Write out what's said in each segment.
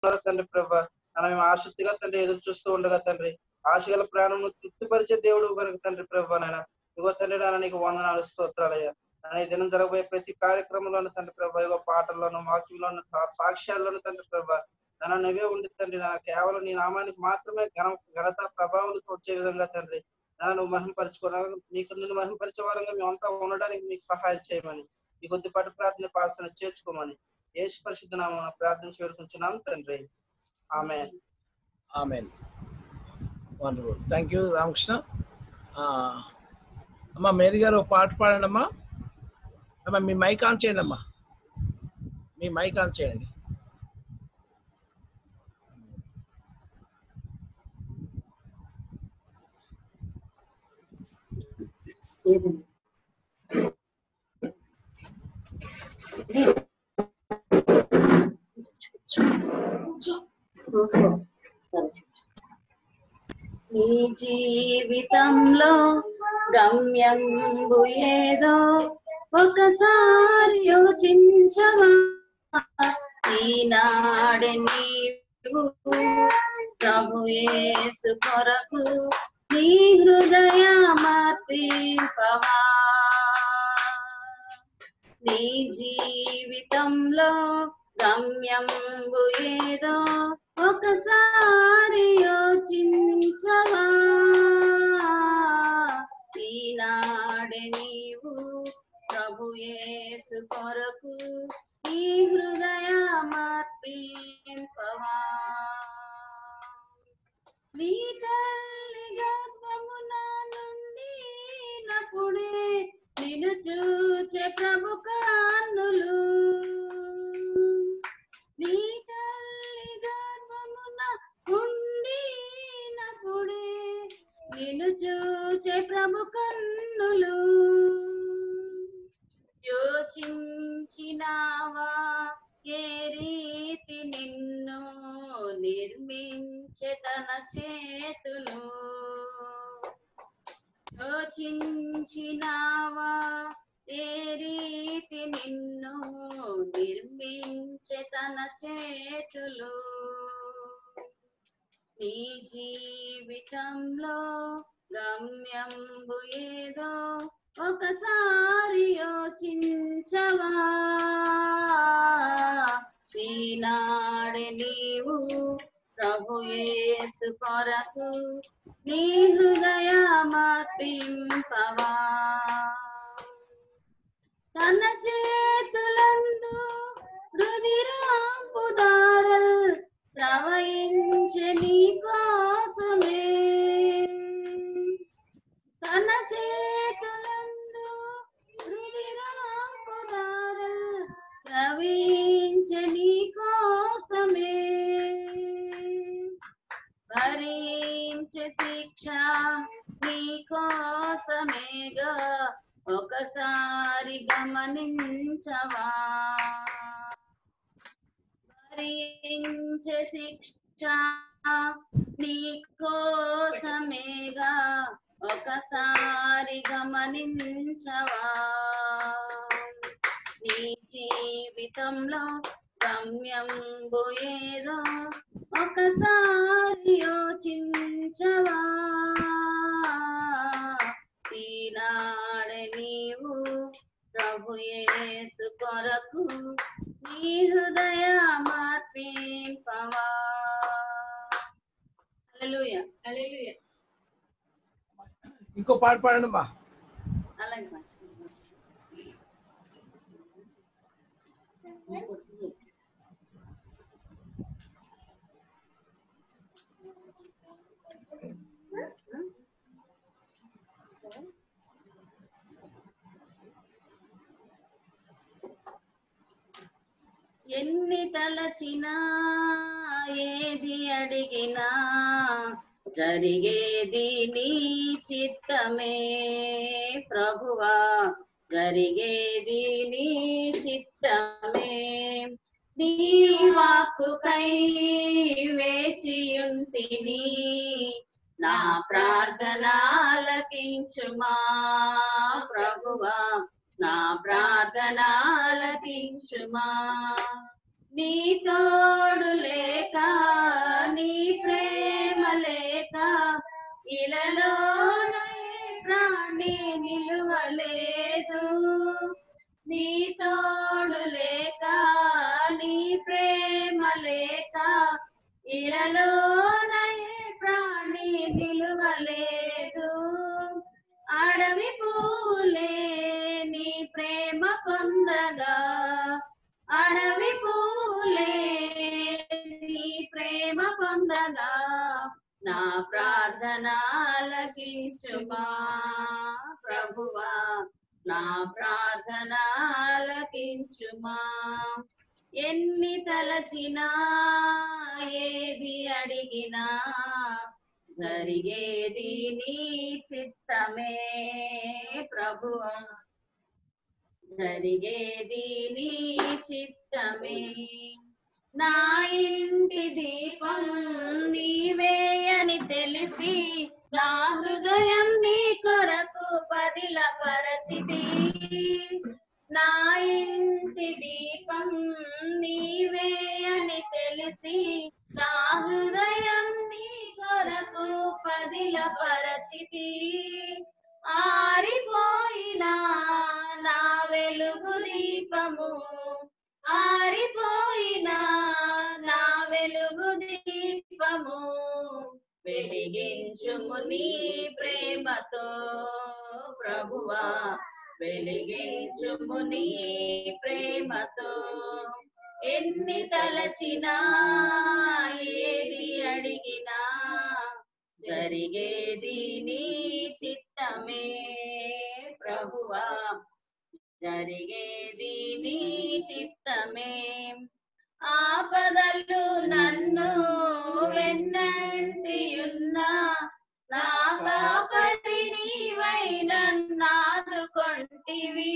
ఉన్నారో తండ్రి ప్రభా అలా మేము ఆసక్తిగా తండ్రి ఎదురు చూస్తూ ఉండగా తండ్రి ఆశగల ప్రాణంను తృప్తిపరిచే దేవుడు కనుక తండ్రి ప్రభా నాయన ఇగో తండ్రి నాన్న నీకు వందనాలు స్తోత్రాలయ్యా నాయన ఈ దినం జరగబోయే ప్రతి కార్యక్రమంలోనూ తండ్రి ప్రభా ఇగో పాటల్లోను వాక్యంలోను సా- సాక్ష్యాల్లోను తండ్రి ప్రభా నాన్న నువ్వే ఉండి తండ్రి నా కేవలం నీ నామానికి మాత్రమే ఘన ఘనత ప్రభావాలతో వచ్చే విధంగా తండ్రి నాన్న నువ్వు మహింపరచుకోరా నీకు నిన్ను మహింపరిచే వారంగా మేమంతా ఉండడానికి మీకు సహాయం చేయమని ఈ కొద్దిపాటి ప్రార్థన పాసన చేర్చుకోమని యేసు పరిశుద్ధ నామమున ప్రార్థించి వేడుకుంటున్నాం తండ్రి ఆమె ఆమెన్ వండర్ఫుల్ థ్యాంక్ యూ రామకృష్ణ ఆ, అమ్మా మేరీ గారు ఒక పాట పాడండి అమ్మా అమ్మా మీ మైక్ ఆన్ చేయండి అమ్మా మీ మైక్ ఆన్ చేయండి నీ జీవితంలో గమ్యం ఏదో ఒకసారి యోచించవా ఈనాడే నీవు ప్రభు యేసు కొరకు నీ హృదయమర్పింపవా నీ జీవితంలో గమ్యం ఏదో ఒకసారి యోచించవా ఈనాడే నీవు ప్రభు యేసు కొరకు ఈ హృదయమర్పింపవా నీ తల్లి గర్భమున నుండి నప్పుడే నిన్ను చూచే ప్రభు కన్నులు నీ తల్లి గర్భమున ఉండినప్పుడే నిన్ను చూచే ప్రభు కన్నులు యోచించినావా ఏ రీతి నిన్ను నిర్మించే తన చేతులు యోచించినావా ఏ రీతి నిన్ను నిర్మించే తన చేతులు నీ జీవితంలో గమ్యంబు ఏదో ఒకసారి యోచించవా ఈనాడే నీవు ప్రభు యేసు కొరకు నీ హృదయమర్పింపవా తన చేతులందు రుదిరాంపుదారల్ ప్రవహించే నీ కోసమే తన చేతులందు రుదిరాంపుదారల్ ప్రవహించే నీ కోసమే భరించే శిక్ష నీ కోసమేగా ఒకసారి గమనించవా భరించే శిక్ష నీ కోసమేగా ఒకసారి గమనించవా నీ జీవితంలో గమ్యం ఏదో ఒకసారి యోచించవా ఈనాడే నీవు ప్రభు యేసు కొరకు నీ హృదయమర్పింపవా హల్లెలూయా హల్లెలూయా ఇంకో పాట పాడండి అమ్మా అలాగే మాస్టర్. ఎన్ని తలచినా ఏది అడిగినా జరిగేది నీ చిత్తమే ప్రభువా జరిగేది నీ చిత్తమే నీ వాక్కుకై వేచియుంటిని నా ప్రార్థన ఆలకించుమా ప్రభువా నా ప్రార్థన ఆలకించుమా నీ తోడు లేక ఇలలో ప్రాణి నిలువలేదు నీ తోడు లేక నీ ప్రేమ లేక ఇలలో ప్రాణి నిలువలేదు అడవి పూలే నీ ప్రేమ పొందగా అడవి పూలే నీ ప్రేమ పొందగా నా ప్రార్థన ఆలకించుమా ప్రభువా నా ప్రార్థన ఆలకించుమా ఎన్ని తలచినా ఏది అడిగినా జరిగేది నీ చిత్తమే ప్రభువా జరిగేది నీ చిత్తమే నా ఇంటి దీపం నీవే అని తెలిసి నా హృదయం నీ కొరకు పదిల పరచితి నా ఇంటి దీపం నీవే అని తెలిసి నా హృదయం నీ కొరకు పదిల పరచితి ఆరిపోయినా నా వెలుగు దీపము ఆరిపోయినా నా వెలుగు దీపము వెలిగించుము నీ ప్రేమతో ప్రభువా వెలిగించుము నీ ప్రేమతో ఎన్ని తలచినా ఏది అడిగినా జరిగేది నీ చిత్తమే ప్రభువా జరిగేది నీ చిత్తమే ఆపదలు నన్ను వెన్నంటియున్నా నా కాపరి నీవై నన్నాదుకొంటివి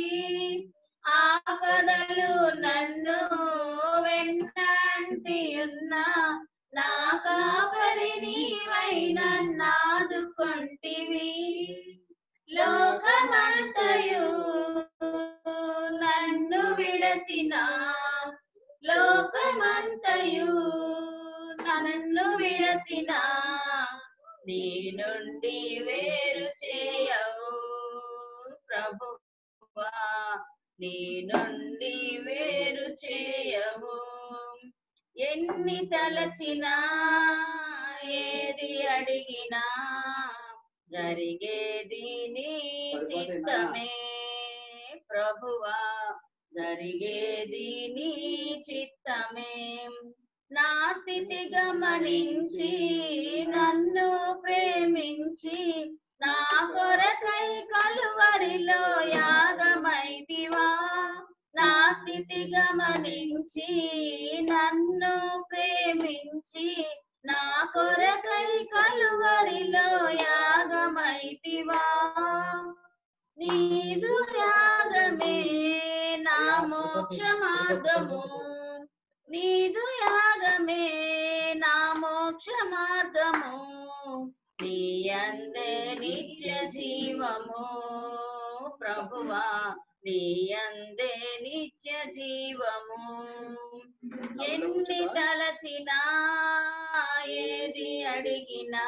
ఆపదలు నన్ను వెన్నంటియున్నా నా కాపరి నీవై నన్నాదుకొంటివి లోకమంతయు నన్ను విడచిన లోకమంతయు నన్ను విడచిన నీ నుండి వేరు చేయవు ప్రభువా నీ నుండి వేరు చేయవు ఎన్ని తలచినా ఏది అడిగినా జరిగేది నీ చిత్తమే ప్రభువా జరిగేది నీ చిత్తమే నా స్థితి గమనించి నన్ను ప్రేమించి నా కొరకై కలువరిలో యాగమైతివా నా స్థితి గమనించి నన్ను ప్రేమించి నా కొరకై కలువరిలో యాగమైతివా నీదు యాగమే నా మోక్ష మార్గము నీదు యాగమే నా మోక్ష మార్గము నీ అందే నిత్య జీవము ప్రభువా నీ అందే నిత్య జీవము ఎన్ని తలచినా ఏది అడిగినా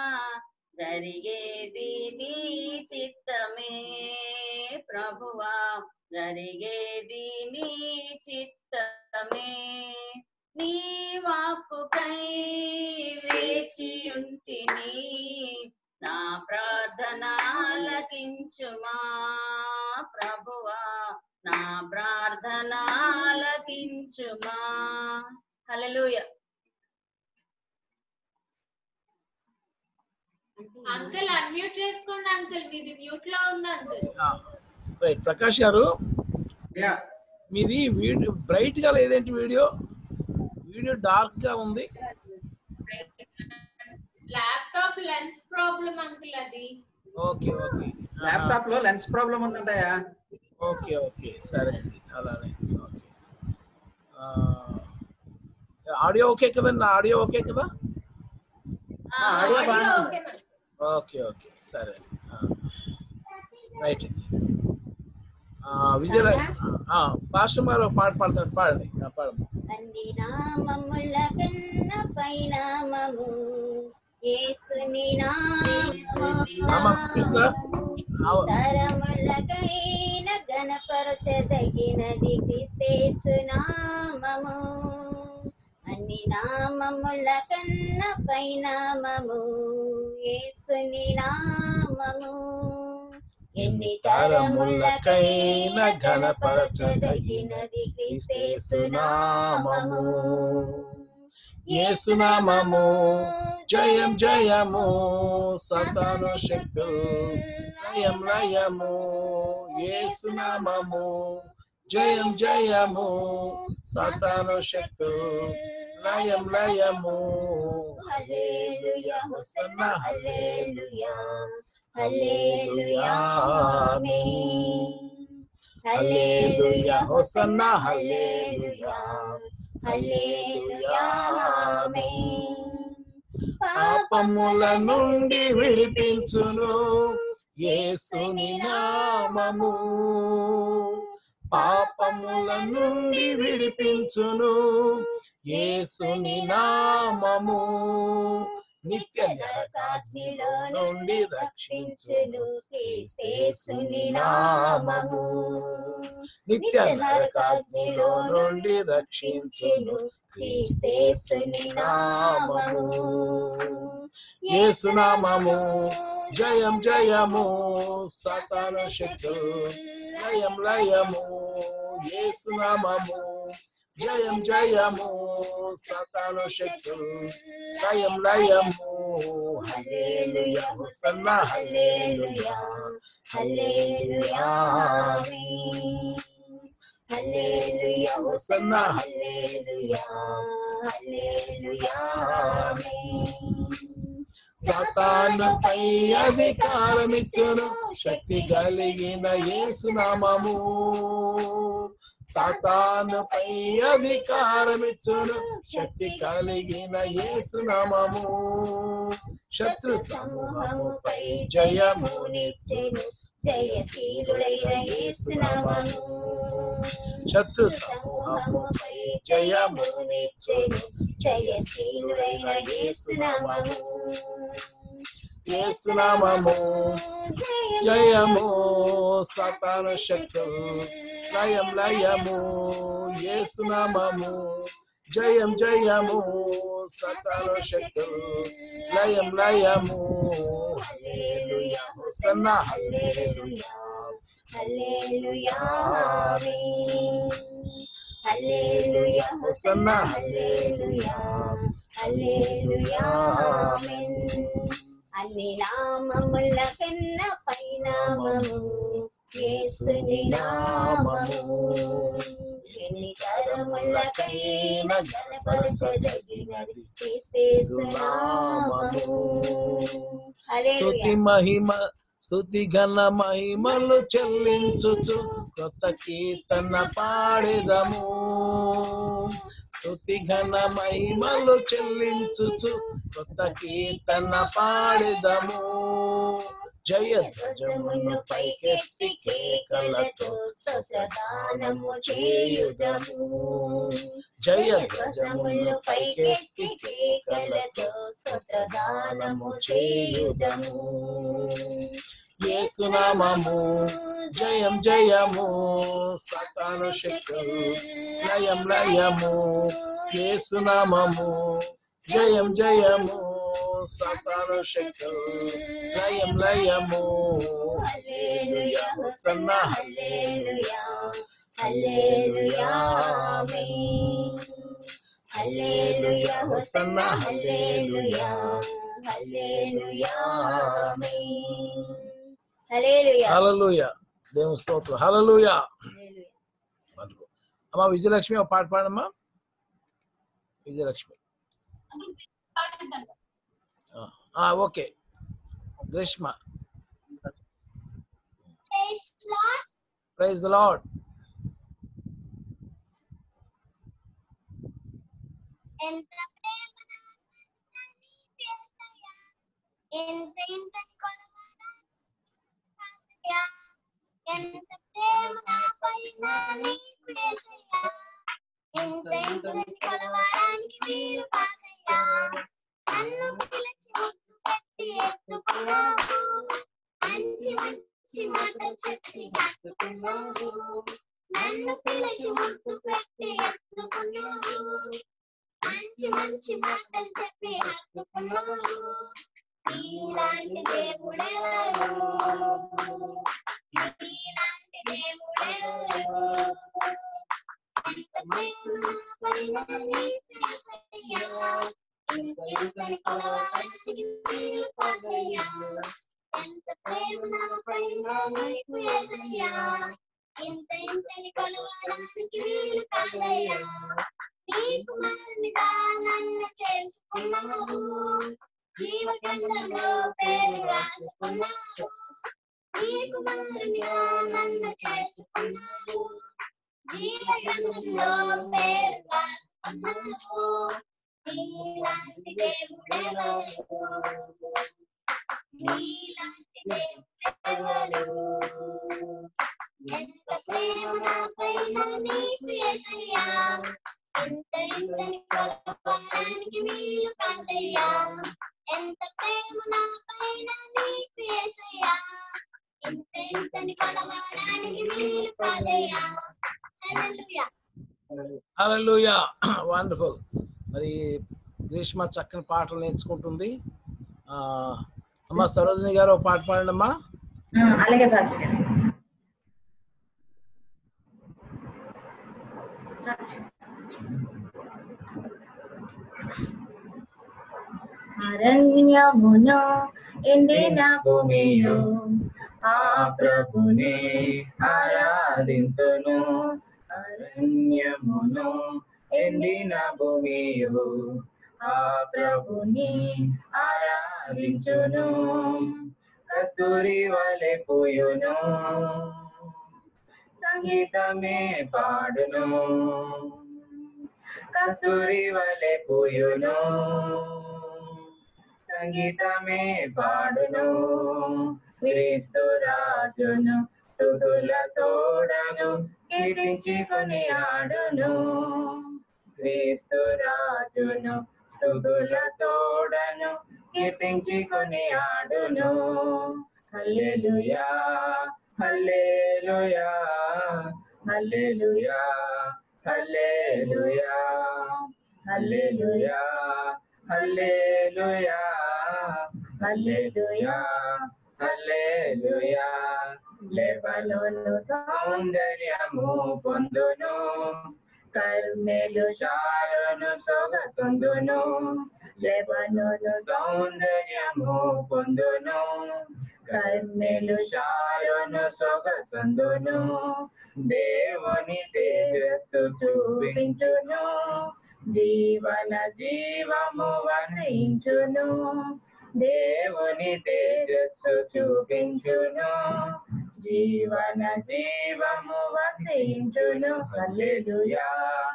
జరిగేది నీ చిత్తమే ప్రభువా జరిగేది నీ చిత్తమే నీ వాక్కుకై వేచి ఉంటిని నా ప్రార్థన ఆలకించుమా ప్రభువా నా ప్రార్థన ఆలకించుమా హల్లెలూయా అంకుల్ అన్మ్యూట్ చేసుకోండి అంకుల్ మీది మ్యూట్ లో ఉంది అంకుల్ రైట్ ప్రకాష్ గారు యా మీది వీడియో బ్రైట్ గా లేదేంటి వీడియో వీడియో డార్క్ గా ఉంది ల్యాప్టాప్ లెన్స్ ప్రాబ్లం అంకుల్ అది ఓకే ఓకే ల్యాప్టాప్ లో లెన్స్ ప్రాబ్లం ఉందంటయా ఓకే ఓకే సరే అండి అలానే ఓకే ఆడియో ఓకే కదండి నా ఆడియో ఓకే కదా ఆ, ఆడియో ఆడియో బాగానే ఉంది. ఓకే మరి. ఓకే ఓకే సరే రైట్ అండి ఆ, విజయ పాస్టర్ గారు ఒక పాట పాడతారు పాడండి ఆ, పాడండి తండ్రి నామముల కన్న పైనామము యేసుని అమ్మ కృష్ణ తరములకైన గణపరచదగినది క్రిస్తేసు నామము అన్ని నామముల కన్న పైనామము యేసుని నామము ఎన్ని తరములకైన గణపరచదగినది క్రిస్తేసు నామము యేసునామము జయం జయము సతాను శక్తులు లయం లయము యేసునామము జయం జయము సతాను శక్తులు లయం లయము హల్లెలూయా హోసన్నా హల్లెలూయా హల్లెలూయా ఆమేన్ హల్లెలూయా హోసన్నా హల్లెలూయా హల్లెలూయా ఆమేన్ పాపముల నుండి విడిపించును యేసుని నామము పాపముల నుండి విడిపించును యేసుని నామము నిత్య నరకాగ్నిలో నుండి రక్షించును క్రీస్తేసుని నామము నిత్య నరకాగ్నిలో నుండి రక్షించును క్రీస్తేసుని నామము యేసునామము జయం జయము సతాన శక్తులు లయం లయము యేసునామము జయం జయము సతాన శక్తులు లయం లయము హల్లెలూయా హోసన్నా హల్లెలూయా హల్లెలూయా ఆమేన్ హల్లెలూయా హోసన్నా హల్లెలూయా హల్లెలూయా ఆమేన్ సాతానుపై అధికారమిచ్చును శక్తి కలిగిన యేసునామము సాతానుపై అధికారమిచ్చును శక్తి కలిగిన యేసునామము శత్రు సమూహముపై జయమునిచ్చును జయశీలుడైన యేసునామము శత్రు సమూహముపై జయమునిచ్చును జయశీలుడైన యేసునామము యేసునామము జయము సతాన శక్తులు లయం లయము యేసునామము జయం జయము సతాన శక్తులు లయం లయము హల్లెలూయా హోసన్నా హల్లెలూయా హల్లెలూయా ఆమేన్ హల్లెలూయా హోసన్నా హల్లెలూయా హల్లెలూయా ఆమేన్ అన్ని నామముల కన్న పైనామము యేసుని నామము ఎన్ని తరములకైన గణపరచదగినది క్రీస్తు నామము స్తుతి హల్లెలూయా మహిమ స్తుతి ఘన మహిమలు చెల్లించుచు కొత్త కీర్తన పాడెదము స్తుతి ఘన మహిమలు చెల్లించుచు కొత్త కీర్తన పాడెదము జయ ధ్వజమును పైకెత్తి కేకలతో సతదానము చేయుదము జయ ధ్వజమును పైకెత్తి కేకలతో సతదానము చేయుదము యేసునామము జయం జయము సతాను శక్తులు లయం లయము యేసునామము జయం జయము సతాను శక్తులు లయం లయము హల్లెలూయా హోసన్నా హల్లెలూయా హల్లెలూయా ఆమేన్ హల్లెలూయా హోసన్నా హల్లెలూయా హల్లెలూయా ఆమేన్ హల్లెలూయా హల్లెలూయా దేవుని స్తోత్రం హల్లెలూయా హల్లెలూయా వండర్ఫుల్. అమ్మా విజయలక్ష్మి ఒక పాట పాడమ్మా విజయలక్ష్మి ఆ, ఆ, ఓకే గ్రీష్మ ప్రైజ్ ద లార్డ్ ఎంత ప్రేమ నాకని తెలుసయ్యా. ఎంత ఇంతని కొలవడానికయ్యా. ఎంత ప్రేమ నా పైన నీకు యేసయ్యా. ఎంత ఇంతని కొలవడానికి వీలు కాదయ్యా. నన్ను పిలిచి మంచి మాటలు చెప్పి హత్తుకున్నారు నీలాంటి దేవుడెవరు నీలాంటి దేవుడెవరు ఎంత ప్రేమ పైన నీకు యేసయ్యా ఇంత ఇంతని కొలవడానికి వీలు కాదయ్యా ఎంత ప్రేమ నా పైన నీకు యేసయ్యా ఇంత ఇంతని కొలవడానికి వీలు కాదయ్యా నీ కుమారునిగా నన్ను చేసుకున్నావు జీవ గ్రంథంలో పేరు రాసుకున్నావు నీ కుమారునిగా నన్ను చేసుకున్నావు జీవ గ్రంథంలో పేరు రాసుకున్నావు నీలాంటి దేవుడెవరు నీలాంటి దేవుడెవరు ఎంత ప్రేమ నా పైన నీకు యేసయ్యా ఎంత ఇంతని కొలవడానికి వీలు కాదయ్యా ఎంత ప్రేమ నా పైన నీకు యేసయ్యా ఇంత ఇంతని కొలవడానికి వీలు కాదయ్యా హల్లెలూయా హల్లెలూయా వండర్ఫుల్ మరి గ్రీష్మ చక్కని పాటలు నేర్చుకుంటుంది ఆ, అమ్మ సరోజిని గారు ఒక పాట పాడండి అమ్మా అలాగే పాస్టర్ గారు అరణ్యమును ఎండిన భూమియు ఆ ప్రభుని ఆరాధింతును అరణ్యమును ఎండిన భూమియు ఆ ప్రభుని ఆరాధించును కస్తూరి వలె పూయును సంగీతమే పాడును కస్తూరి వలె పూయును సంగీతమే పాడును క్రీస్తు రాజును తుడుల తోడను కీర్తించుకొని ఆడును క్రీస్తు రాజును తుడుల తోడను కీర్తించుకొని ఆడును హల్లెలూయా హల్లెలూయా హల్లెలూయా హల్లెలూయా హల్లెలూయా హల్లెలూయా హల్లెలూయా హల్లెలూయా లెబనోను సౌందర్యము పొందును కర్మెలు శాలను సొగతుందును లెబనోను సౌందర్యము పొందును కర్మెలు శాలను సొగతుందును దేవుని తేజస్సు చూపించును జీవన జీవము వర్ణించును దేవుని తేజస్సు చూపించును జీవన జీవము వర్ణించును హల్లెలూయా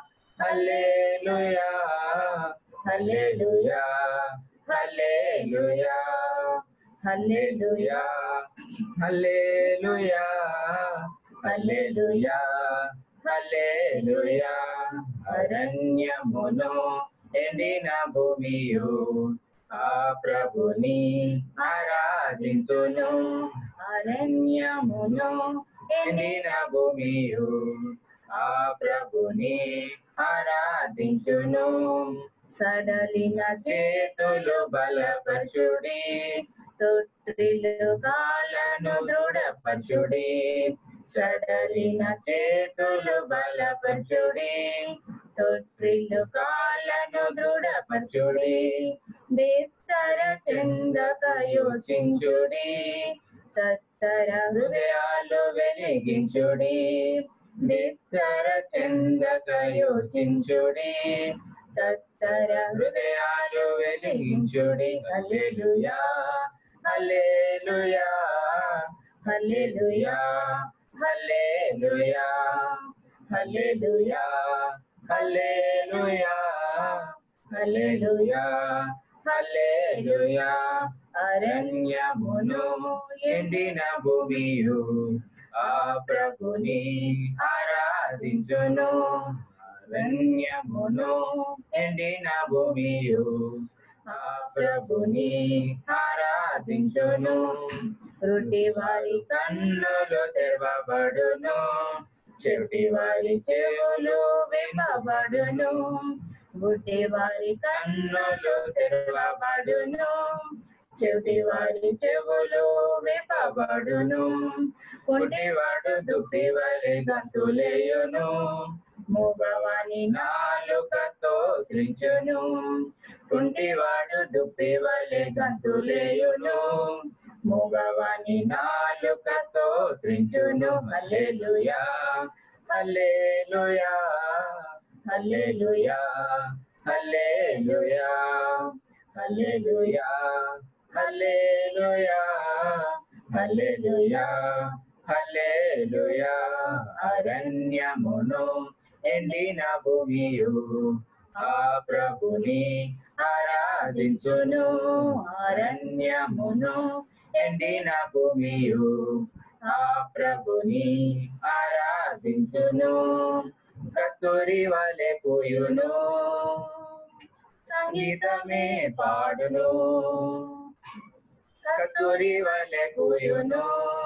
హల్లెలూయా హల్లెలూయా హల్లెలూయా హల్లెలూయా హల్లెలూయా హల్లెలూయా హల్లెలూయా అరణ్యమును ఎండిన భూమియు ఆ ప్రభుని ఆరాధించును అరణ్యమును ఎండిన భూమియు ఆ ప్రభుని ఆరాధించును సడలిన చేతులు బలపరచుడి తొట్టిలు కాళ్ళను దృఢపరచుడి సడలిన చేతులు బలపరచుడి తొట్టిలు కాళ్ళను దృఢపరచుడి బిస్తర చెందక యోచించుడి తత్తర హృదయాలు వెలిగించుడి బిస్తర చెందక యోచించుడి తత్తర హృదయాలు వెలిగించుడి హల్లెలూయా హల్లెలూయా హల్లెలూయా హల్లెలూయా హల్లెలూయా హల్లెలూయా హల్లెలూయా హల్లెలూయా అరణ్యమును ఎండిన భూమియు ఆ ప్రభుని ఆరాధించును అరణ్యమును ఎండిన భూమియు ఆ ప్రభుని ఆరాధించును రుటి వారి కన్నులు తెరవబడును చెవిటి వారి చెవులు వినబడును గుడ్డి వారి కన్నులు తెరవబడును చెవిటి వారి చెవులు విప్పబడును కుంటివాడు దుప్పి వలె గంతులేయును మూగవాని నాలుకతో త్రించును కుంటివాడు దుప్పి వలె గంతులేయును మూగవాని నాలుకతో త్రించును హల్లెలూయా హల్లెలూయా హల్లెలూయా హల్లెలూయా హల్లెలూయా హల్లెలూయా హల్లెలూయా హల్లెలూయా అరణ్యమును ఎండిన భూమియు ఆ ప్రభుని ఆరాధించును అరణ్యమును ఎండిన భూమియు ఆ ప్రభుని ఆరాధించును కస్తూరి వలె పూయును సంగీతమే పాడును కస్తూరి వలె పూయును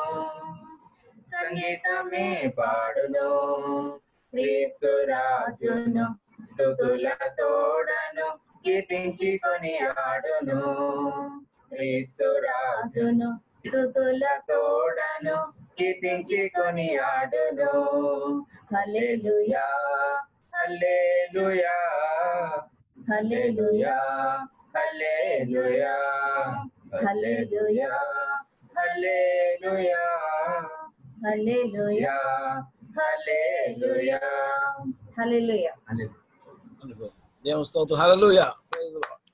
సంగీతమే పాడును క్రీస్తు రాజును స్థుతుల తోడను కీర్తించుకొని ఆడును క్రీస్తు రాజును స్థుతుల తోడను కీర్తించుకొని ఆడును హల్లెలూయా హల్లెలూయా హల్లెలూయా హల్లెలూయా హల్లెలూయా హల్లెలూయా హల్లెలూయా హల్లెలూయా హల్లెలూయా Wonderful. దేవుని స్తోత్రం హల్లెలూయా Praise the Lord.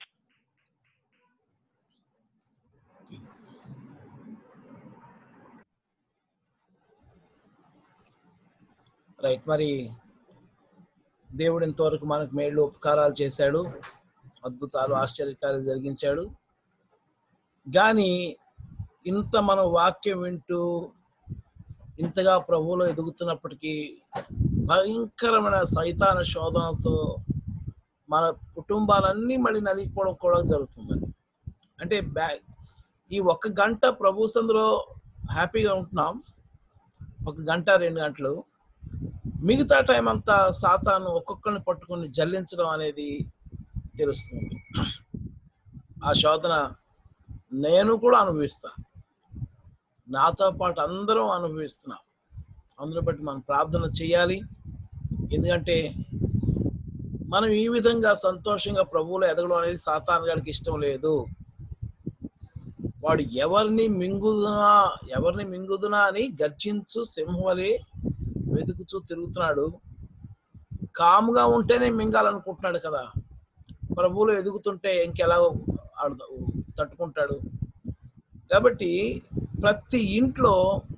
రైట్ మరి దేవుడు ఇంతవరకు మనకు మేళ్ళు ఉపకారాలు చేశాడు అద్భుతాలు ఆశ్చర్యకార్యాలు జరిగించాడు కానీ ఇంత మనం వాక్యం వింటూ ఇంతగా ప్రభువులో ఎదుగుతున్నప్పటికీ భయంకరమైన సైతాన శోధనతో మన కుటుంబాలన్నీ మళ్ళీ నలిగిపోవడం కూడా జరుగుతుందండి అంటే బ్యా ఈ ఒక్క గంట ప్రభు సందులో హ్యాపీగా ఉంటున్నాం ఒక గంట రెండు గంటలు మిగతా టైం అంతా సాతాను ఒక్కొక్కరిని పట్టుకొని జల్లించడం అనేది తెలుస్తుంది ఆ శోధన నేను కూడా అనుభవిస్తా నాతో పాటు అందరం అనుభవిస్తున్నాం అందులో బట్టి మనం ప్రార్థన చేయాలి ఎందుకంటే మనం ఈ విధంగా సంతోషంగా ప్రభువులో ఎదగడం అనేది సాతాన్ గారికి ఇష్టం లేదు వాడు ఎవరిని మింగుదునా ఎవరిని మింగుదునా అని గర్జించు సింహవలే వెతుకుచూ తిరుగుతున్నాడు కాముగా ఉంటేనే మింగాలనుకుంటున్నాడు కదా ప్రభువులో ఎదుగుతుంటే ఇంకెలా ఆడు తట్టుకుంటాడు కాబట్టి ప్రతి ఇంట్లో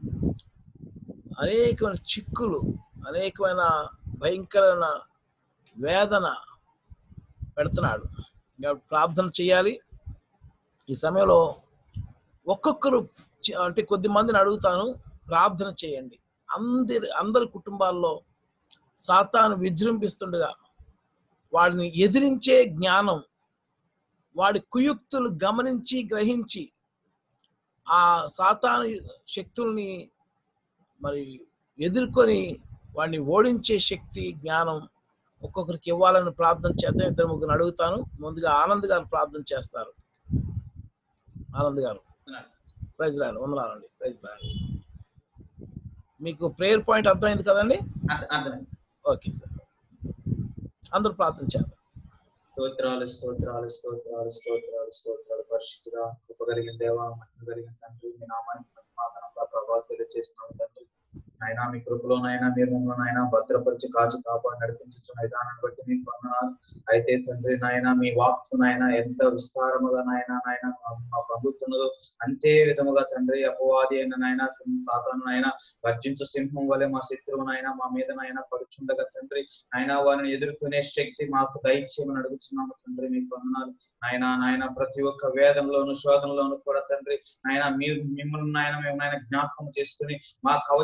అనేకమైన చిక్కులు అనేకమైన భయంకరమైన వేదన పెడుతున్నాడు కాబట్టి ప్రార్థన చేయాలి ఈ సమయంలో ఒక్కొక్కరు చి- అంటే కొద్ది మందిని అడుగుతాను ప్రార్థన చేయండి అందరి అందరి కుటుంబాల్లో సాతాను విజృంభిస్తుండగా వాడిని ఎదిరించే జ్ఞానం వాడి కుయుక్తులు గమనించి గ్రహించి ఆ సాతాను శక్తుల్ని మరి ఎదుర్కొని వాడిని ఓడించే శక్తి జ్ఞానం ఒక్కొక్కరికి ఇవ్వాలని ప్రార్థన చేద్దాం ఇద్దరు ముగ్గురు అడుగుతాను ముందుగా ఆనంద్ గారు ప్రార్థన చేస్తారు ఆనంద్ గారు ప్రైజ్ రాండి వందనాలండి ప్రైజ్ రాండి మీకు ప్రేయర్ పాయింట్ అర్థమైంది కదండి అర్థ- అర్థమైంది ఓకే సార్ అందరూ ప్రార్థన చేద్దాం స్తోత్రాలు స్తోత్రాలు స్తోత్రాలు స్తోత్రాలు స్తోత్రాలు పరిశుద్ధుడా కృప కలిగిన దేవా మహిమ కలిగిన తండ్రి మీ నామానికి మహిమాతనంగా ప్రభావం తెలియజేస్తాం తండ్రి అయినా మీ కృపలోనైనా మీరు మమ్మల్ని అయినా భద్రపరిచి కాచి కాపాడి నడిపించున్న విధానాన్ని బట్టి మీకు వందనాలు అయితే తండ్రి నాయన మీ వాక్కు నాయన ఎంత విస్తారముగా నాయన నాయన మాకు అందుతున్నదో అంతే విధముగా తండ్రి అపవాది అయిన నాయన సాతాను నాయన గర్జించు సింహం వలె మా శత్రువు నాయన మా మీద నాయన పడుచుండగా తండ్రి అయినా వారిని ఎదుర్కొనే శక్తి మాకు దయచేయమని అడుగుతున్నాము తండ్రి మీకు వందనాలు ఆయన నాయన ప్రతి ఒక్క వేదంలోను శోధనలోను కూడా తండ్రి ఆయన మీరు మిమ్మల్ని నాయన మేము నాయన జ్ఞాపకం చేసుకుని మా కవచముగా నాయన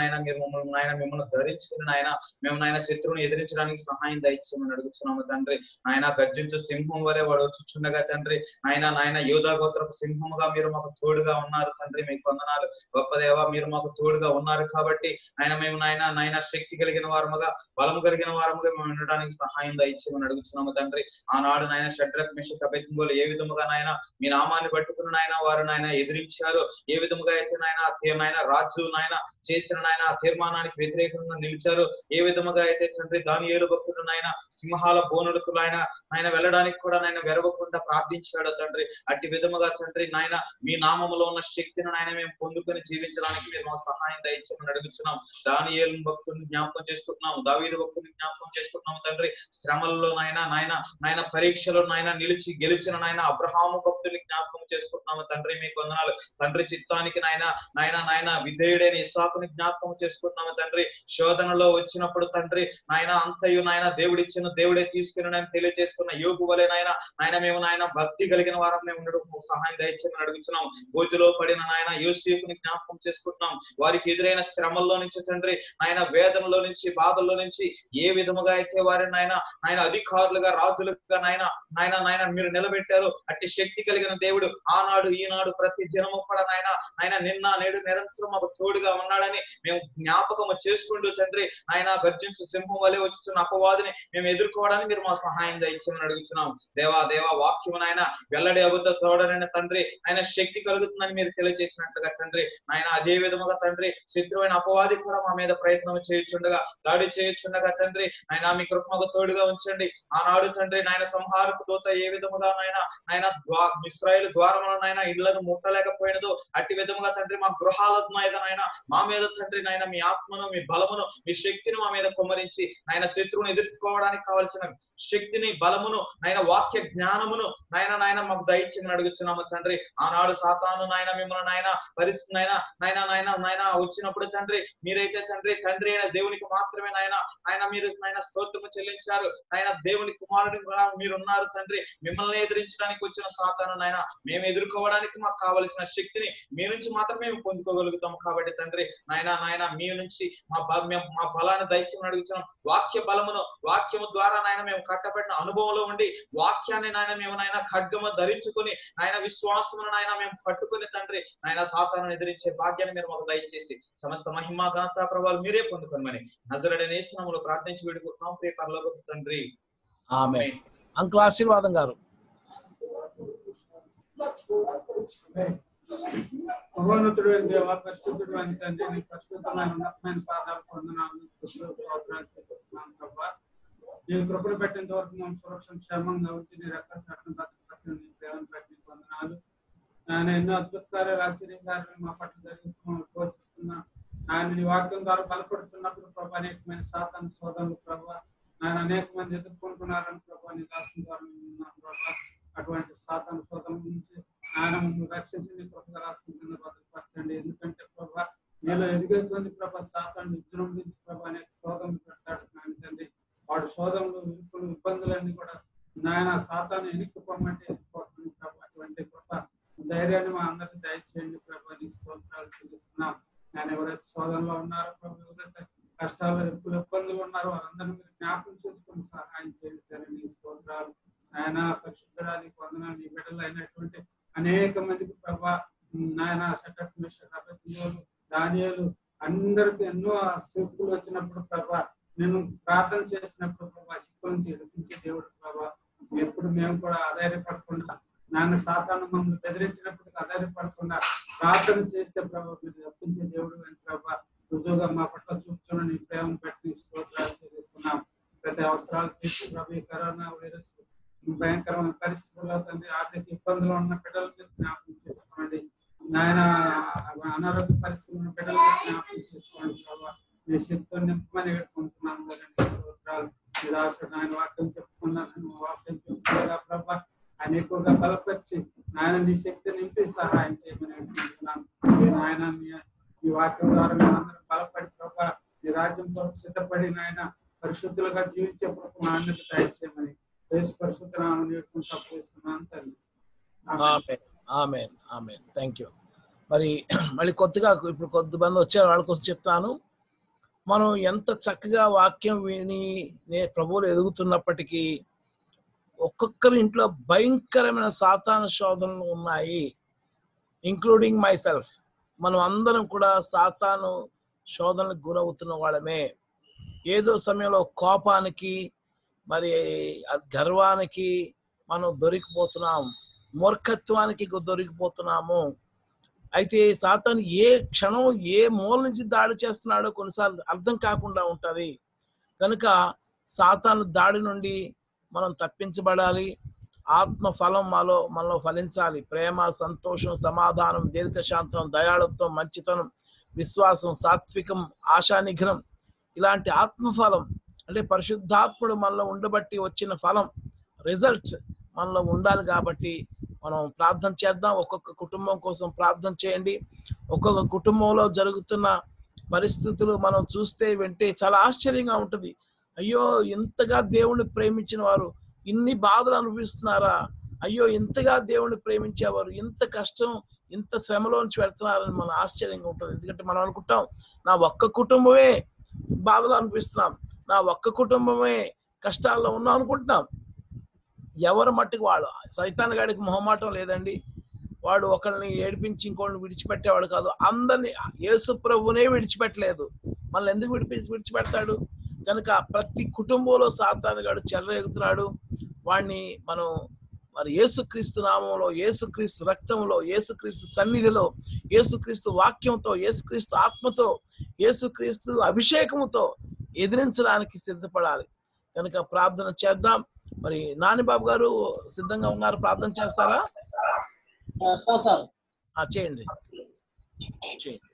నాయన మీరు మమ్మల్ని నాయన మిమ్మల్ని ధరించుకుని నాయన మేము నాయన శత్రువుని ఎదిరించడానికి సహాయం దయచేయమని అడుగుతున్నాము తండ్రి ఆయన గర్జించు సింహం వలె వాడు వచ్చుచుండగా తండ్రి ఆయన నాయన యోధా గోత్రపు సింహముగా మీరు మాకు తోడుగా ఉన్నారు తండ్రి మీకు వందనాలు గొప్ప దేవ మీరు మాకు తోడుగా ఉన్నారు కాబట్టి ఆయన మేము నాయన నాయన శక్తి కలిగిన వారముగా బలము కలిగిన వారముగా మేము ఉండడానికి సహాయం దయచేయమని అడుగుతున్నాము తండ్రి ఆనాడు నాయన షడ్రక్ మిషక్ అభ్యర్థింగోలు ఏ విధముగా నాయన మీ నామాన్ని పట్టుకుని నాయన వారు నాయన ఎదిరించారు ఏ విధముగా అయితే నాయన ఆ తీ- నాయన రాజు నాయన చేసిన నాయన ఆ తీర్మానానికి వ్యతిరేకంగా నిలిచారు ఏ విధముగా అయితే తండ్రి దాని ఏడు భక్తుడు నాయన సింహాల బోనులకు నాయన ఆయన వెళ్ళడానికి కూడా నాయన వెరవకుండా ప్రార్థించాడు తండ్రి అట్టి విధముగా తండ్రి నాయన మీ నామములో ఉన్న శక్తిని నాయన మేము పొందుకొని జీవించడానికి మీరు మాకు సహాయం దయచేయమని అడుగుతున్నాం దాని ఏలు భక్తుని జ్ఞాపకం చేసుకుంటున్నాం దావీదు భక్తుని జ్ఞాపకం చేసుకుంటున్నాం తండ్రి శ్రమల్లో నాయన నాయన నాయన పరీక్షలో నాయన నిలిచి గెలిచిన నాయన అబ్రహాము భక్తుని జ్ఞాపకం చేసుకుంటున్నాము తండ్రి మీకు వందనాలు తండ్రి చిత్తానికి నాయన నాయన నాయన విధేయుడైన ఇసాకుని జ్ఞాపకం చేసుకుంటున్నాము తండ్రి శోధనలో వచ్చినప్పుడు తండ్రి నాయన అంతయు నాయన దేవుడిచ్చిన దేవుడే తీసుకుని నేను తెలియజేసుకున్న యోగు వలె నాయన నాయన మేము నాయన భక్తి కలిగిన వారం మేము ఉండడం మాకు సహాయం దయచేయమని అడుగుతున్నాం గోతిలో పడిన నాయన యోసేపుని జ్ఞాపకం చేసుకుంటున్నాం వారికి ఎదురైన శ్రమల్లో నుంచి తండ్రి నాయన వేదనలో నుంచి బాధల్లో నుంచి ఏ విధముగా అయితే వారిని నాయన నాయన అధికారులుగా రాజులుగా నాయన నాయన నాయన మీరు నిలబెట్టారు అట్టి శక్తి కలిగిన దేవుడు ఆనాడు ఈనాడు ప్రతి దినము కూడా నాయన ఆయన నిన్న నేడు నిరంతరం మాకు తోడుగా ఉన్నాడని మేము జ్ఞాపకము చేసుకుంటూ తండ్రి ఆయన గర్జించు సింహం వలె వచ్చుతున్న అపవాదిని మేము ఎదుర్కోవడానికి మీరు మా సహాయం దయచేయమని అడుగుతున్నాం దేవా దేవా వాక్యం ఆయన వెల్లడి అగుత తోడనైన తండ్రి ఆయన శక్తి కలుగుతుందని మీరు తెలియజేసినట్లుగా తండ్రి ఆయన అదే విధముగా తండ్రి శత్రువైన అపవాది కూడా మా మీద ప్రయత్నం చేయుచుండగా దాడి చేయుచుండగా తండ్రి ఆయన మీ కృపమకు తోడుగా ఉంచండి ఆనాడు తండ్రి నాయన సంహారపు దూత ఏ విధముగా నాయన ఆయన ద్వా ఇస్రాయేల్ ద్వారములను నాయన ఇళ్లను ముట్టలేకపోయినదో అట్టి విధముగా తండ్రి మా గృహాల మీద నాయన మా మీద తండ్రి నాయన మీ ఆత్మను మీ బలమును మీ శక్తిని మా మీద కుమ్మరించి నాయన శత్రువును ఎదుర్కోవడానికి కావలసిన శక్తిని బలమును నాయన వాక్య జ్ఞానమును నాయన నాయన మాకు దయచేయమని అడుగుతున్నాము తండ్రి ఆనాడు సాతాను నాయన మిమ్మల్ని నాయన పరిస్థితి నాయన నాయన నాయన నాయన వచ్చినప్పుడు తండ్రి మీరైతే తండ్రి తండ్రి అయిన దేవునికి మాత్రమే నాయన ఆయన మీరు నాయన స్తోత్రము చెల్లించారు ఆయన దేవుని కుమారుడు కూడా మీరు ఉన్నారు తండ్రి మిమ్మల్ని ఎదిరించడానికి వచ్చిన సాతాను నాయన మేము ఎదుర్కోవడానికి మాకు కావలసిన శక్తిని మీ నుంచి మాత్రమే మేము పొందుకోగలుగుతాం కాబట్టి తండ్రి నాయన నాయన మీ నుంచి మా బ- మేము మా బలాన్ని దయచేయమని అడుగుతున్నాం వాక్య బలమును వాక్యము ద్వారా నాయన మేము కట్టబడిన అనుభవంలో ఉండి వాక్యాన్ని నాయన మేము నాయన ఖడ్గము ధరించుకొని ఆయన విశ్వాసమును నాయన మేము పట్టుకొని తండ్రి ఆయన సాతాను ఎదిరించే భాగ్యాన్ని మీరు మాకు దయచేసి సమస్త మహిమ ఘనత ప్రభావాలు మీరే పొందుకోనమని నజరడనే నేషనములు ప్రార్థించి వేడుకుంటున్నాం ప్రియ పరలోకపు తండ్రి ఆమె అంకుల్ ఆశీర్వాదం గారు మహోన్నతుడు అయిన దేవ పరిశుద్ధుడు అని తండ్రి నీ పరిశుద్ధమైన ఉన్నతమైన సాధారణ పొందనాలు స్తోత్రాలు చెల్లిస్తున్నాను ప్రభా నీ కృపను పెట్టినంత వరకు మనం సురక్షణ క్షేమంగా ఉంచి నీ రక్త చట్టం భద్రపరిచిన నీ ప్రేమను పెట్టి పొందనాలు ఆయన ఎన్నో అద్భుత కార్యాలు ఆశ్చర్య కార్యాలు మా పట్ల జరిగిస్తూ పోషిస్తున్నా ఆయన నీ వాక్యం ద్వారా బలపడుతున్నప్పుడు ప్రభా అనేకమైన సాతాను సోదరులు ప్రభా ఆయన అనేక మంది ఎదుర్కొంటున్నారని ప్రభా నీ దాసం ద్వారా మేము ఉన్నాం ప్రభా అటువంటి సాతాను సోదరుల నుంచి ఆయన మమ్మల్ని రక్షించి నీ కృపగా రాష్ట్రం కింద భద్రపరచండి ఎందుకంటే ప్రభా నీలో ఎదిగే కొద్ది ప్రభా సాతాను విజృంభించి ప్రభా అనేక శోధనలు పెట్టాడు నాయన తండ్రి వాడు శోధనలు విరుపులు ఇబ్బందులన్నీ కూడా నాయన సాతాను ఎన్నికపోమంటే ఎన్నిపోతుంది ప్రభా అటువంటి కృప ధైర్యాన్ని మా అందరికి దయచేయండి ప్రభా నీ స్తోత్రాలు చెల్లిస్తున్నాం ఆయన ఎవరైతే శోధనలో ఉన్నారో ప్రభు ఎవరైతే కష్టాలు ఎప్పుడు ఇబ్బందులు ఉన్నారో వారందరినీ మీరు జ్ఞాపకం చేసుకుని సహాయం చేయండి తండ్రి నీ స్తోత్రాలు ఆయన పరిశుద్ధడానికి వందనాలు నీ బిడ్డలు అయినటువంటి అనేక మందికి ప్రభా నాయన సెటప్ మిషన్ దానియాలు అందరికి ఎన్నో శిల్పులు వచ్చినప్పుడు ప్రభా నేను ప్రార్థన చేసినప్పుడు ప్రభా శిల్పు నుంచి ఎదిరించే దేవుడు ప్రభా ఎప్పుడు మేము కూడా ఆధారపడకుండా నాన్న సాతాను మమ్మల్ని బెదిరించినప్పుడు ఆధారపడకుండా ప్రార్థన చేస్తే ప్రభా మీరు తప్పించే దేవుడు అని ప్రభా రుజువుగా మా పట్ల చూపుతున్న నీ ప్రేమను బట్టి నీ స్తోత్రాలు చెల్లిస్తున్నాం ప్రతి అవసరాలు తీర్చి ప్రభు ఈ కరోనా వైరస్ భయంకరమైన పరిస్థితుల్లో తండ్రి ఆర్థిక ఇబ్బందులు ఉన్న బిడ్డల మీద జ్ఞాపకం చేసుకోండి నాయన అనారోగ్య పరిస్థితులు ఉన్న బిడ్డల మీద జ్ఞాపకం చేసుకోండి ప్రభా మీ శక్తితో నింపమని వేడుకుంటున్నాను కదండి స్తోత్రాలు నిరాశ నాయన వాక్యం చెప్పుకున్నాను వాక్యం చెప్పుకోగా ప్రభా ఆయన ఎక్కువగా బలపరిచి నాయన నీ శక్తి నింపి సహాయం చేయమని వేడుకుంటున్నాను ఈ నాయన మీ- ఈ వాక్యం ద్వారా మేమందరం బలపడి ప్రభా నీ రాజ్యం కొరకు సిద్ధపడి నాయన పరిశుద్ధులుగా జీవించే ప్రభు నాణ్యత దయచేయమని యేసు పరిశుద్ధ నామం వేడుకుని తప్పిస్తున్నాను తండ్రి ఆమేన్. ఆమె ఆమెన్ ఆమెన్ థ్యాంక్ యూ మరి మళ్ళీ కొత్తగా ఇప్పుడు కొద్దిమంది వచ్చారు వాళ్ళ కోసం చెప్తాను మనం ఎంత చక్కగా వాక్యం విని నే- ప్రభువులు ఎదుగుతున్నప్పటికీ ఒక్కొక్కరి ఇంట్లో భయంకరమైన సాతాన శోధనలు ఉన్నాయి ఇంక్లూడింగ్ మై సెల్ఫ్ మనం అందరం కూడా సాతాను శోధనలకు గురవుతున్న వాళ్ళమే ఏదో సమయంలో కోపానికి మరి ఆ గర్వానికి మనం దొరికిపోతున్నాం మూర్ఖత్వానికి గు- దొరికిపోతున్నాము అయితే సాతాను ఏ క్షణం ఏ మూల నుంచి దాడి చేస్తున్నాడో కొన్నిసార్లు అర్థం కాకుండా ఉంటది కనుక సాతాను దాడి నుండి మనం తప్పించబడాలి ఆత్మ ఫలం మాలో మనలో ఫలించాలి ప్రేమ సంతోషం సమాధానం దీర్ఘశాంతం దయాళత్వం మంచితనం విశ్వాసం సాత్వికం ఆశానిఘ్నం ఇలాంటి ఆత్మఫలం అంటే పరిశుద్ధాత్ముడు మనలో ఉండబట్టి వచ్చిన ఫలం రిజల్ట్స్ మనలో ఉండాలి కాబట్టి మనం ప్రార్థన చేద్దాం ఒక్కొక్క కుటుంబం కోసం ప్రార్థన చేయండి ఒక్కొక్క కుటుంబంలో జరుగుతున్న పరిస్థితులు మనం చూస్తే వింటే చాలా ఆశ్చర్యంగా ఉంటుంది అయ్యో ఇంతగా దేవుణ్ణి ప్రేమించిన వారు ఇన్ని బాధలు అనుభవిస్తున్నారా అయ్యో ఇంతగా దేవుణ్ణి ప్రేమించేవారు ఇంత కష్టం ఇంత శ్రమలోంచి వెళ్తున్నారని మన ఆశ్చర్యంగా ఉంటుంది ఎందుకంటే మనం అనుకుంటాం నా ఒక్క కుటుంబమే బాధలు అనిపిస్తున్నాం నా ఒక్క కుటుంబమే కష్టాల్లో ఉన్నాం అనుకుంటున్నాం ఎవరు మట్టుకు వాడు సైతాన్ గాడికి మొహమాటం లేదండి వాడు ఒకరిని ఏడిపించి ఇంకోటిని విడిచిపెట్టేవాడు కాదు అందరిని యేసు ప్రభునే విడిచిపెట్టలేదు మళ్ళీ ఎందుకు విడిపి విడిచిపెడతాడు కనుక ప్రతి కుటుంబంలో సాతాను గాడు చెర్రేగుతున్నాడు వాడిని మనం మరి యేసుక్రీస్తు నామంలో యేసుక్రీస్తు రక్తంలో యేసుక్రీస్తు సన్నిధిలో యేసుక్రీస్తు వాక్యంతో యేసుక్రీస్తు ఆత్మతో యేసుక్రీస్తు అభిషేకముతో ఎదిరించడానికి సిద్ధపడాలి కనుక ప్రార్థన చేద్దాం మరి నానిబాబు గారు సిద్ధంగా ఉన్నారు ప్రార్థన చేస్తారా చేస్తాం సార్ ఆ, చేయండి చేయండి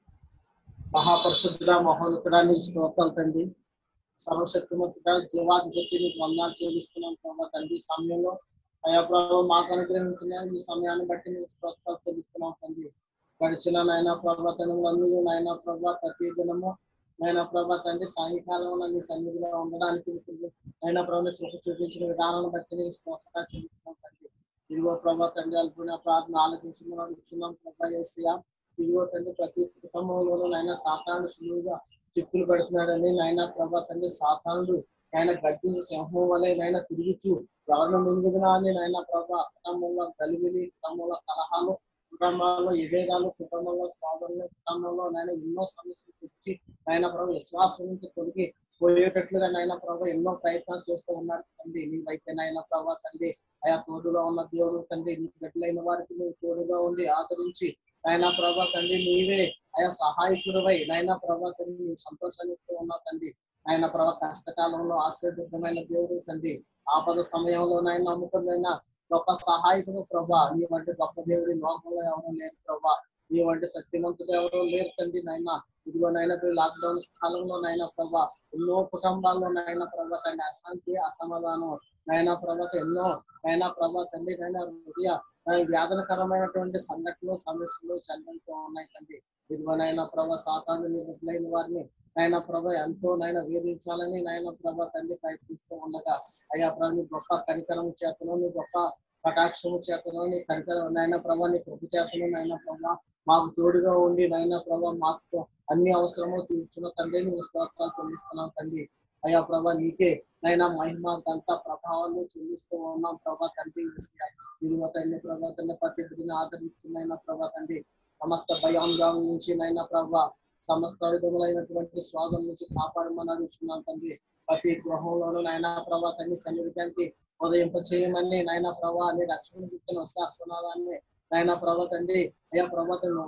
మహాపరిశుద్ధుడ మహోన్నతుడా నీకు స్తోత్రాలు తండ్రి సర్వశక్తిమంతుడ జీవాధిపతి నీకు వందాలు చెల్లిస్తున్నాం ప్రభావ తండ్రి ఈ సమయంలో అయా ప్రభావ మాకు అనుగ్రహించిన ఈ సమయాన్ని బట్టి నీకు స్తోత్రాలు చెల్లిస్తున్నాం తండ్రి గడిచిన నాయన ప్రభాతనములన్నీ నాయన ప్రభా ప్రతి దినము నాయన ప్రభా తండ్రి సాయంకాలంలో నీ సన్నిధిలో ఉండడానికి నాయన ప్రభు కృప చూపించిన విధానాన్ని బట్టి నీకు స్తోత్రాలు చెల్లిస్తున్నాం తండ్రి ఇదిగో ప్రభా తండ్రి అనుకున్న ప్రార్థన ఆలోచించుకుని అడుగుతున్నాం ప్రభా ఏసయ్య ఇదిగో తండ్రి ప్రతి కుటుంబంలోనూ నాయన సాతాను సులువుగా చిక్కులు పెడుతున్నాడని నాయన ప్రభా తండ్రి సాతానుడు ఆయన గడ్డి సింహం వలె నాయన తిరుగుచు ఎవరిని మింగుదునా అని నాయన ప్రభా కుటుంబంలో గలిబిలి కుటుంబంలో కలహాలు కుటుంబాల్లో విభేదాలు కుటుంబంలో సోదరులు కుటుంబంలో నాయన ఎన్నో సమస్యలు తెచ్చి నాయన ప్రభు విశ్వాసం నుంచి తొలగి పోయేటట్లుగా నాయన ప్రభు ఎన్నో ప్రయత్నాలు చేస్తూ ఉన్నారు తండ్రి నీవైతే నాయన ప్రభా తండ్రి ఆయా తోడుగా ఉన్న దేవుడు తండ్రి నీ బిడ్డలైన వారికి నువ్వు తోడుగా ఉండి ఆదరించి నాయన ప్రభా తండ్రి నీవే ఆయా సహాయకుడివై నాయన ప్రభా తండ్రి నువ్వు సంతోషాన్ని ఇస్తూ ఉన్నావు తండ్రి ఆయన ప్రభా కష్టకాలంలో ఆశ్రయమైన దేవుడు తండ్రి ఆపద సమయంలో నాయన నమ్ముకున్న గొప్ప సహాయకుడు ప్రభా నీ వంటి గొప్ప దేవుడి లోకంలో ఎవరు లేరు ప్రభా నీ వంటి శక్తివంతుడు ఎవరు లేరు తండ్రి నాయన ఇదిగో నాయన లాక్డౌన్ కాలంలో నాయన ప్రభా ఎన్నో కుటుంబాల్లో నాయన ప్రభా తండ్రి అశాంతి అసమాధానం నాయన ప్రభా ఎన్నో నాయన ప్రభా తండ్రి నాయన హృదయ వ్యాధనకరమైనటువంటి సంఘటనలు సమస్యలు చల్లంతో ఉన్నాయి తండ్రి ఇదిగో నాయన ప్రభా సాతాను నీ బిడ్డలైన వారిని నాయన ప్రభ ఎంతో నాయన వేధించాలని నాయన ప్రభ తండ్రి ప్రయత్నిస్తూ ఉండగా అయ్యా ప్రభు నీ గొప్ప కనికరం చేతను నీ గొప్ప కటాక్షము చేతను నీ కనికరం నాయన ప్రభ నీ కృప చేతను నాయన ప్రభ మాకు తోడుగా ఉండి నాయన ప్రభ మాకు అన్ని అవసరము తీర్చున్న తండ్రి నీకు స్తోత్రాలు చెల్లిస్తున్నాం తండ్రి అయ్యా ప్రభ నీకే నైనా మహిమ గంట ప్రభావాలు చెల్లిస్తూ ఉన్నాం ప్రభా తండ్రి ఇదిగో తండ్రి ప్రభా తండ్రి ప్రతి బిడ్డని ఆదరించున్నైనా ప్రభా తండ్రి సమస్త భయాంగాల నుంచి నైనా ప్రభా సమస్త విధములైనటువంటి స్వాదం నుంచి కాపాడమని అడుగుతున్నాం తండ్రి ప్రతి గృహంలోనూ నాయన ప్రభా తండ్రి సన్నిధికి ఉదయింప చేయమని నాయన ప్రభా నీ రక్షణ ఇచ్చిన సాక్షనాదాన్ని నాయన ప్రభా తండ్రి అయ్యా ప్రభా తండ్రి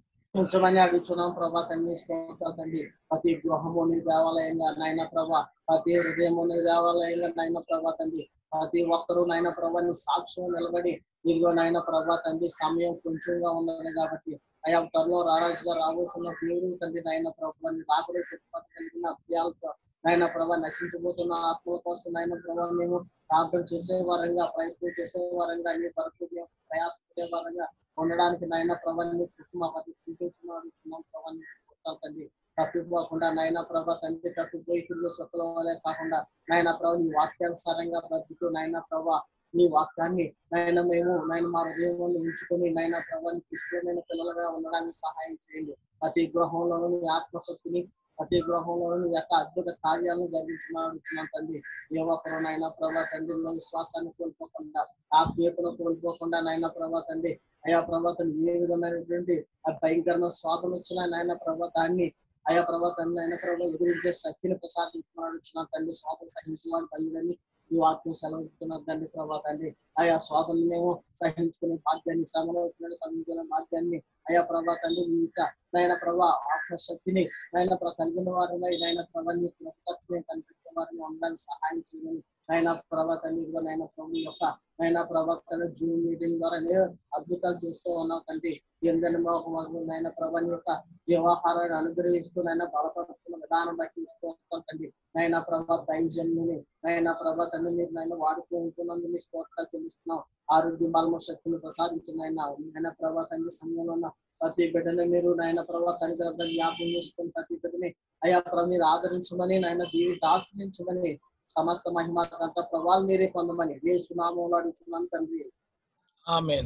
ఉంచమని అడుగుతున్నాం ప్రభా తండ్రి స్తోత్రాలు తండ్రి ప్రతి గృహము నీ దేవాలయంగా నాయన ప్రభా ప్రతి హృదయము నీ దేవాలయంగా నాయన ప్రభా తండ్రి ప్రతి ఒక్కరూ నాయన ప్రభా నీ సాక్ష్యం నిలబడి ఇదిగో నాయన ప్రభా తండ్రి సమయం కొంచెంగా ఉన్నది కాబట్టి అయా త్వరలో రారాజుగా రాబోతున్న దేవుడు తండ్రి నాయన ప్రభా నీ రాకడే సిద్ధపడి కలిగిన అభ్యాలతో నాయన ప్రభా నశించబోతున్న ఆత్మల కోసం నాయన ప్రభా మేము ప్రార్థన చేసే వారంగా ప్రయత్నం చేసే వారంగా నీ వరకు మేము ప్రయాసపడే వారంగా ఉండడానికి నాయన ప్రభా నీ కుటుంబ పద్ధతి చూపించున్నాం ప్రభా నీ స్తోత్రాలు తండ్రి తప్పిపోకుండా నాయన ప్రభా తండ్రి తప్పిపోయి పిల్లలు సొత్తల వలే కాకుండా నాయన ప్రభా నీ వాక్యానుసారంగా బ్రతుకుతూ నాయన ప్రభా నీ వాక్యాన్ని నాయన మేము నాయన మా హృదయంలో ఉంచుకొని నాయన ప్రభాని ఇష్టమైన పిల్లలుగా ఉండడానికి సహాయం చేయండి ప్రతి గృహంలోనూ నీ ఆత్మశక్తిని ప్రతి గృహంలో నీ యొక్క అద్భుత కార్యాలను జరిగించున్నాడు తండ్రి ఏ ఒక్కరు నాయన ప్రభా తండ్రి నీ విశ్వాసాన్ని కోల్పోకుండా ఆత్మీయతను కోల్పోకుండా నాయన ప్రభా తండ్రి అయా ప్రభా తండ్రి ఏ విధమైనటువంటి ఆ భయంకరమైన స్వాతం వచ్చిన నాయన ప్రభా దాన్ని అయా ప్రభా తండ్రి నాయన ప్రభా ఎదురించే శక్తిని ప్రసాదించుకున్నాడు తండ్రి స్వాతం సహించిన తండ్రి ఈ వాక్యం సెలవుతున్నారు తండ్రి ప్రభా తండ్రి ఆయా స్వాతంత్రమేమో సహించుకునే భాగ్యాన్ని శ్రమలో వచ్చిన సహించిన భాగ్యాన్ని అయా ప్రభా తండ్రి ఇంకా నాయన ప్రభా ఆత్మశక్తిని నాయన ప్రభా కలిగిన వారిని నాయన ప్రభా నీ కృతజ్ఞతని కనిపించిన వారిని అందరినీ సహాయం చేయమని నాయన ప్రభా తండ్రి ఇదిగో నాయన ప్రభు యొక్క నాయన ప్రభా తండ్రి జూమ్ మీటింగ్ ద్వారా నేను అద్భుతాలు చేస్తూ ఉన్నావు తండ్రి ఎందని నాయన ప్రభా నీ యొక్క జీవాహారాన్ని అనుగ్రహిస్తూ నాయన బలపరుస్తున్న విధానం బట్టి ఇస్తూ తండ్రి నాయన ప్రభా దైజన్యుని నాయన ప్రభా తండ్రి మీరు నాయన వాడుతూ ఉంటున్నందుకు నీ స్తోత్రాలు తెలుస్తున్నాం ఆరోగ్య బలమ శక్తిని ప్రసాదించిన ఆయన నాయన ప్రభా తండ్రి సమయంలో ఉన్న ప్రతి బిడ్డని మీరు నాయన ప్రభా కనికరంగా జ్ఞాపకం చేసుకుని ప్రతి బిడ్డని అయ్యా ప్రభు మీరు ఆదరించమని నాయన దీవి ఆశ్రయించమని సమస్త మహిమ అంత ప్రభావం మీరే పొందమని ఏ సునామంలో అడుగుతున్నాను తండ్రి ఆమెన్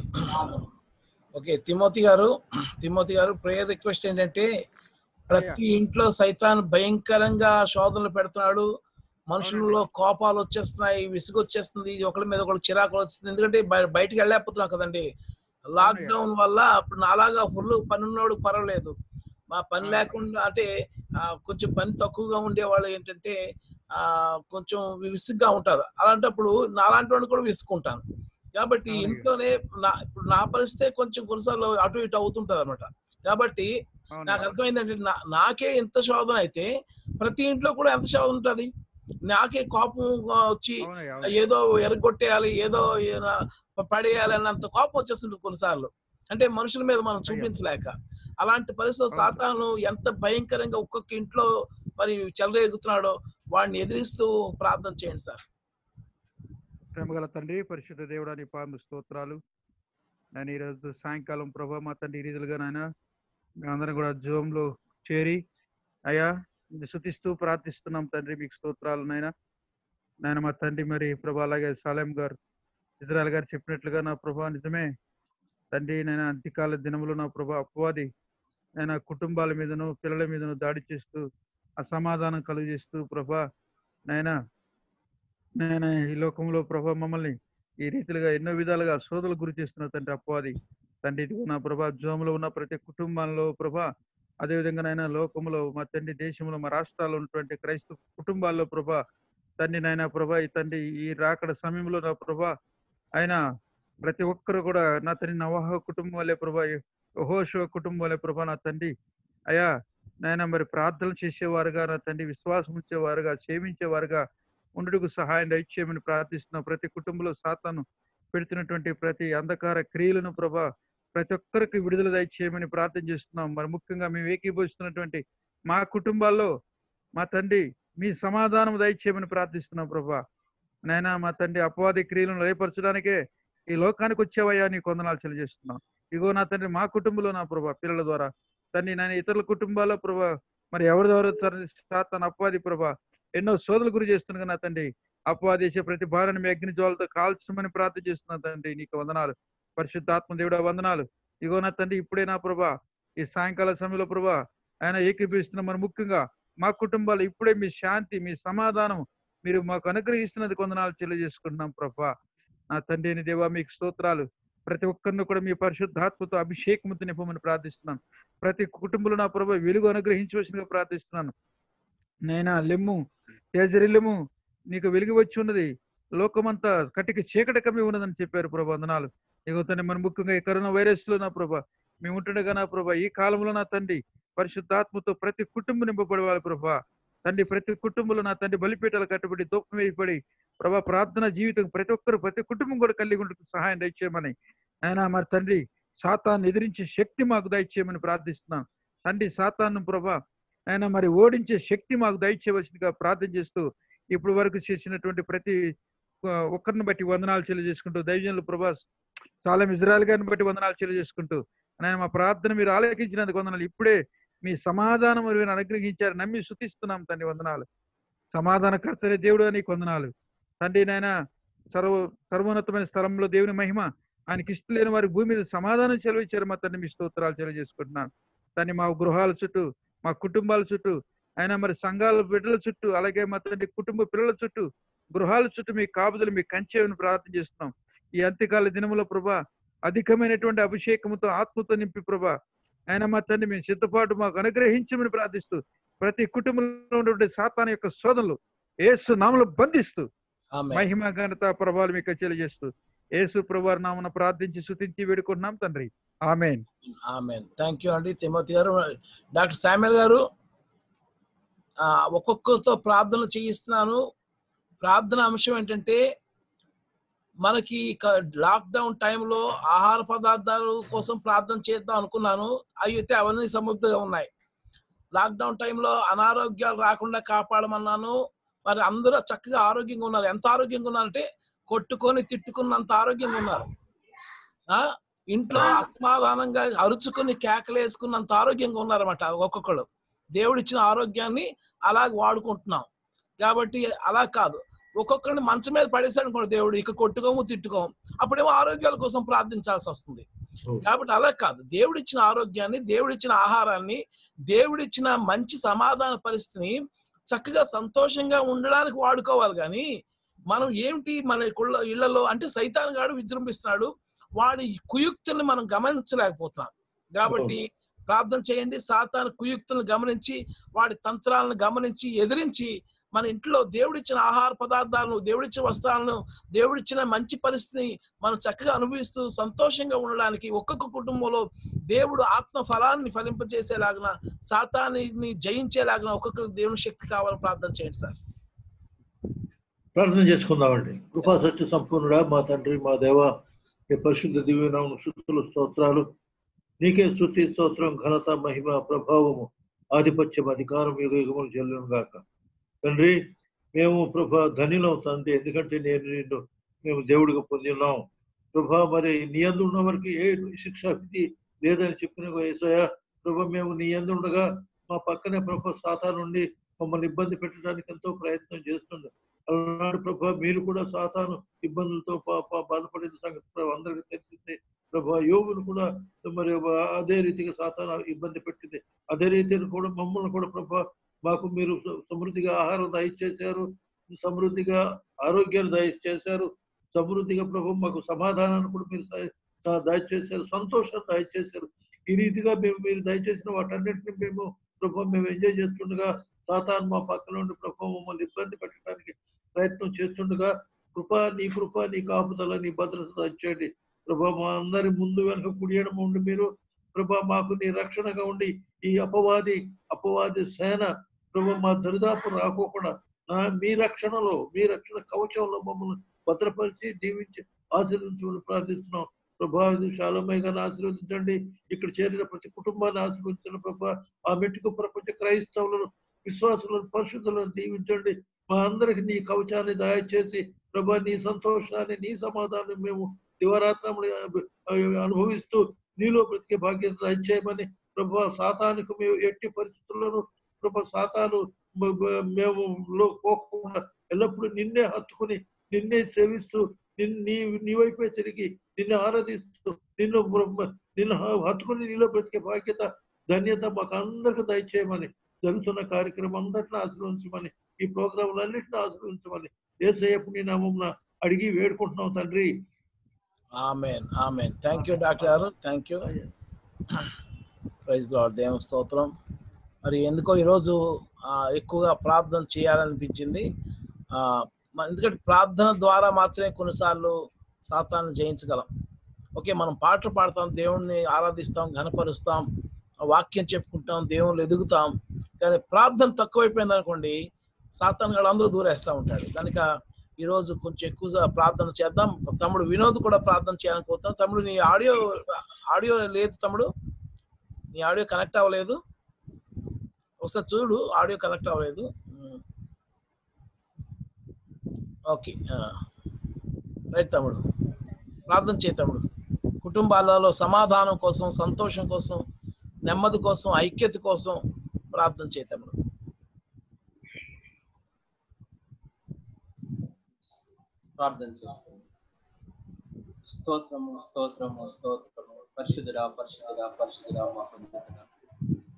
ఓకే తిమోతి గారు తిమోతి గారు ప్రేయర్ రిక్వెస్ట్ ఏంటంటే ప్రతి ఇంట్లో సైతాన్ భయంకరంగా శోధనలు పెడుతున్నాడు మనుషుల్లో కోపాలు వచ్చేస్తున్నాయి విసుగు వచ్చేస్తుంది ఒకరి మీద ఒకరు చిరాకులు వస్తుంది ఎందుకంటే బయ- బయటికి వెళ్ళలేకపోతున్నాం కదండి లాక్డౌన్ వల్ల అప్పుడు నాలాగా ఫుల్ పని ఉన్నవాడు పర్వాలేదు మా పని లేకుండా అంటే ఆ, కొంచెం పని తక్కువగా ఉండే వాళ్ళు ఏంటంటే ఆ కొంచెం విసుగ్గా ఉంటారు అలాంటప్పుడు నాలాంటి వాడిని కూడా విసుక్కుంటాను కాబట్టి ఇంట్లోనే నా ఇప్పుడు నా పరిస్థితి కొంచెం కొన్నిసార్లు అటు ఇటు అవుతుంటది అనమాట కాబట్టి నాకు అర్థమైందంటే నా నాకే ఎంత శోధన అయితే ప్రతి ఇంట్లో కూడా ఎంత శోధన ఉంటది నాకే కోపం వచ్చి ఏదో ఎరగొట్టేయాలి ఏదో ఏదో పడేయాలి అన్నంత కోపం వచ్చేస్తుంటుంది కొన్నిసార్లు అంటే మనుషుల మీద మనం చూపించలేక అలాంటి పరిస్థితి సాతాను ఎంత భయంకరంగా ఒక్కొక్క ఇంట్లో మరి చెలరేగుతున్నాడో వాడిని ఎదిరిస్తూ ప్రార్థన చేయండి సార్ ప్రేమగల తండ్రి పరిశుద్ధ దేవుడాని పాము స్తోత్రాలు నేను ఈరోజు సాయంకాలం ప్రభా మా తండ్రి ఈ రీతిలుగా నాయన మేమందరం కూడా జోమ్ లో చేరి అయ్యా నిన్ను శుతిస్తూ ప్రార్థిస్తున్నాం తండ్రి మీకు స్తోత్రాలు నాయన నాయన మా తండ్రి మరి ప్రభా అలాగే సాలెం గారు ఇజ్రాయల్ గారు చెప్పినట్లుగా నా ప్రభా నిజమే తండ్రి నేను అంత్యకాల దినములు నా ప్రభా అపవాది నేను కుటుంబాల మీదను పిల్లల మీదను దాడి చేస్తూ అసమాధానం కలుగజేస్తూ ప్రభా నాయనా నేను ఈ లోకంలో ప్రభా మమ్మల్ని ఈ రీతిలుగా ఎన్నో విధాలుగా శోధలు గురి చేస్తున్న తండ్రి అపవాది తండ్రి ఇదిగో నా ప్రభా జోములో ఉన్న ప్రతి కుటుంబంలో ప్రభా అదేవిధంగా నాయన లోకంలో మా తండ్రి దేశంలో మా రాష్ట్రాల్లో ఉన్నటువంటి క్రైస్తవ కుటుంబాల్లో ప్రభా తండ్రి నాయన ప్రభా ఈ తండ్రి ఈ రాకడ సమయంలో నా ప్రభా ఆయన ప్రతి ఒక్కరు కూడా నా తండ్రి నవాహ కుటుంబం వల్లే ప్రభా యెహోషువ కుటుంబం వల్లే ప్రభా నా తండ్రి అయా నాయన మరి ప్రార్థనలు చేసేవారుగా నా తండ్రి విశ్వాసం ఉంచేవారుగా సేవించేవారుగా ఉండుటకు సహాయం దయచేయమని ప్రార్థిస్తున్న ప్రతి కుటుంబంలో సాతాను పెడుతున్నటువంటి ప్రతి అంధకార క్రియలను ప్రభా ప్రతి ఒక్కరికి విడుదల దయచేయమని ప్రార్థన చేస్తున్నాం మరి ముఖ్యంగా మేము ఏకీభవిస్తున్నటువంటి మా కుటుంబాల్లో మా తండ్రి మీ సమాధానం దయచేయమని ప్రార్థిస్తున్నాం ప్రభా నాయనా మా తండ్రి అపవాది క్రియలను లయపరచడానికే ఈ లోకానికి వచ్చావయ్యా నీ కొందనాలు తెలియజేస్తున్నాం ఇగో నా తండ్రి మా కుటుంబంలో నా ప్రభా పిల్లల ద్వారా తండ్రి నేను ఇతరుల కుటుంబాల్లో ప్రభా మరి ఎవరి ద్వారా తండ్రి సాతాను అపవాది ప్రభా ఎన్నో శోధలు గురి చేస్తున్నా నా తండ్రి అపవాది చేసే ప్రతి భారాన్ని మీ అగ్ని జ్వాలతో కాల్చమని ప్రార్థన చేస్తున్నా తండ్రి నీకు వందనాలు పరిశుద్ధాత్మ దేవుడా వందనాలు ఇగో నా తండ్రి ఇప్పుడే నా ప్రభా ఈ సాయంకాల సమయంలో ప్రభా ఆయన ఏకీపిస్తున్న మరి ముఖ్యంగా మా కుటుంబాలు ఇప్పుడే మీ శాంతి మీ సమాధానం మీరు మాకు అనుగ్రహిస్తున్నది కొందనాలు తెలియజేసుకుంటున్నాం ప్రభా నా తండ్రి అని దేవా మీకు స్తోత్రాలు ప్రతి ఒక్కరిని కూడా మీ పరిశుద్ధాత్మతో అభిషేకముతో నింపమని ప్రార్థిస్తున్నాను ప్రతి కుటుంబంలో నా ప్రభా వెలుగు అనుగ్రహించవలసిందిగా ప్రార్థిస్తున్నాను నైనా లెమ్ము తేజరిల్లెము నీకు వెలుగు వచ్చి ఉన్నది లోకమంతా కటికి చీకటి కమ్మి ఉన్నదని చెప్పారు ప్రభా వందనాలు ఇగోతనే మన ముఖ్యంగా ఈ కరోనా వైరస్ లో నా ప్రభా మేము ఉంటుండగా నా ప్రభా ఈ కాలంలో నా తండ్రి పరిశుద్ధాత్మతో ప్రతి కుటుంబం నింపబడవాలి ప్రభా తండ్రి ప్రతి కుటుంబంలో నా తండ్రి బలిపీఠాలు కట్టబడి దూపం వేయబడి ప్రభా ప్రార్థన జీవితం ప్రతి ఒక్కరు ప్రతి కుటుంబం కూడా కలిగి ఉండటం సహాయం దయచేయమని ఆయన మరి తండ్రి సాతాన్ని ఎదిరించే శక్తి మాకు దయచేయమని ప్రార్థిస్తున్నాం తండ్రి సాతాను ప్రభా ఆయన మరి ఓడించే శక్తి మాకు దయచేయవలసిందిగా ప్రార్థన చేస్తూ ఇప్పుడు వరకు చేసినటువంటి ప్రతి ఆ, ఒక్కరిని బట్టి వందనాలు తెలియజేసుకుంటూ దైవజనులు ప్రభా సాలం ఇజ్రాయల్ గారిని బట్టి వందనాలు తెలియజేసుకుంటూ ఆయన మా ప్రార్థన మీరు ఆలకించినందుకు వందనాలు ఇప్పుడే మీ సమాధానం మీరు అనుగ్రహించారు నమ్మి శుతిస్తున్నాం తండ్రి వందనాలు సమాధానకర్తనే దేవుడు నీకు వందనాలు తండ్రి నాయన సర్వ సర్వోన్నతమైన స్థలంలో దేవుని మహిమ ఆయనకి ఇష్టం లేని వారి భూమి మీద సమాధానం చెలవిచ్చారు మా తండ్రి మీ స్తోత్రాలు తెలియజేసుకుంటున్నాను తండ్రి మా గృహాల చుట్టూ మా కుటుంబాల చుట్టూ ఆయన మరి సంఘాల బిడ్డల చుట్టూ అలాగే మా తండ్రి కుటుంబ పిల్లల చుట్టూ గృహాల చుట్టూ మీ కాపుదలు మీ కంచేవని ప్రార్థన చేస్తున్నాం ఈ అంత్యకాల దినములో ప్రభా అధికమైనటువంటి అభిషేకముతో ఆత్మతో నింపి ప్రభా ఆయన మా తండ్రి మీ సిద్ధపాటు మాకు అనుగ్రహించమని ప్రార్థిస్తూ ప్రతి కుటుంబంలో ఉన్నటువంటి సాతాన యొక్క శోధనలు ఏసు నామలు బంధిస్తూ ఆమె మహిమ ఘనత ప్రభావాలు మీకు తెలియజేస్తూ యేసు ప్రభు నామన ప్రార్థించి శుతించి వేడుకుంటున్నాం తండ్రి ఆమెన్ ఆమె థ్యాంక్ యూ అండి తిమోతి గారు డాక్టర్ శామ్యుల్ గారు ఆ, ఒక్కొక్కరితో ప్రార్థన చేయిస్తున్నాను ప్రార్థన అంశం ఏంటంటే మనకి లాక్డౌన్ టైంలో ఆహార పదార్థాల కోసం ప్రార్థన చేద్దాం అనుకున్నాను అవి అయితే అవన్నీ సమృద్ధిగా ఉన్నాయి లాక్డౌన్ టైంలో అనారోగ్యాలు రాకుండా కాపాడమన్నాను మరి అందరూ చక్కగా ఆరోగ్యంగా ఉన్నారు ఎంత ఆరోగ్యంగా ఉన్నారంటే కొట్టుకొని తిట్టుకున్నంత ఆరోగ్యంగా ఉన్నారు ఆ ఇంట్లో అసమాధానంగా అరుచుకుని కేకలు వేసుకున్నంత ఆరోగ్యంగా ఉన్నారన్నమాట ఒక్కొక్కడు దేవుడిచ్చిన ఆరోగ్యాన్ని అలాగ వాడుకుంటున్నాం కాబట్టి అలా కాదు ఒక్కొక్కరిని మంచం మీద పడేసాడు అనుకోండి దేవుడు ఇక కొట్టుకోము తిట్టుకోము అప్పుడేమో ఆరోగ్యాల కోసం ప్రార్థించాల్సి వస్తుంది కాబట్టి అలా కాదు దేవుడిచ్చిన ఆరోగ్యాన్ని దేవుడిచ్చిన ఆహారాన్ని దేవుడిచ్చిన మంచి సమాధాన పరిస్థితిని చక్కగా సంతోషంగా ఉండడానికి వాడుకోవాలి కానీ మనం ఏమిటి మన కుళ్ళ ఇళ్లలో అంటే సైతాన్ గాడు విజృంభిస్తున్నాడు వాడి కుయుక్తుల్ని మనం గమనించలేకపోతున్నాం కాబట్టి ప్రార్థన చేయండి సాతాను కుయుక్తులను గమనించి వాడి తంత్రాలను గమనించి ఎదిరించి మన ఇంట్లో దేవుడిచ్చిన ఆహార పదార్థాలను దేవుడిచ్చిన వస్త్రాలను దేవుడిచ్చిన మంచి పరిస్థితిని మనం చక్కగా అనుభవిస్తూ సంతోషంగా ఉండడానికి ఒక్కొక్క కుటుంబంలో దేవుడు ఆత్మ ఫలాన్ని ఫలింపజేసేలాగిన సాతాన్ని జయించేలాగిన ఒక్కొక్క దేవుని శక్తి కావాలని ప్రార్థన చేయండి సార్ ప్రార్థన చేసుకుందామండి కృపా సత్య సంపూర్ణుడా మా తండ్రి మా దేవ నీ పరిశుద్ధ దివ్యనామ శుద్ధులు స్తోత్రాలు నీకే స్థుతి స్తోత్రం ఘనత మహిమ ప్రభావము ఆధిపత్యం అధికారం యుగ యుగములు చెల్లును గాక తండ్రి మేము ప్రభా ధనిలం తండ్రి ఎందుకంటే నేను నిన్ను మేము దేవుడిగా పొంది ఉన్నాం ప్రభా మరి నీ అందు ఉన్న వరకు ఏ శిక్ష విధి లేదని చెప్పిన ఏసయ ప్రభా మేము నీ అందు ఉండగా మా పక్కనే ప్రభా సాతా నుండి మమ్మల్ని ఇబ్బంది పెట్టడానికి ఎంతో ప్రయత్నం చేస్తుంది అలాంటి ప్రభా మీరు కూడా సాతాను ఇబ్బందులతో పా- పా- బాధపడిన సంగతి ప్రభా అందరికీ తెలిసిందే ప్రభా యోగును కూడా మరి అదే రీతిగా సాతాను ఇబ్బంది పెట్టింది అదే రీతిని కూడా మమ్మల్ని కూడా ప్రభా మాకు మీరు స- సమృద్ధిగా ఆహారం దయచేశారు సమృద్ధిగా ఆరోగ్యాన్ని దయచేశారు సమృద్ధిగా ప్రభు మాకు సమాధానాన్ని కూడా మీరు స- స- దయచేశారు సంతోషాన్ని దయచేశారు ఈ రీతిగా మేము మీరు దయచేసిన వాటన్నిటిని మేము ప్రభు మేము ఎంజాయ్ చేస్తుండగా సాతాన్ మా పక్కన ఉండి ప్రభు మమ్మల్ని ఇబ్బంది పెట్టడానికి ప్రయత్నం చేస్తుండగా కృప నీ కృప నీ కాపుదల నీ భద్రత దయచేయండి ప్రభా మా అందరి ముందు వెనక కుడియడం ఉండి మీరు ప్రభా మాకు నీ రక్షణగా ఉండి ఈ అపవాది అపవాది సేన ప్రభు మా దరిదాపు రాకోకుండా నా మీ రక్షణలో మీ రక్షణ కవచంలో మమ్మల్ని భద్రపరిచి దీవించి ఆశీర్వదించమని ప్రార్థిస్తున్నాం ప్రభా శాలమయ్య గారిని ఆశీర్వదించండి ఇక్కడ చేరిన ప్రతి కుటుంబాన్ని ఆశీర్వదించిన ప్రభా ఆ మెట్టుకు ప్రపంచ క్రైస్తవులను విశ్వాసులను పరిశుద్ధులను దీవించండి మా అందరికి నీ కవచాన్ని దయచేసి ప్రభా నీ సంతోషాన్ని నీ సమాధానం మేము దివరాత్రములు అనుభవిస్తూ నీలో బ్రతికే భాగ్యత దయచేయమని ప్రభా సాతానికి మేము ఎట్టి పరిస్థితుల్లోనూ ప్రభా సాతాను మ- మ- మేము లో పోకుండా ఎల్లప్పుడూ నిన్నే హత్తుకుని నిన్నే సేవిస్తూ నిన్ నీ నీ వైపే తిరిగి నిన్ను ఆరాధిస్తూ నిన్ను బ్రహ్మ- నిన్ను హ- హత్తుకుని నీలో బ్రతికే బాధ్యత ధన్యత మాకు అందరికి దయచేయమని జరుగుతున్న కార్యక్రమం అందరిని ఆశీర్వదించమని ఈ ప్రోగ్రాంలన్నింటినీ ఆశీర్వదించమని ఏసయ్యపు నీ నామమున అడిగి వేడుకుంటున్నాం తండ్రి ఆమెన్ ఆమెన్ థ్యాంక్ యూ డాక్టర్ గారు థ్యాంక్ యూ ప్రైజ్ లార్డ్ దేవ స్తోత్రం మరి ఎందుకో ఈరోజు ఆ, ఎక్కువగా ప్రార్థన చేయాలనిపించింది ఆ, మ- ఎందుకంటే ప్రార్థన ద్వారా మాత్రమే కొన్నిసార్లు సాతాన్ని జయించగలం ఓకే మనం పాటలు పాడతాం దేవుణ్ణి ఆరాధిస్తాం ఘనపరుస్తాం ఆ వాక్యం చెప్పుకుంటాం దేవుళ్ళు ఎదుగుతాం కానీ ప్రార్థన తక్కువైపోయింది అనుకోండి సాతాన్ గడు అందరూ దూరేస్తూ ఉంటాడు కనుక ఈరోజు కొంచెం ఎక్కువ ప్రార్థన చేద్దాం తమ్ముడు వినోద్ కూడా ప్రార్థన చేయాలనుకుంటున్నాం తమ్ముడు నీ ఆడియో ఆడియో లేదు తమ్ముడు నీ ఆడియో కనెక్ట్ అవ్వలేదు ఒకసారి చూడు ఆడియో కనెక్ట్ అవ్వలేదు ఉమ్. ఓకే ఆ. రైట్ తమ్ముడు ప్రార్థన చేయి తమ్ముడు కుటుంబాలలో సమాధానం కోసం సంతోషం కోసం నెమ్మది కోసం ఐక్యత కోసం ప్రార్థన చేయి తమ్ముడు ప్రార్థన చేస్తాం స్తోత్రము స్తోత్రము స్తోత్రము పరిశుద్ధుడా పరిశుద్ధుడా పరిశుద్ధుడా మా పొందుతున్నా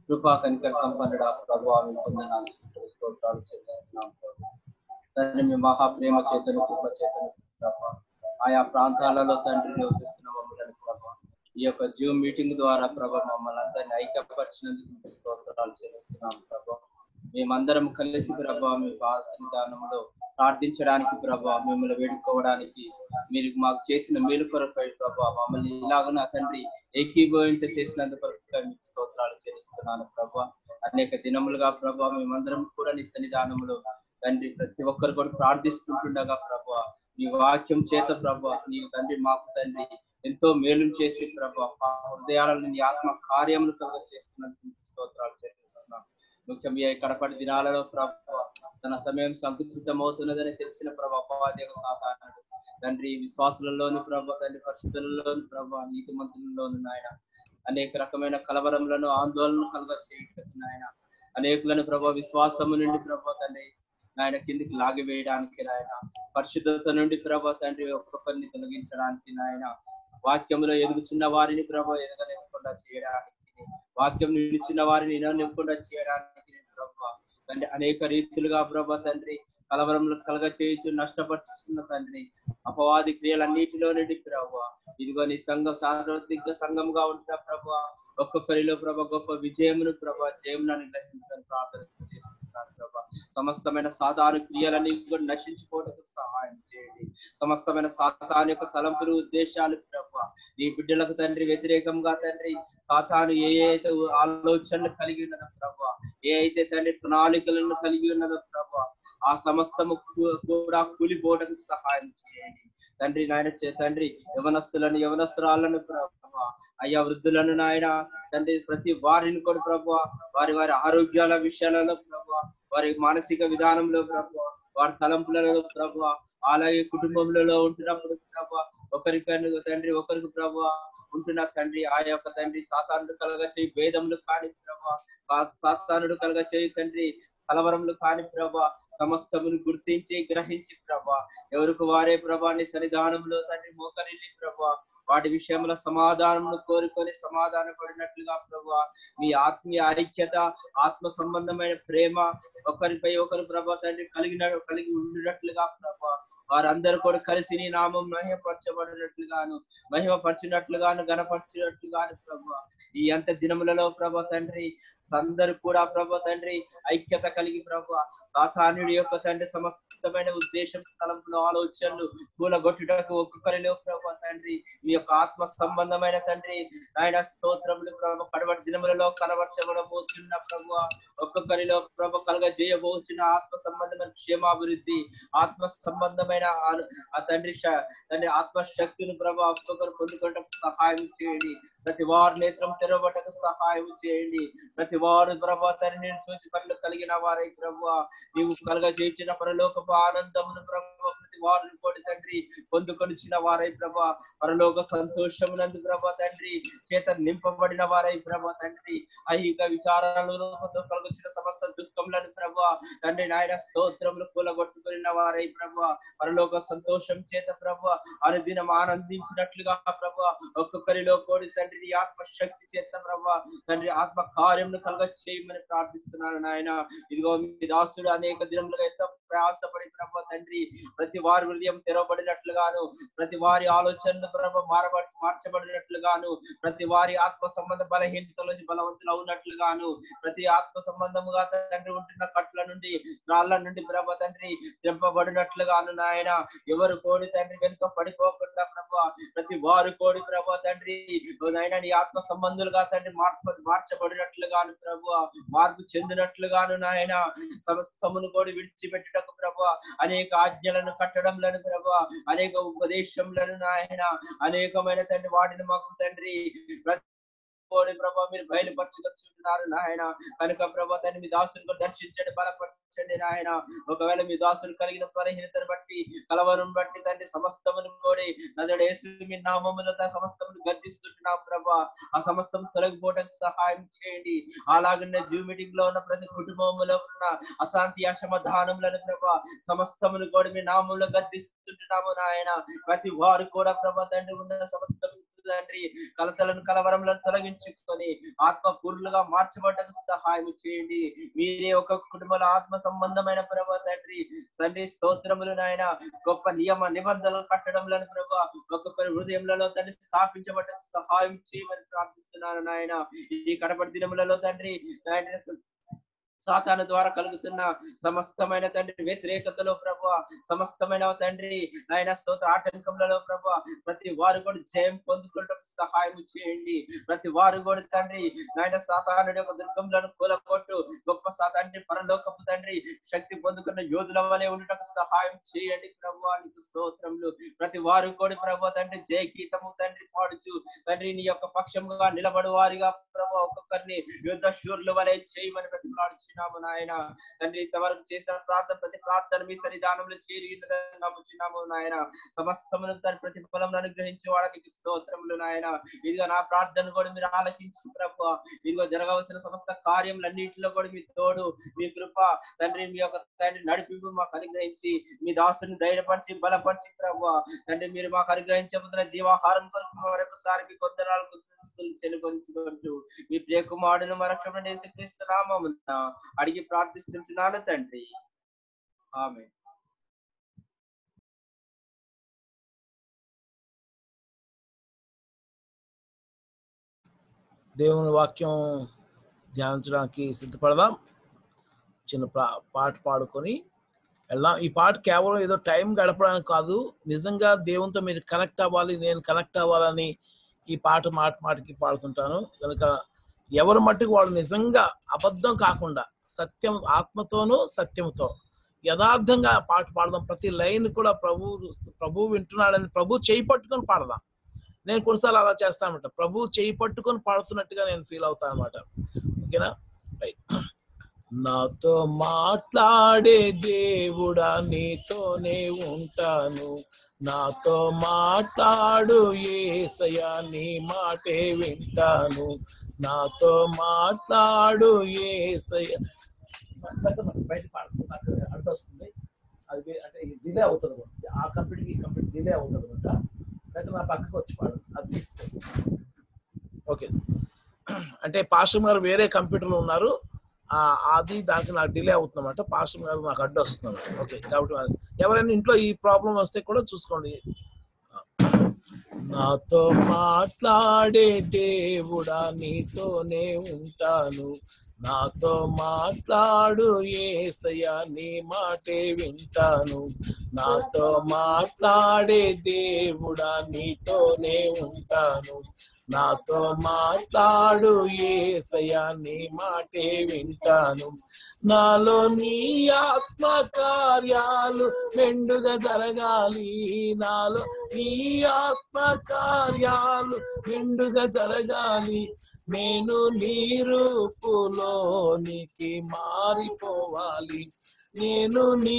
కృపా కనికర సంపన్నుడా ప్రభావ మీ పొందనాలు స్తోత్రాలు చెల్లిస్తున్నాం ప్రభు తండ్రి మీ మహాప్రేమ చేతను కృప చేతను ప్రభా ఆయా ప్రాంతాలలో తండ్రి నివసిస్తున్న మమ్మల్ని ప్రభా ఈ యొక్క జూమ్ మీటింగ్ ద్వారా ప్రభా మమ్మల్ని అందరినీ ఐక్యపరిచినందుకు మీకు స్తోత్రాలు చెల్లిస్తున్నాం ప్రభా మేమందరం కలిసి ప్రభా మీ సన్నిధానంలో ప్రార్థించడానికి ప్రభా మిమ్మల్ని వేడుకోవడానికి మీరు మాకు చేసిన మేలు కొరకై ప్రభా మమ్మల్ని ఇలాగున తండ్రి ఏకీభవించ చేసినందుకు కొరకై మీకు స్తోత్రాలు చెల్లిస్తున్నాను ప్రభా అనేక దినములుగా ప్రభా మేమందరం కూడా నీ సన్నిధానంలో తండ్రి ప్రతి ఒక్కరు కూడా ప్రార్థిస్తుంటుండగా ప్రభా నీ వాక్యం చేత ప్రభా నీ తండ్రి మాకు తండ్రి ఎంతో మేలు చేసి ప్రభా మా హృదయాలను నీ ఆత్మ కార్యములు కలుగ చేస్తున్నందుకు మీకు స్తోత్రాలు చెల్లిస్తున్నాను ముఖ్యంగా ఈ కడపటి దినాలలో ప్రభా తన సమయం సంకుచితమవుతున్నదని తెలిసిన ప్రభా అపవాదేవ సాధారణుడు తండ్రి విశ్వాసులలోని ప్రభా తండ్రి పరిస్థితులలోని ప్రభా నీతి మంత్రులలోను నాయన అనేక రకమైన కలవరములను ఆందోళనలు కలుగ చేయటం నాయన అనేకులను ప్రభా విశ్వాసము నుండి ప్రభా తండ్రి నాయన కిందికి లాగివేయడానికి నాయన పరిశుద్ధత నుండి ప్రభా తండ్రి ఒక్కొక్కరిని తొలగించడానికి నాయన వాక్యంలో ఎదుగుచున్న వారిని ప్రభా ఎదగనివ్వకుండా చేయడానికి వాక్యం నిలిచిన వారిని నిలనివ్వకుండా చేయడానికి ప్రభా తండ్రి అనేక రీతిలుగా ప్రభా తండ్రి కలవరంలో కలగ చేయొచ్చు నష్టపరుచుతున్న తండ్రి అపవాది క్రియలన్నిటిలో నుండి ప్రభా ఇదిగో నీ సంఘం సార్వత్రిక సంఘంగా ఉంటున్న ప్రభా ఒక్కొక్కరిలో ప్రభా గొప్ప విజయమును ప్రభా జయమును నిర్ణయించడానికి ప్రార్థన చేస్తున్నాను ప్రభా సమస్తమైన సాధారణ క్రియలన్నీ కూడా నశించుకోవడానికి సహాయం చేయండి సమస్తమైన సాతాను యొక్క తలంపులు ఉద్దేశాలు ప్రభా నీ బిడ్డలకు తండ్రి వ్యతిరేకంగా తండ్రి సాతాను ఏ అయితే ఆలోచనలు కలిగి ఉన్నదో ప్రభా ఏ అయితే తండ్రి ప్రణాళికలను కలిగి ఉన్నదో ప్రభా ఆ సమస్తము కూ- కూడా కూలిపోవడానికి సహాయం చేయండి తండ్రి నాయన చే- తండ్రి యవనస్తులను యవనస్తురాలను ప్రభా అయ్యా వృద్ధులను నాయన తండ్రి ప్రతి వారిని కూడా ప్రభా వారి వారి ఆరోగ్యాల విషయాలలో ప్రభా వారి మానసిక విధానంలో ప్రభా వారి తలంపులలో ప్రభా అలాగే కుటుంబంలో ఉంటున్నప్పుడు ప్రభా ఒకరికను తండ్రి ఒకరికి ప్రభా ఉంటున్న తండ్రి ఆ యొక్క తండ్రి సాతానుడు కలగ చేయి భేదములు కాని ప్రభా సా- సాతానుడు కలగ చేయి తండ్రి కలవరములు కాని ప్రభా సమస్తమును గుర్తించి గ్రహించి ప్రభా ఎవరికి వారే ప్రభా నీ సన్నిధానంలో తండ్రి మోకరిల్లి ప్రభా వాటి విషయంలో సమాధానమును కోరుకొని సమాధాన పడినట్లుగా ప్రభా మీ ఆత్మీయ ఐక్యత ఆత్మ సంబంధమైన ప్రేమ ఒకరిపై ఒకరు ప్రభా తండ్రి కలిగిన కలిగి ఉండినట్లుగా ప్రభా వారందరూ కూడా కలిసి నీ నామం మహిమపరచబడినట్లుగాను మహిమపరిచినట్లుగాను గణపరిచినట్లుగాను ప్రభా ఈ అంత దినములలో ప్రభా తండ్రి అందరూ కూడా ప్రభా తండ్రి ఐక్యత కలిగి ప్రభా సాతానుడి యొక్క తండ్రి సమస్తమైన ఉద్దేశం తలంపులు ఆలోచనలు కూలగొట్టుటకు ఒక్కొక్కరిలో ప్రభా తండ్రి మీ యొక్క ఆత్మ సంబంధమైన తండ్రి ఆయన స్తోత్రములు ప్రభు కడవటి దినములలో కనబరచబడబోతున్న ప్రభు ఒక్కొక్కరిలో ప్రభు కలగ చేయబోతున్న ఆత్మ సంబంధమైన క్షేమాభివృద్ధి ఆత్మ సంబంధమైన ఆ- ఆ తండ్రి శ- తండ్రి ఆత్మశక్తిని ప్రభు ఒక్కొక్కరు పొందుకోవటం సహాయం చేయండి ప్రతి వారు నేత్రం తెరవటకు సహాయం చేయండి ప్రతి వారు ప్రభా తండ్రి నేను చూసి పనులు కలిగిన వారై ప్రభు నీవు కలగ చేయించిన పరలోకపు ఆనందమును ప్రభు ప్రతి వారిని కోడి తండ్రి పొందుకొనిచిన వారై ప్రభా పరలోక సంతోషమునందు ప్రభా తండ్రి చేత నింపబడిన వారై ప్రభా తండ్రి ఐహిక విచారాలను కలుగుచిన సమస్త దుఃఖములను ప్రభా తండ్రి నాయన స్తోత్రములు కూలగొట్టుకున్న వారై ప్రభా పరలోక సంతోషం చేత ప్రభా అనుదినం ఆనందించినట్లుగా ప్రభా ఒక్కొక్కరిలో కోడి తండ్రి నీ ఆత్మ శక్తి చేత ప్రభా తండ్రి ఆత్మ కార్యమును కలగ చేయమని ప్రార్థిస్తున్నాను నాయన ఇదిగో మీ దాసుడు అనేక దినములుగా ఎంతో ప్రయాసపడి ప్రభా తండ్రి ప్రతి వారి హృదయం తెరవబడినట్లుగాను ప్రతి వారి ఆలోచనలు ప్రభ మారబ మార్చబడినట్లుగాను ప్రతి వారి ఆత్మ సంబంధ బలహీనతల నుంచి బలవంతులు అవునట్లుగాను ప్రతి ఆత్మ సంబంధముగా తండ్రి ఉంటున్న కట్ల నుండి రాళ్ళ నుండి ప్రభ తండ్రి తెంపబడినట్లుగాను నాయన ఎవరు కోడి తండ్రి వెనుక పడిపోకుండా ప్రభ ప్రతి వారు కోడి ప్రభ తండ్రి ఓ నాయన నీ ఆత్మ సంబంధులుగా తండ్రి మార్పు మార్చబడినట్లుగాను ప్రభు మార్పు చెందినట్లుగాను నాయన సమస్తమును కోడి విడిచిపెట్టుటకు ప్రభు అనేక ఆజ్ఞలను కట్టడంలను ప్రభు అనేక ఉపదేశములను నాయన అనేకమైన తండ్రి వాటిని మాకు తండ్రి ప్రతి కోడి ప్రభా మీరు బయలుపరచుకొచ్చున్నారు నాయన కనుక ప్రభా తండ్రి మీ దాసుని కూడా దర్శించండి బలపరచండి నాయన ఒకవేళ మీ దాసులు కలిగిన బలహీనతను బట్టి కలవరం బట్టి తండ్రి సమస్తమును కోడి నదుడు యేసు మీ నామములో తన సమస్తమును గర్దిస్తుంటున్నాం ప్రభా ఆ సమస్తం తొలగిపోవడానికి సహాయం చేయండి అలాగనే జూ మీటింగ్ లో ఉన్న ప్రతి కుటుంబంలో ఉన్న అశాంతి అసమాధానములను ప్రభా సమస్తమును కూడా మీ నామంలో గర్దిస్తుంటున్నాము నాయన ప్రతి వారు కూడా ప్రభా తండ్రి ఉన్న సమస్తం తండ్రి కలతలను కలవరములను తొలగించుకొని ఆత్మ పూర్ణులుగా మార్చబడ్డకు సహాయం చేయండి మీరే ఒక్కొక్క కుటుంబంలో ఆత్మ సంబంధమైన ప్రభా తండ్రి తండ్రి స్తోత్రములు నాయన గొప్ప నియమ నిబంధనలు కట్టడంలను ప్రభా ఒక్కొక్కరి హృదయంలో తండ్రి స్థాపించబడ్డ సహాయం చేయమని ప్రార్థిస్తున్నాను నాయన ఈ కడపడి దినములలో తండ్రి నాయన సాతాను ద్వారా కలుగుతున్న సమస్తమైన తండ్రి వ్యతిరేకతలో ప్రభు సమస్తమైన తండ్రి ఆయన స్తోత్ర ఆటంకములలో ప్రభు ప్రతి వారు కూడా జయం పొందుకోవడానికి సహాయం చేయండి ప్రతి వారు కూడా తండ్రి నాయన సాతానుడి యొక్క దుర్గములను కూలగొట్టు గొప్ప సాతాన్ని పరలోకపు తండ్రి శక్తి పొందుకున్న యోధుల వలె ఉండటకు సహాయం చేయండి ప్రభు నీకు స్తోత్రములు ప్రతి వారు కూడా ప్రభు తండ్రి జయ గీతము తండ్రి పాడుచు తండ్రి నీ యొక్క పక్షముగా నిలబడు వారిగా ప్రభు ఒక్కొక్కరిని యుద్ధ శూరుల వలె చేయమని ప్రతిపాడుచున్నాము నాయన తండ్రి ఇంతవరకు చేసిన ప్రార్థన ప్రతి ప్రార్థన మీ సన్నిధానంలో చేరి ఉన్నదని నమ్ముచున్నాము నాయన సమస్తమును తన ప్రతిఫలం అనుగ్రహించే వాడానికి స్తోత్రములు నాయన ఇదిగో నా ప్రార్థన కూడా మీరు ఆలకించు ప్రభు ఇదిగో జరగవలసిన సమస్త కార్యములన్నింటిలో కూడా మీ తోడు మీ కృప తండ్రి మీ యొక్క తండ్రి నడిపింపు మాకు అనుగ్రహించి మీ దాసుని ధైర్యపరిచి బలపరిచి ప్రభు తండ్రి మీరు మాకు అనుగ్రహించబోతున్న జీవాహారం కొరకు మరొకసారి మీ కొందరాలు చెలుకొంచుకుంటూ మీ ప్రియ కుమారుడును మరక్షణ యేసుక్రీస్తు నామమున అడిగి ప్రార్థిస్తుంటున్నాను తండ్రి ఆమె దేవుని వాక్యం ధ్యానించడానికి సిద్ధపడదాం చిన్న పా- పాట పాడుకొని వెళ్దాం ఈ పాట కేవలం ఏదో టైం గడపడానికి కాదు నిజంగా దేవునితో మీరు కనెక్ట్ అవ్వాలి నేను కనెక్ట్ అవ్వాలని ఈ పాట మాట మాటకి పాడుతుంటాను కనుక ఎవరు మట్టుకు వాళ్ళు నిజంగా అబద్ధం కాకుండా సత్యం ఆత్మతోనూ సత్యంతో యథార్థంగా పాట పాడదాం ప్రతి లైన్ కూడా ప్రభు ప్రభు వింటున్నాడని ప్రభు చేయి పట్టుకొని పాడదాం నేను కొన్నిసార్లు అలా చేస్తానమాట ప్రభు చేయి పట్టుకొని పాడుతున్నట్టుగా నేను ఫీల్ అవుతాను అనమాట ఓకేనా రైట్ నాతో మాట్లాడే దేవుడా నీతోనే ఉంటాను నాతో మాట్లాడు ఏసయ్యా నీ మాటే వింటాను నాతో మాట్లాడు ఏసయ్య బయట పాడు నాకు అడ్డు వస్తుంది అది వే- అంటే డిలే అవుతుంది అనమాట. ఆ కంపెనీకి ఈ కంపెనీ డిలే అవుతుంది అనమాట అయితే నా పక్కకు వచ్చి పాడు అది తీస్తుంది ఓకే అంటే పాస్టర్ గారు వేరే కంప్యూటర్లో ఉన్నారు ఆ, అది దానికి నాకు డిలే అవుతుందన్నమాట పాస్టర్ గారు నాకు అడ్డు వస్తుంది ఓకే కాబట్టి ఎవరైనా ఇంట్లో ఈ ప్రాబ్లం వస్తే కూడా చూసుకోండి నాతో మాట్లాడే దేవుడా నీతోనే ఉంటాను నాతో మాట్లాడు ఏసయ్యా నీ మాటే వింటాను నాతో మాట్లాడే దేవుడా నీతోనే ఉంటాను నాతో మాట్లాడు ఏసయ్యా నీ మాటే వింటాను నాలో నీ ఆత్మ కార్యాలు మెండుగా జరగాలి నాలో నీ ఆత్మ కార్యాలు మెండుగా జరగాలి నేను నీ రూపులోనికి మారిపోవాలి నేను నీ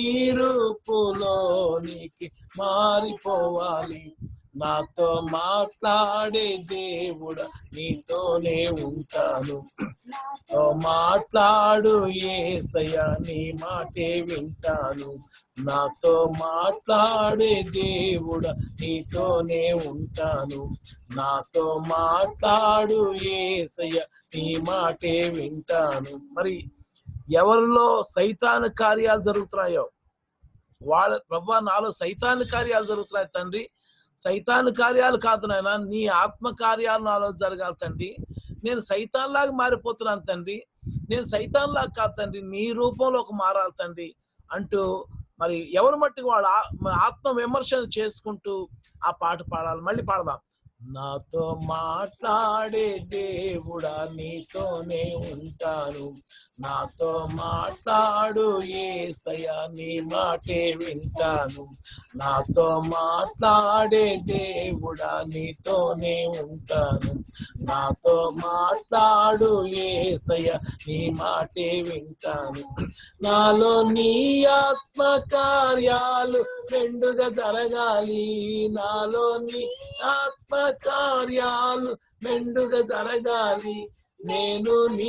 రూపులోనికి మారిపోవాలి నాతో మాట్లాడే దేవుడా నీతోనే ఉంటాను నాతో మాట్లాడు ఏసయ్య నీ మాటే వింటాను నాతో మాట్లాడే దేవుడా నీతోనే ఉంటాను నాతో మాట్లాడు ఏసయ్య నీ మాటే వింటాను మరి ఎవరిలో సైతాన్ కార్యాలు జరుగుతున్నాయో వాళ్ళ ప్రభా నాలో సైతాన్ కార్యాలు జరుగుతున్నాయి తండ్రి సైతాన్ కార్యాలు కాదు నాయన నీ ఆత్మ కార్యాలు నాలో జరగాలి తండ్రి నేను సైతాన్ లాగా మారిపోతున్నాను తండ్రి నేను సైతాన్ లాగా కాదు తండ్రి నీ రూపంలోకి మారాలి తండ్రి అంటూ మరి ఎవరు మట్టుకు వాడు ఆ- మన ఆత్మ విమర్శన చేసుకుంటూ ఆ పాట పాడాలి మళ్ళీ పాడదాం నాతో మాట్లాడే దేవుడా నీతోనే ఉంటాను నాతో మాట్లాడు ఏసయ్యా నీ మాటే వింటాను నాతో మాట్లాడే దేవుడా నీతోనే ఉంటాను నాతో మాట్లాడు ఏసయ్య నీ మాటే వింటాను నాలో నీ ఆత్మ కార్యాలు రెండుగా జరగాలి నాలో నీ ఆత్మ కార్యాలు మెండుగా జరగాలి నేను నీ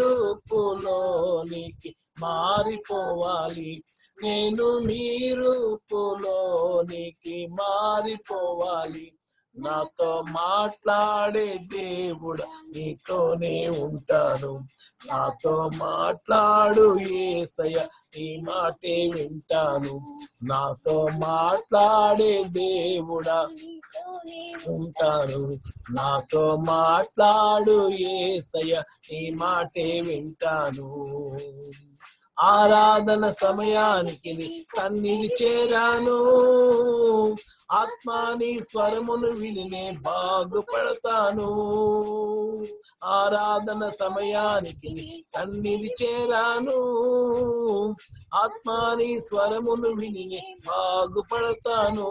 రూపులోనికి మారిపోవాలి నేను నీ రూపులోనికి మారిపోవాలి నాతో మాట్లాడే దేవుడా నీతోనే ఉంటాను నాతో మాట్లాడు ఏసయ్య నీ మాటే వింటాను నాతో మాట్లాడే దేవుడా ఉంటాను నాతో మాట్లాడు ఏసయ్య నీ మాటే వింటాను ఆరాధన సమయానికి నీ సన్నిధి చేరాను ఆత్మాని స్వరమును వినినే బాగుపడతాను ఆరాధన సమయానికి నీ సన్నిధి చేరాను ఆత్మాని స్వరమును వినినే బాగుపడతాను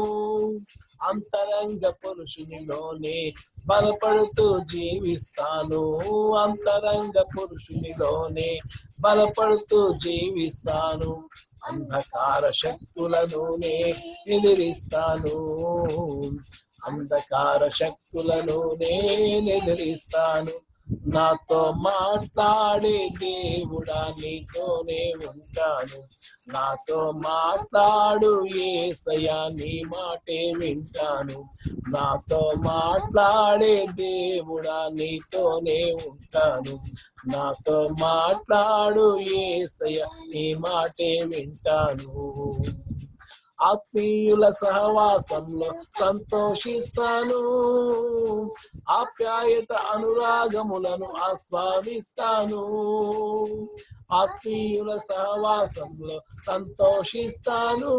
అంతరంగ పురుషునిలోనే బలపడుతూ జీవిస్తాను అంతరంగ పురుషునిలోనే బలపడుతూ జీవిస్తాను అంధకార శక్తులనునే ఎదిరిస్తాను అంధకార శక్తులను నేను ఎదిరిస్తాను నాతో మాట్లాడే దేవుడా నీతోనే ఉంటాను నాతో మాట్లాడు ఏసయ్యా నీ మాటే వింటాను నాతో మాట్లాడే దేవుడా నీతోనే ఉంటాను నాతో మాట్లాడు ఏసయ్య నీ మాటే వింటాను ఆత్మీయుల సహవాసంలో సంతోషిస్తాను ఆప్యాయత అనురాగములను ఆస్వాదిస్తాను ఆత్మీయుల సహవాసంలో సంతోషిస్తాను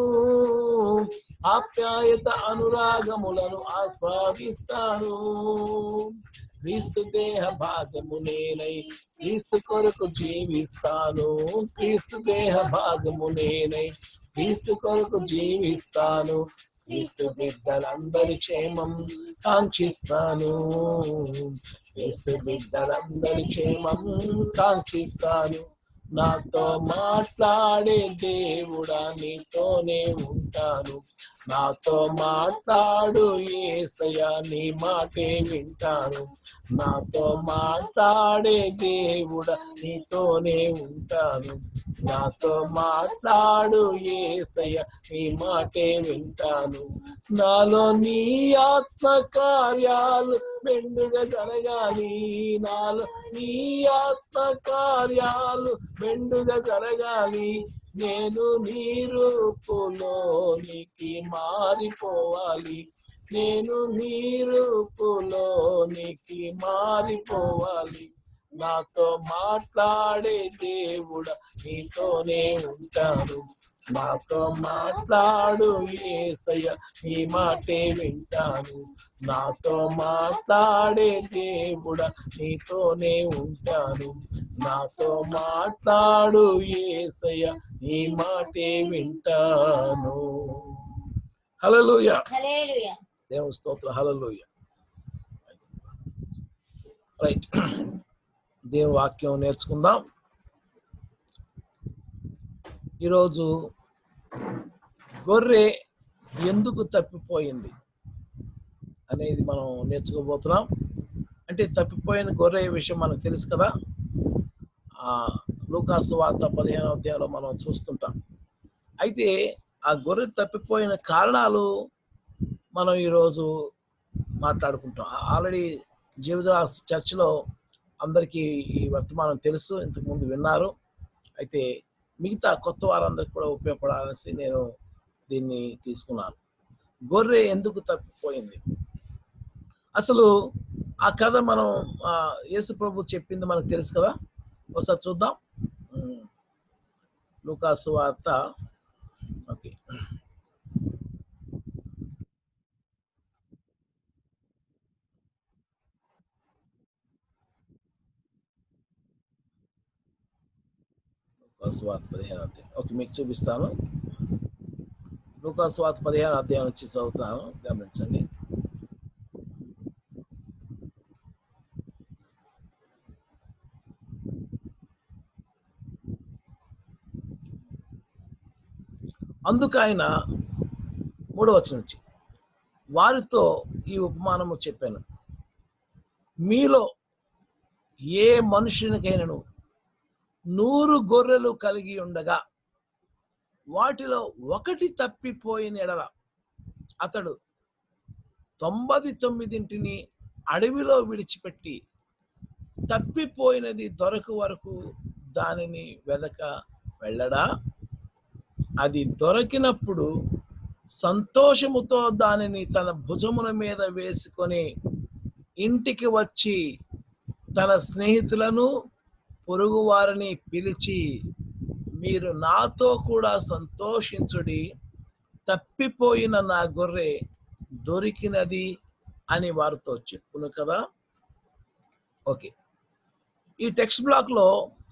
ఆప్యాయత అనురాగములను ఆస్వాదిస్తాను క్రీస్తు దేహ భాగము నేనై క్రీస్తు కొరకు జీవిస్తాను క్రీస్తు దేహ భాగము నేనై క్రీస్తు కొరకు జీవిస్తాను క్రీస్తు బిడ్డలందరి క్షేమం కాంక్షిస్తాను క్రీస్తు బిడ్డలందరి క్షేమం కాంక్షిస్తాను నాతో మాట్లాడే దేవుడా నీతోనే ఉంటాను నాతో మాట్లాడు ఏసయ్య నీ మాటే వింటాను నాతో మాట్లాడే దేవుడా నీతోనే ఉంటాను నాతో మాట్లాడు ఏసయ్య నీ మాటే వింటాను నాలో నీ ఆత్మ కార్యాలు మెండుగా జరగాలి నాలో నీ ఆత్మ కార్యాలు మెండుగా జరగాలి నేను నీ రూపులోనికి మారిపోవాలి నేను నీ రూపులోనికి మారిపోవాలి నాతో మాట్లాడే దేవుడా నీతోనే ఉంటాను నాతో మాట్లాడు ఏసయ్య నీ మాటే వింటాను నాతో మాట్లాడే దేవుడా నీతోనే ఉంటాను నాతో మాట్లాడు ఏసయ్య నీ మాటే వింటాను హల్లెలూయా హల్లెలూయా దేవుని స్తోత్ర హల్లెలూయా రైట్ దేవుని వాక్యం నేర్చుకుందాం ఈరోజు గొర్రె ఎందుకు తప్పిపోయింది అనేది మనం నేర్చుకోబోతున్నాం అంటే తప్పిపోయిన గొర్రె విషయం మనకు తెలుసు కదా ఆ లూకాసు వార్త పదిహేనవ అధ్యాయంలో మనం చూస్తుంటాం అయితే ఆ గొర్రె తప్పిపోయిన కారణాలు మనం ఈరోజు మాట్లాడుకుంటాం ఆల్రెడీ జీవదాస్ చర్చిలో అందరికీ ఈ వర్తమానం తెలుసు ఇంతకుముందు విన్నారు అయితే మిగతా కొత్త వారందరికి కూడా ఉపయోగపడాలనేసి నేను దీన్ని తీసుకున్నాను గొర్రె ఎందుకు తప్పిపోయింది అసలు ఆ కథ మనం ఆ, యేసు ప్రభు చెప్పింది మనకు తెలుసు కదా ఒకసారి చూద్దాం ఉమ్, లూకాసు వార్త ఓకే లూకాసు వార్త పదిహేను అధ్యాయం ఓకే మీకు చూపిస్తాను లూకాసు వార్త పదిహేను అధ్యాయం నుంచి చదువుతాను గమనించండి అందుకు ఆయన మూడవ వచనం నుంచి వారితో ఈ ఉపమానము చెప్పాను మీలో ఏ మనుషునికైనను నూరు గొర్రెలు కలిగి ఉండగా వాటిలో ఒకటి తప్పిపోయిన ఎడల అతడు తొంభై తొమ్మిదింటిని అడవిలో విడిచిపెట్టి తప్పిపోయినది దొరకు వరకు దానిని వెదక వెళ్ళడా అది దొరికినప్పుడు సంతోషముతో దానిని తన భుజముల మీద వేసుకొని ఇంటికి వచ్చి తన స్నేహితులను పొరుగువారిని పిలిచి మీరు నాతో కూడా సంతోషించుడి తప్పిపోయిన నా గొర్రె దొరికినది అని వారితో చెప్పును కదా ఓకే ఈ టెక్స్ట్ బ్లాక్లో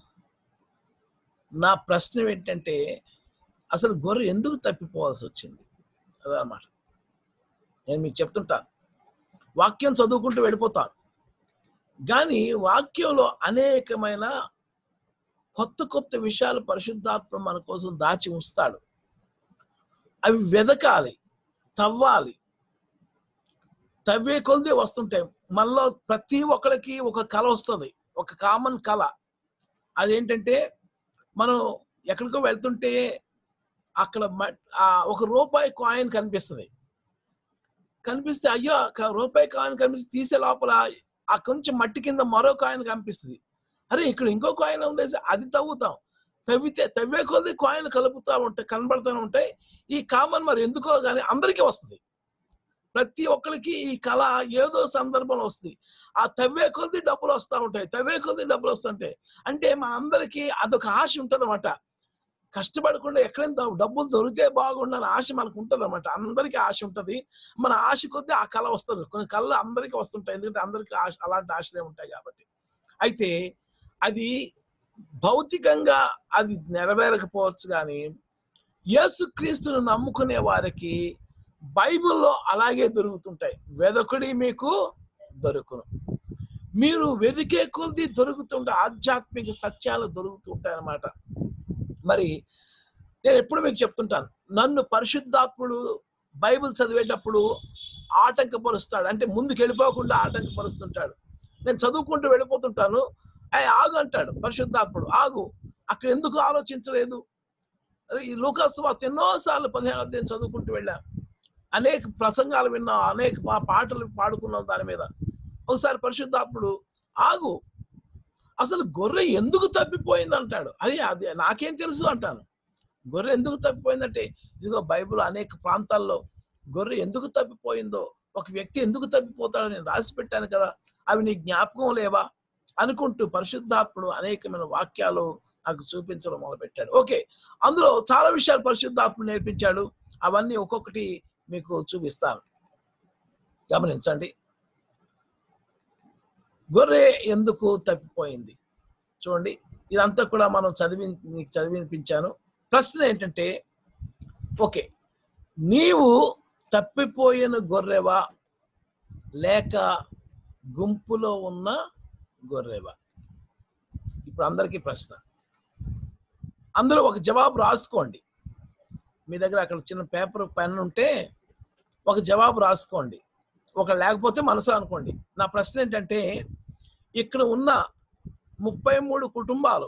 నా ప్రశ్న ఏంటంటే అసలు గొర్రె ఎందుకు తప్పిపోవాల్సి వచ్చింది అదనమాట నేను మీకు చెప్తుంటాను వాక్యం చదువుకుంటూ వెళ్ళిపోతాను కానీ వాక్యంలో అనేకమైన కొత్త కొత్త విషయాలు పరిశుద్ధాత్మ మన కోసం దాచి ఉంచుతాడు అవి వెదకాలి తవ్వాలి తవ్వే కొలిది వస్తుంటాయి మనలో ప్రతి ఒక్కరికి ఒక కళ వస్తుంది ఒక కామన్ కళ అదేంటంటే మనం ఎక్కడికో వెళ్తుంటే అక్కడ మ- ఆ ఒక రూపాయి కాయిన్ కనిపిస్తుంది కనిపిస్తే అయ్యో క- రూపాయి కాయిన్ కనిపిస్తే తీసే లోపల ఆ కొంచెం మట్టి కింద మరో కాయిన్ కనిపిస్తుంది అరే ఇక్కడ ఇంకో కాయిన్ ఉండేసి అది తవ్వుతాం తవ్వితే తవ్వే కొద్ది కాయిన్ కలుపుతూ ఉంటాయి కనబడుతూ ఉంటాయి ఈ కామన్ మరి ఎందుకో కానీ అందరికీ వస్తుంది ప్రతి ఒక్కరికి ఈ కళ ఏదో సందర్భంలో వస్తుంది ఆ తవ్వే కొద్ది డబ్బులు వస్తూ ఉంటాయి తవ్వే కొద్ది డబ్బులు వస్తుంటాయి అంటే మన అందరికీ అదొక ఆశ ఉంటుంది కష్టపడకుండా ఎక్కడైనా డబ్బులు దొరికితే బాగుండని ఆశ మనకు ఉంటుంది అనమాట అందరికీ ఆశ ఉంటుంది మన ఆశ కొద్దీ ఆ కళ వస్తుంది కొన్ని కళలు అందరికీ వస్తుంటాయి ఎందుకంటే అందరికీ ఆశ అలాంటి ఆశలే ఉంటాయి కాబట్టి అయితే అది భౌతికంగా అది నెరవేరకపోవచ్చు కానీ యేసుక్రీస్తును నమ్ముకునే వారికి బైబిల్లో అలాగే దొరుకుతుంటాయి వెదకుడి మీకు దొరుకును మీరు వెతికే కొద్దీ దొరుకుతుంటే ఆధ్యాత్మిక సత్యాలు దొరుకుతుంటాయి అన్నమాట మరి నేను ఎప్పుడు మీకు చెప్తుంటాను నన్ను పరిశుద్ధాత్ముడు బైబిల్ చదివేటప్పుడు ఆటంకపరుస్తాడు అంటే ముందుకు వెళ్ళిపోకుండా ఆటంకపరుస్తుంటాడు నేను చదువుకుంటూ వెళ్ళిపోతుంటాను అయ్యి ఆగు అంటాడు పరిశుద్ధాత్ముడు ఆగు అక్కడ ఎందుకు ఆలోచించలేదు అరే ఈ లోకాసు ఎన్నోసార్లు పదిహేను అధ్యాయం చదువుకుంటూ వెళ్ళా అనేక ప్రసంగాలు విన్నాం అనేక పా- పాటలు పాడుకున్నాం దాని మీద ఒకసారి పరిశుద్ధాత్ముడు ఆగు అసలు గొర్రె ఎందుకు తప్పిపోయింది అంటాడు అది అది నాకేం తెలుసు అంటాను గొర్రె ఎందుకు తప్పిపోయిందంటే ఇదిగో బైబిల్ అనేక ప్రాంతాల్లో గొర్రె ఎందుకు తప్పిపోయిందో ఒక వ్యక్తి ఎందుకు తప్పిపోతాడో నేను రాసి పెట్టాను కదా అవి నీ జ్ఞాపకం లేవా అనుకుంటూ పరిశుద్ధాత్ముడు అనేకమైన వాక్యాలు నాకు చూపించడం మొదలుపెట్టాడు ఓకే అందులో చాలా విషయాలు పరిశుద్ధాత్ముడు నేర్పించాడు అవన్నీ ఒక్కొక్కటి మీకు చూపిస్తాను గమనించండి గొర్రె ఎందుకు తప్పిపోయింది చూడండి ఇదంతా కూడా మనం చదివి మీకు చదివినిపించాను ప్రశ్న ఏంటంటే ఓకే నీవు తప్పిపోయిన గొర్రెవా లేక గుంపులో ఉన్న గొర్రెవా ఇప్పుడు అందరికీ ప్రశ్న అందరూ ఒక జవాబు రాసుకోండి మీ దగ్గర అక్కడ చిన్న పేపర్ పెన్ ఉంటే ఒక జవాబు రాసుకోండి ఒక లేకపోతే మనసు అనుకోండి నా ప్రశ్న ఏంటంటే ఇక్కడ ఉన్న ముప్పై మూడు కుటుంబాలు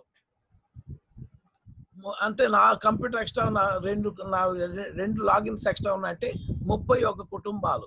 ము- అంటే నా కంప్యూటర్ ఎక్స్ట్రా నా రెండు నా రె- రెండు లాగిన్స్ ఎక్స్ట్రా ఉన్నాయంటే ముప్పై ఒక కుటుంబాలు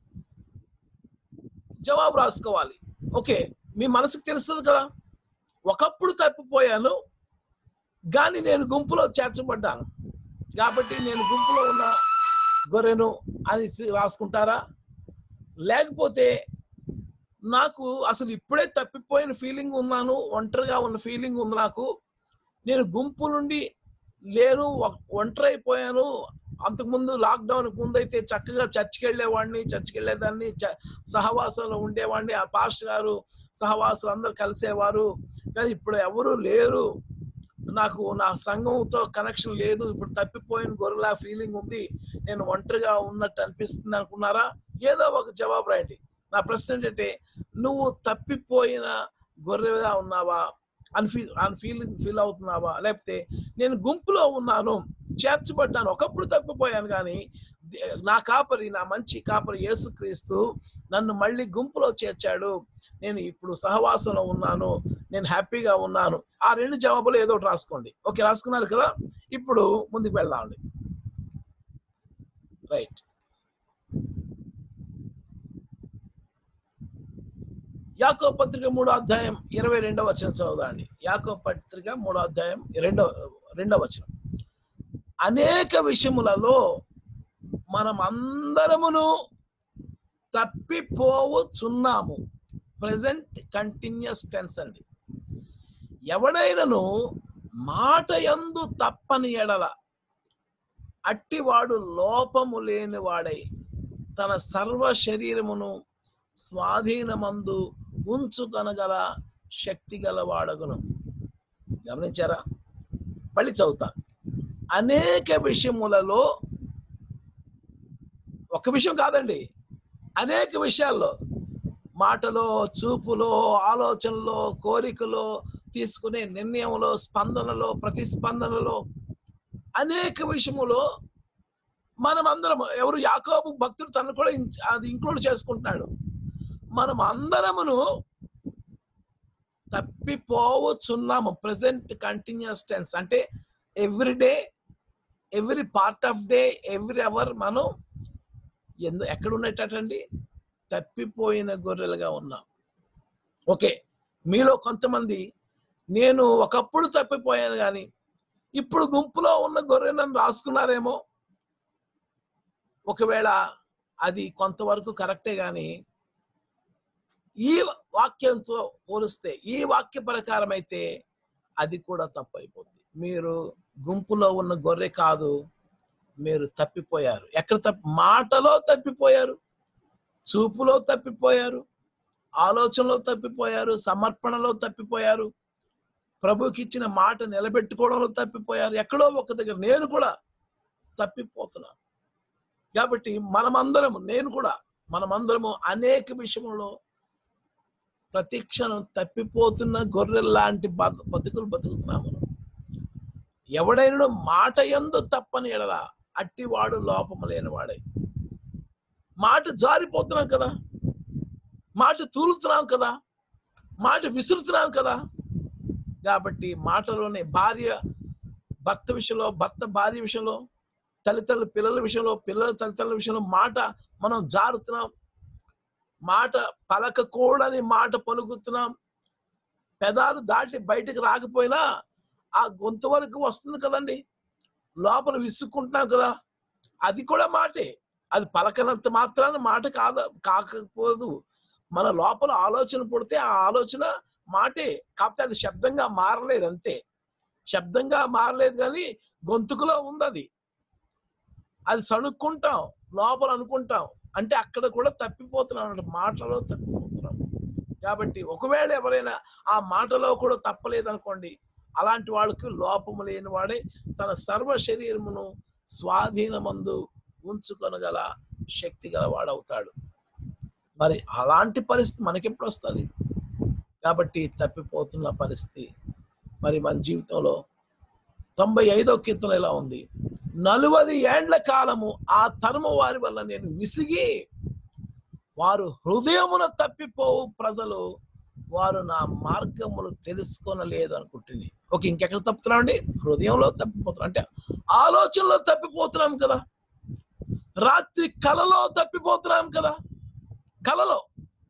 జవాబు రాసుకోవాలి ఓకే మీ మనసుకు తెలుస్తుంది కదా ఒకప్పుడు తప్పిపోయాను కానీ నేను గుంపులో చేర్చబడ్డాను కాబట్టి నేను గుంపులో ఉన్న గొర్రెను అని రాసుకుంటారా లేకపోతే నాకు అసలు ఇప్పుడే తప్పిపోయిన ఫీలింగ్ ఉన్నాను ఒంటరిగా ఉన్న ఫీలింగ్ ఉంది నాకు నేను గుంపు నుండి లేను ఒ- ఒంటరి అయిపోయాను అంతకుముందు లాక్డౌన్ ముందు అయితే చక్కగా చర్చికి వెళ్ళేవాడిని చర్చికి వెళ్ళేదాన్ని చ- సహవాసంలో ఉండేవాడిని ఆ పాస్ట్ గారు సహవాసులు అందరు కలిసేవారు కానీ ఇప్పుడు ఎవరు లేరు నాకు నా సంఘంతో కనెక్షన్ లేదు ఇప్పుడు తప్పిపోయిన గొర్రెలా ఫీలింగ్ ఉంది నేను ఒంటరిగా ఉన్నట్టు అనిపిస్తుంది అనుకున్నారా ఏదో ఒక జవాబు రాయండి నా ప్రశ్న ఏంటంటే నువ్వు తప్పిపోయిన గొర్రెగా ఉన్నావా అని ఫీ అని ఫీలింగ్ ఫీల్ అవుతున్నావా లేకపోతే నేను గుంపులో ఉన్నాను చేర్చబడ్డాను ఒకప్పుడు తప్పిపోయాను కానీ దే- నా కాపరి నా మంచి కాపరి యేసుక్రీస్తు నన్ను మళ్ళీ గుంపులో చేర్చాడు నేను ఇప్పుడు సహవాసంలో ఉన్నాను నేను హ్యాపీగా ఉన్నాను ఆ రెండు జవాబులు ఏదో ఒకటి రాసుకోండి ఓకే రాసుకున్నారు కదా ఇప్పుడు ముందుకు వెళ్దామండి రైట్ యాకో పత్రిక మూడో అధ్యాయం ఇరవై రెండవ వచనం చదువుదాండి యాకో పత్రిక మూడో అధ్యాయం రెండవ రెండవ వచనం అనేక విషయములలో మనం అందరమును తప్పిపోవచ్చున్నాము ప్రజెంట్ కంటిన్యూస్ టెన్స్ అండి ఎవడైనను మాట యందు తప్పని ఎడల అట్టివాడు లోపము లేని వాడై తన సర్వ శరీరమును స్వాధీనమందు ఉంచుకొనగల శక్తి గలవాడగును గమనించారా మళ్ళీ చదువుతా అనేక విషయములలో ఒక విషయం కాదండి అనేక విషయాల్లో మాటలో చూపులో ఆలోచనలో కోరికలో తీసుకునే నిర్ణయంలో స్పందనలో ప్రతిస్పందనలో అనేక విషయములో మనం అందరం ఎవరు యాకోబు భక్తుడు తను కూడా ఇన్- అది ఇంక్లూడ్ చేసుకుంటున్నాడు మనం అందరమును తప్పిపోవచ్చున్నాము ప్రజెంట్ కంటిన్యూస్ టెన్స్ అంటే every day every part of day every hour మనం ఎందు ఎక్కడ ఉన్నట్టండి తప్పిపోయిన గొర్రెలుగా ఉన్నాం ఓకే మీలో కొంతమంది నేను ఒకప్పుడు తప్పిపోయాను కానీ ఇప్పుడు గుంపులో ఉన్న గొర్రెలను రాసుకున్నారేమో ఒకవేళ అది కొంతవరకు కరెక్టే కానీ ఈ వాక్యంతో పోలిస్తే ఈ వాక్య ప్రకారం అయితే అది కూడా తప్పు అయిపోద్ది మీరు గుంపులో ఉన్న గొర్రె కాదు మీరు తప్పిపోయారు ఎక్కడ తప్పి మాటలో తప్పిపోయారు చూపులో తప్పిపోయారు ఆలోచనలో తప్పిపోయారు సమర్పణలో తప్పిపోయారు ప్రభుకి ఇచ్చిన మాట నిలబెట్టుకోవడంలో తప్పిపోయారు ఎక్కడో ఒక దగ్గర నేను కూడా తప్పిపోతున్నాను కాబట్టి మనమందరము నేను కూడా మనమందరము అనేక విషయంలో ప్రతి క్షణం తప్పిపోతున్న గొర్రెల లాంటి బత- బతుకులు బతుకుతున్నాము ఎవడైనా మాట ఎందు తప్పని ఎడల అట్టివాడు లోపము లేనివాడై మాట జారిపోతున్నాం కదా మాట తూలుతున్నాం కదా మాట విసురుతున్నాం కదా కాబట్టి మాటలోనే భార్య భర్త విషయంలో భర్త భార్య విషయంలో తల్లిదండ్రుల పిల్లల విషయంలో పిల్లల తల్లిదండ్రుల విషయంలో మాట మనం జారుతున్నాం మాట పలకకూడని మాట పలుకుతున్నాం పెదాలు దాటి బయటకు రాకపోయినా ఆ గొంతు వరకు వస్తుంది కదండి లోపల విసుక్కుంటున్నాం కదా అది కూడా మాటే అది పలకనంత మాత్రాన మాట కాద కాకపోదు మన లోపల ఆలోచన పుడితే ఆ ఆలోచన మాటే కాకపోతే అది శబ్దంగా మారలేదు అంతే శబ్దంగా మారలేదు కానీ గొంతుకులో ఉంది అది అది సణుక్కుంటాం లోపల అనుకుంటాం అంటే అక్కడ కూడా తప్పిపోతున్నాం అన్నమాట మాటలో తప్పిపోతున్నాం కాబట్టి ఒకవేళ ఎవరైనా ఆ మాటలో కూడా తప్పలేదనుకోండి అలాంటి వాళ్ళకి లోపము లేని వాడే తన సర్వ శరీరమును స్వాధీనమందు ఉంచుకొనగల శక్తి గలవాడవుతాడు మరి అలాంటి పరిస్థితి మనకెప్పుడు వస్తుంది కాబట్టి తప్పిపోతున్న పరిస్థితి మరి మన జీవితంలో తొంభై ఐదో కీర్తన ఇలా ఉంది నలువది ఏండ్ల కాలము ఆ తరము వారి వల్ల నేను విసిగి వారు హృదయమున తప్పిపోవు ప్రజలు వారు నా మార్గములు తెలుసుకొనలేదు అనుకుంటుంది ఓకే ఇంకెక్కడ తప్పుతున్నాం అండి హృదయంలో తప్పిపోతున్నాం అంటే ఆలోచనలో తప్పిపోతున్నాం కదా రాత్రి కలలో తప్పిపోతున్నాం కదా కలలో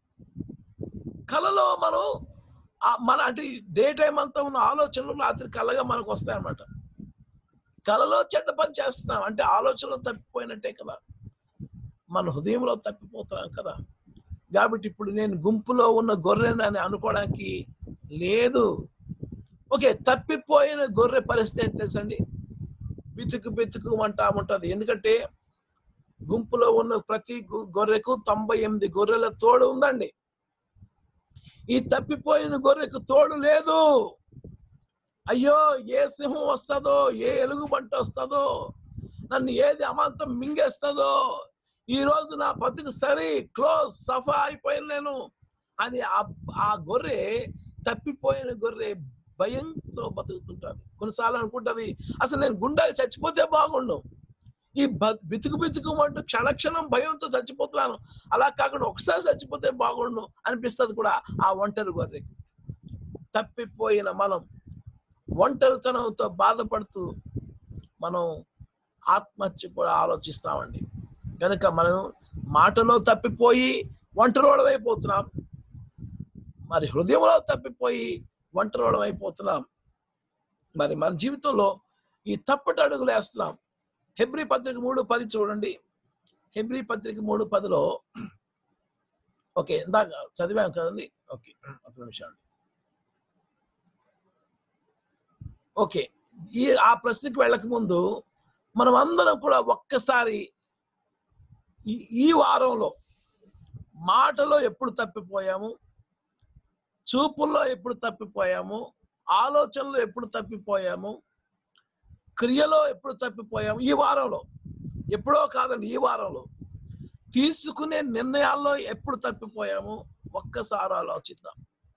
కలలో మనం ఆ- మన అంటే డే టైం అంతా ఉన్న ఆలోచనలు రాత్రి కలగా మనకు వస్తాయన్నమాట కలలో చెడ్డ పని చేస్తున్నాం అంటే ఆలోచనలో తప్పిపోయినట్టే కదా మన హృదయంలో తప్పిపోతున్నాం కదా కాబట్టి ఇప్పుడు నేను గుంపులో ఉన్న గొర్రెనని అనుకోవడానికి లేదు ఓకే తప్పిపోయిన గొర్రె పరిస్థితి ఏంటి తెలుసండి బితుకు బితుకు అంటా ఉంటది ఎందుకంటే గుంపులో ఉన్న ప్రతి గు- గొర్రెకు తొంభై ఎనిమిది గొర్రెల తోడు ఉందండి ఈ తప్పిపోయిన గొర్రెకు తోడు లేదు అయ్యో ఏ సింహం వస్తుందో ఏ ఎలుగుబంటి వస్తుందో నన్ను ఏది అమాంతం మింగేస్తుందో ఈ రోజు నా బతుకు సరి క్లోజ్ సఫా అయిపోయాను నేను అని ఆ- ఆ గొర్రె తప్పిపోయిన గొర్రె భయంతో బతుకుతుంటది కొన్నిసార్లు అనుకుంటది అసలు నేను గుండె చచ్చిపోతే బాగుండు ఈ బ- బితుకు బితుకు అంటూ క్షణక్షణం భయంతో చచ్చిపోతున్నాను అలా కాకుండా ఒకసారి చచ్చిపోతే బాగుండు అనిపిస్తుంది కూడా ఆ ఒంటరి గొర్రెకి తప్పిపోయిన మనం ఒంటరితనంతో బాధపడుతూ మనం ఆత్మహత్య కూడా ఆలోచిస్తామండి కనుక మనం మాటలో తప్పిపోయి ఒంటరోడమైపోతున్నాం మరి హృదయంలో తప్పిపోయి ఒంటరివాళ్ళం అయిపోతున్నాం మరి మన జీవితంలో ఈ తప్పటి అడుగులు వేస్తున్నాం హెబ్రి పత్రిక మూడు పది చూడండి హెబ్రి పత్రిక మూడు పదిలో ఓకే ఇందాక చదివాం కదండి ఓకే ఒక నిమిషం అండి ఓకే ఈ ఆ ప్రశ్నకి వెళ్ళక ముందు మనం అందరం కూడా ఒక్కసారి ఈ ఈ వారంలో మాటలో ఎప్పుడు తప్పిపోయాము చూపుల్లో ఎప్పుడు తప్పిపోయాము ఆలోచనలో ఎప్పుడు తప్పిపోయాము క్రియలో ఎప్పుడు తప్పిపోయాము ఈ వారంలో ఎప్పుడో కాదండి ఈ వారంలో తీసుకునే నిర్ణయాల్లో ఎప్పుడు తప్పిపోయాము ఒక్కసారి ఆలోచిద్దాం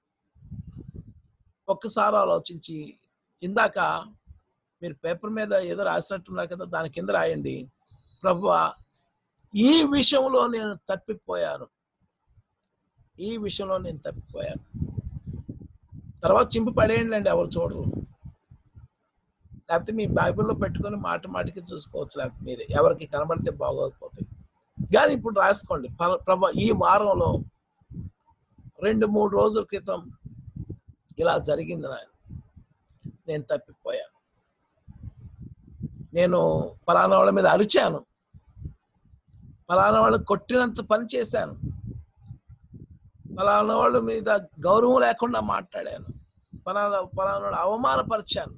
ఒక్కసారి ఆలోచించి ఇందాక మీరు పేపర్ మీద ఏదో రాసినట్టున్నారు కదా దాని కింద రాయండి ప్రభువా ఈ విషయంలో నేను తప్పిపోయాను ఈ విషయంలో నేను తప్పిపోయాను తర్వాత చింపి పడేయండి ఎవరు చూడరు లేకపోతే మీ బైబిల్లో పెట్టుకొని మాట మాటికి చూసుకోవచ్చు లేకపోతే మీరు ఎవరికి కనబడితే బాగోకపోతే కానీ ఇప్పుడు రాసుకోండి ప- ప్రభా ఈ వారంలో రెండు మూడు రోజుల క్రితం ఇలా జరిగింది నాయన నేను తప్పిపోయాను నేను పలానా వాళ్ళ మీద అరిచాను పలానా వాళ్ళు కొట్టినంత పని చేశాను పలానా వాళ్ళ మీద గౌరవం లేకుండా మాట్లాడాను పలానా పలానా వాళ్ళని అవమానపరిచాను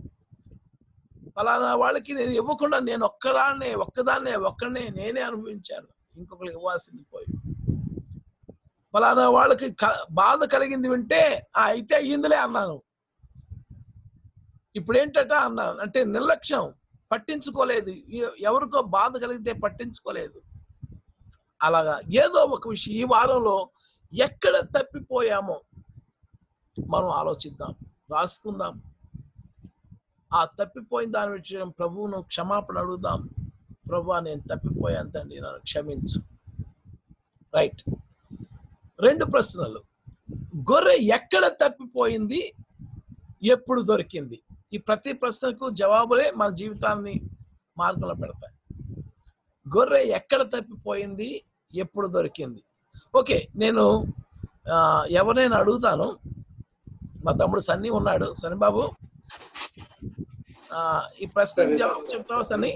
పలానా వాళ్ళకి నేను ఇవ్వకుండా నేను ఒక్కదాన్నే ఒక్కదాన్నే ఒక్కడనే నేనే అనుభవించాను ఇంకొకరికి ఇవ్వాల్సింది పోయి పలానా వాళ్ళకి క- బాధ కలిగింది వింటే "ఆ, అయితే అయ్యిందిలే అన్నాను ఇప్పుడు ఏంటట అన్నాను అంటే నిర్లక్ష్యం పట్టించుకోలేదు ఎ- ఎవరికో బాధ కలిగితే పట్టించుకోలేదు అలాగా ఏదో ఒక విషయం ఈ వారంలో ఎక్కడ తప్పిపోయామో మనం ఆలోచిద్దాం రాసుకుందాం ఆ తప్పిపోయిన దాని విషయం ప్రభువును క్షమాపణ అడుగుదాం ప్రభు నేను తప్పిపోయాను తండ్రి నన్ను క్షమించు రైట్ రెండు ప్రశ్నలు గొర్రె ఎక్కడ తప్పిపోయింది ఎప్పుడు దొరికింది ఈ ప్రతి ప్రశ్నకు జవాబులే మన జీవితాన్ని మార్గంలో పెడతాయి గొర్రె ఎక్కడ తప్పిపోయింది ఎప్పుడు దొరికింది ఓకే నేను ఆ, ఎవరినైనా అడుగుతాను మా తమ్ముడు సన్నీ ఉన్నాడు సన్నీ బాబు ఆ, ఈ ప్రశ్నకి జవాబు చెప్తావా సన్నీ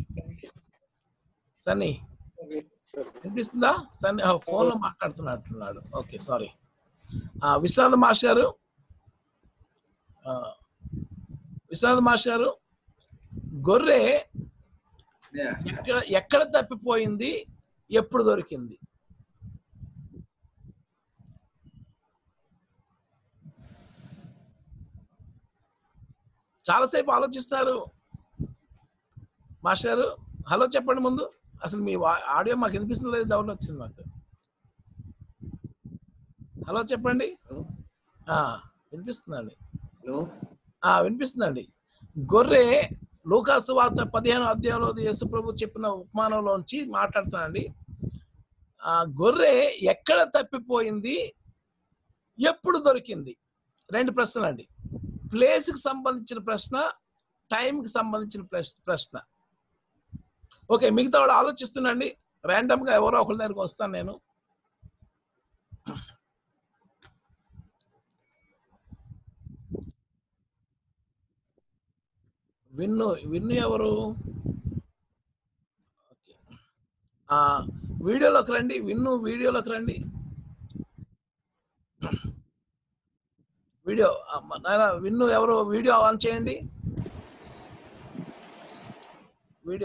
సన్నీ వినిపిస్తుందా సన్నీ ఫోన్ లో మాట్లాడుతున్నట్టున్నాడు ఓకే సారీ విశ్వనాథ్ మాస్టర్ గారు ఆ, విశ్వనాథ్ మాస్టర్ గారు గొర్రె ఎక్కడ ఎక్కడ తప్పిపోయింది ఎప్పుడు దొరికింది చాలాసేపు ఆలోచిస్తారు మాస్టర్ గారు హలో చెప్పండి ముందు అసలు మీ వా- ఆడియో మాకు వినిపిస్తుంది లేదు డౌన్ వచ్చింది మాకు హలో చెప్పండి ఆ, వినిపిస్తుందండి ఆ, వినిపిస్తుందండి గొర్రె లూకాసు వార్త పదిహేను అధ్యాయంలో యేసు ప్రభు చెప్పిన ఉపమానంలోంచి మాట్లాడుతున్నానండి ఆ గొర్రె ఎక్కడ తప్పిపోయింది ఎప్పుడు దొరికింది రెండు ప్రశ్నలు అండి ప్లేస్కి సంబంధించిన ప్రశ్న టైంకి సంబంధించిన ప్రశ్న ప్రశ్న ఓకే మిగతా వాడు ఆలోచిస్తున్నాండి ర్యాండమ్గా ఎవరో ఒకరి దగ్గరికి వస్తాను నేను విన్ను విన్ను ఎవరు ఓకే. ఆ, వీడియోలోకి రండి విన్ను వీడియోలోకి రండి వీడియో ఆ, మ- నాయనా విన్ను ఎవరు వీడియో ఆన్ చేయండి వీడియో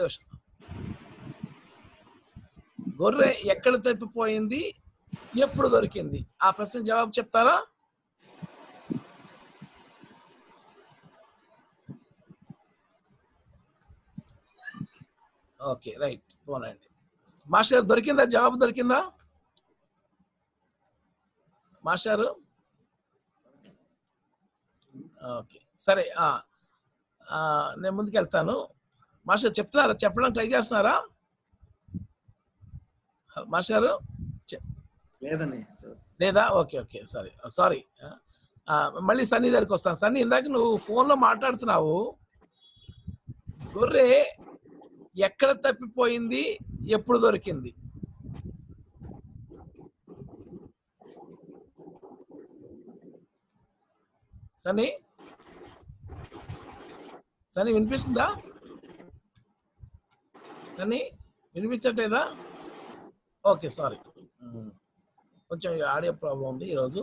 గొర్రె ఎక్కడ తప్పిపోయింది ఎప్పుడు దొరికింది ఆ ప్రశ్న జవాబు చెప్తారా ఓకే రైట్ పోనండి మాస్టర్ దొరికిందా జవాబు దొరికిందా మాస్టారు ఓకే సరే ఆ, ఆ, నేను ముందుకెళ్తాను మాస్టర్ చెప్తున్నారా చెప్పడానికి ట్రై చేస్తున్నారా మాస్టారు చె- లేదండి లేదా ఓకే ఓకే సరే సారీ మళ్ళీ సన్నీ దగ్గరికి వస్తాను సన్నీ ఇందాక నువ్వు ఫోన్లో మాట్లాడుతున్నావు గొర్రె ఎక్కడ తప్పిపోయింది ఎప్పుడు దొరికింది సని సని వినిపిస్తుందా సని వినిపించట్లేదా ఓకే సారీ కొంచెం ఆడియో ప్రాబ్లం ఉంది ఈరోజు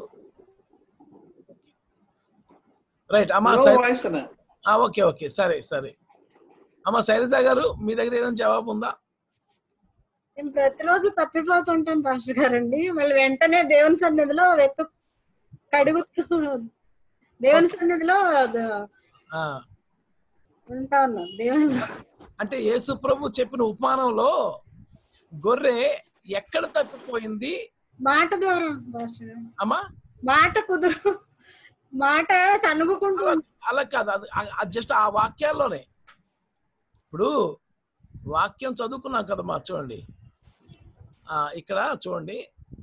రైట్ అమ్మా No శై- voice అన్న. ఆ, ఓకే ఓకే సరే సరే అమ్మ శైలజ గారు మీ దగ్గర ఏదైనా జవాబు ఉందా నేను ప్రతిరోజు తప్పిపోతుంటాను పాస్టర్ గారండి మళ్ళీ వెంటనే దేవుని సన్నిధిలో వెతు కడుగుతూ దేవుని సన్నిధిలో ద- ఆ, ఉంటా ఉన్నాను దేవుని అంటే యేసు ప్రభు చెప్పిన ఉపమానంలో గొర్రె ఎక్కడ తప్పిపోయింది మాట ద్వారా పాస్టర్ గారు అమ్మా మాట కుదురు మాట సనుగుకుంటూ అలా కాదు అది అది జస్ట్ ఆ వాక్యాల్లోనే ఇప్పుడు వాక్యం చదువుకున్నాం కదమ్మా చూడండి ఆ, ఇక్కడ చూడండి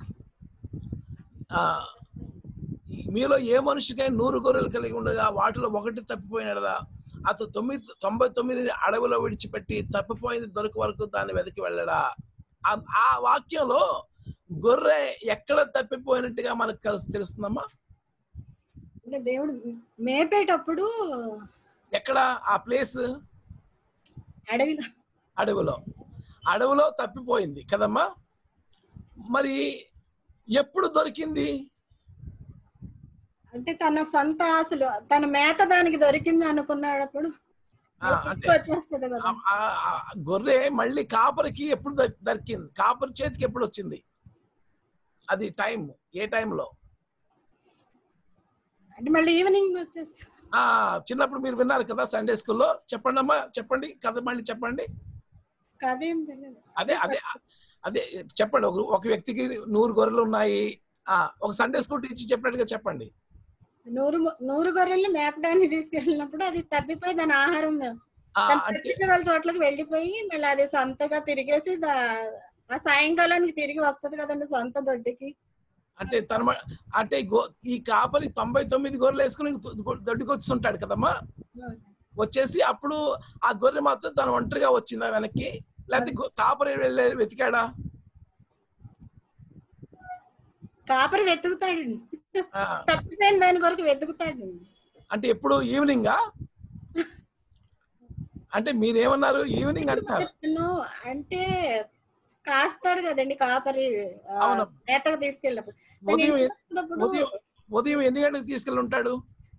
ఆ, మీలో ఏ మనిషికైనా నూరు గొర్రెలు కలిగి ఉండగా వాటిలో ఒకటి తప్పిపోయినదా అతను తొమ్మిది తొంభై తొమ్మిది అడవిలో విడిచిపెట్టి తప్పిపోయింది దొరికి వరకు దాన్ని వెతికి వెళ్ళడా ఆ- ఆ వాక్యంలో గొర్రె ఎక్కడ తప్పిపోయినట్టుగా మనకు కలిసి తెలుస్తుందమ్మా అంటే దేవుడు మేపేటప్పుడు ఎక్కడ ఆ ప్లేస్ అడవిలో అడవిలో అడవిలో తప్పిపోయింది కదమ్మా మరి ఎప్పుడు దొరికింది అంటే తన సొంత ఆశలు తన మేత దానికి దొరికింది అనుకున్నప్పుడు ఆ, అంటే వచ్చేస్తుంది కదా ఆ- ఆ- ఆ గొర్రె మళ్ళీ కాపరికి ఎప్పుడు దొ- దొరికింది కాపరి చేతికి ఎప్పుడు వచ్చింది అది టైం ఏ టైంలో అంటే మళ్ళీ ఈవినింగ్ వచ్చేస్తుంది ఆ చిన్నప్పుడు మీరు విన్నారు కదా సండే స్కూల్లో చెప్పండి అమ్మా చెప్పండి కథ మళ్ళీ చెప్పండి కదేం తెలియదు అదే అదే అదే చెప్పండి ఒక ఒక వ్యక్తికి నూరు గొర్రెలు ఉన్నాయి ఆ ఒక సండే స్కూల్ టీచర్ చెప్పినట్టుగా చెప్పండి నూరు ము- నూరు గొర్రెల్ని మేపడానికి తీసుకెళ్ళినప్పుడు అది తప్పిపోయి దాని ఆహారం ఆ, దాని అంటే పచ్చిక చోట్లకి వెళ్ళిపోయి మళ్ళీ అది సంతగా తిరిగేసి దా- ఆ సాయంకాలానికి తిరిగి వస్తది కదండి సొంత దొడ్డికి అంటే తన మ- అంటే గో- ఈ కాపరి తొంభై తొమ్మిది గొర్రెలు వేసుకుని దొ- దొడ్డికి వచ్చుంటాడు కదమ్మా వచ్చేసి అప్పుడు ఆ గొర్రె మాత్రం తన ఒంటరిగా వచ్చిందా వెనక్కి లేకపోతే గొ- కాపరి వెళ్ళే వెతికాడా కాపరి వెతుకుతాడండి ఆ, తప్పిపోయిన దాని కొరకు వెతుకుతాడండి అంటే ఎప్పుడు ఈవినింగా అంటే మీరేమన్నారు ఈవినింగ్ అంటున్నారు తను అంటే కాస్తాడు కదండి కాపరి ఆ, అవును. మేతకు తీసుకెళ్ళినప్పుడు తను ఉదయం ఇంటికి వచ్చినప్పుడు ఉదయం ఉదయం ఎన్ని గంటలకు తీసుకెళ్ళి ఉంటాడు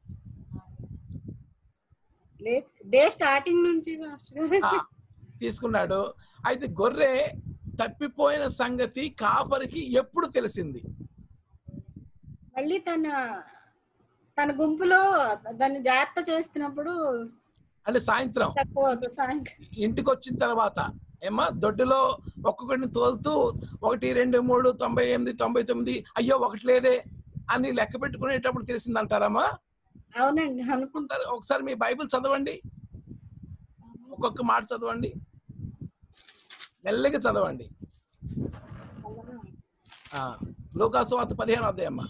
లే- డే స్టార్టింగ్ నుంచి మాస్టర్ గారు. ఆ, తీసుకున్నాడు అయితే గొర్రె తప్పిపోయిన సంగతి కాపరికి ఎప్పుడు తెలిసింది మళ్ళీ తన తన గుంపులో దాన్ని జాగ్రత్త చేస్తున్నప్పుడు అంటే సాయంత్రం తక్కువ అవుతుంది సాయంత్రం ఇంటికి వచ్చిన తర్వాత ఏమా దొడ్డిలో ఒక్కొక్కడిని తోలుతూ ఒకటి రెండు మూడు తొంభై ఎనిమిది తొంభై తొమ్మిది అయ్యో ఒకటి లేదే అని లెక్క పెట్టుకునేటప్పుడు తెలిసిందంటారమ్మా అవునండి అనుకుంటా ఒకసారి- ఒకసారి మీ బైబిల్ చదవండి ఒక్కొక్క మాట చదవండి మెల్లగా చదవండి ఆ, లూకాసు వార్త పదిహేను అధ్యాయమ్మా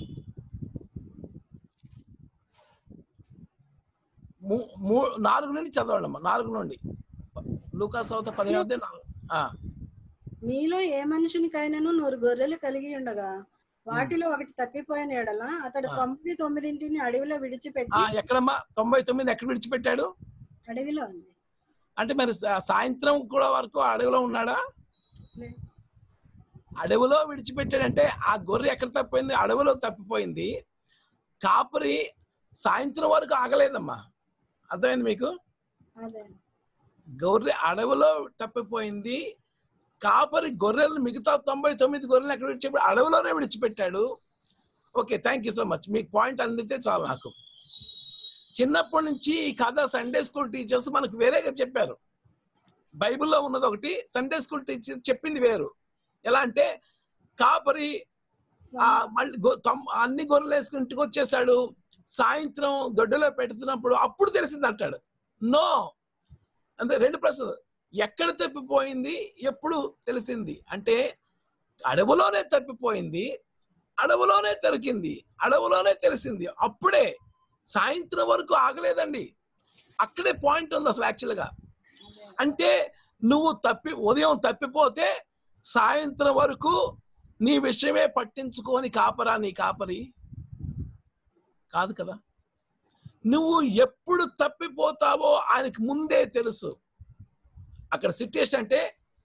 మూ- మూ- నాలుగు నుండి చదవండి అమ్మా నాలుగు నుండి లూకాసు వార్త పదిహేను అధ్యాయం నాలుగు ఆ, మీలో ఏ మనుషునికైనాను నూరు గొర్రెలు కలిగి ఉండగా వాటిలో ఒకటి తప్పిపోయిన ఎడల అతడు ఆ. తొమ్మిది తొమ్మిదింటిని అడవిలో ఆ, విడిచిపెట్టి ఎక్కడమ్మా తొంభై తొమ్మిది ఎక్కడ విడిచిపెట్టాడు అడవిలో ఉంది అంటే మరి సా- సాయంత్రం కూడా వరకు ఆ అడవిలో ఉన్నాడా లే- అడవిలో విడిచిపెట్టాడంటే ఆ గొర్రె ఎక్కడ తప్పిపోయింది అడవిలో తప్పిపోయింది కాపరి సాయంత్రం వరకు ఆగలేదమ్మా అర్థమైంది మీకు అదే గొర్రె అడవిలో తప్పిపోయింది కాపరి గొర్రెలు మిగతా తొంభై తొమ్మిది గొర్రెలు ఎక్కడ విడిచిపెట్టి అడవిలోనే విడిచిపెట్టాడు okay thank you so much మీకు పాయింట్ అందితే చాలు నాకు చిన్నప్పటి నుంచి ఈ కథ సండే స్కూల్ టీచర్స్ మనకు వేరేగా చెప్పారు బైబిల్లో ఉన్నది ఒకటి సండే స్కూల్ టీచర్ చెప్పింది వేరు ఎలా అంటే కాపరి ఆ మళ్ళీ గొ- తొమ్- అన్ని గొర్రెలు వేసుకుని ఇంటికి వచ్చేసాడు సాయంత్రం దొడ్డిలో పెడుతున్నప్పుడు అప్పుడు తెలిసింది అంటాడు నో అంటే రెండు ప్రశ్నలు ఎక్కడ తప్పిపోయింది ఎప్పుడు తెలిసింది అంటే అడవులోనే తప్పిపోయింది అడవులోనే దొరికింది అడవులోనే తెలిసింది అప్పుడే సాయంత్రం వరకు ఆగలేదండి అక్కడే పాయింట్ ఉంది అసలు యాక్చువల్గా అంటే నువ్వు తప్పి ఉదయం తప్పిపోతే సాయంత్రం వరకు నీ విషయమే పట్టించుకొని కాపరా నీ కాపరి కాదు కదా నువ్వు ఎప్పుడు తప్పిపోతావో ఆయనకి ముందే తెలుసు అక్కడ సిచ్యుయేషన్ అంటే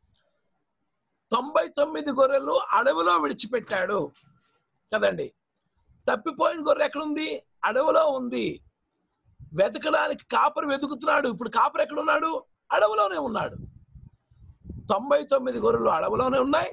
తొంభై తొమ్మిది గొర్రెలు అడవిలో విడిచిపెట్టాడు కదండి తప్పిపోయిన గొర్రె ఎక్కడుంది అడవిలో ఉంది వెతకడానికి కాపరి వెతుకుతున్నాడు ఇప్పుడు కాపరి ఎక్కడున్నాడు అడవిలోనే ఉన్నాడు తొంభై తొమ్మిది గొర్రెలు అడవిలోనే ఉన్నాయి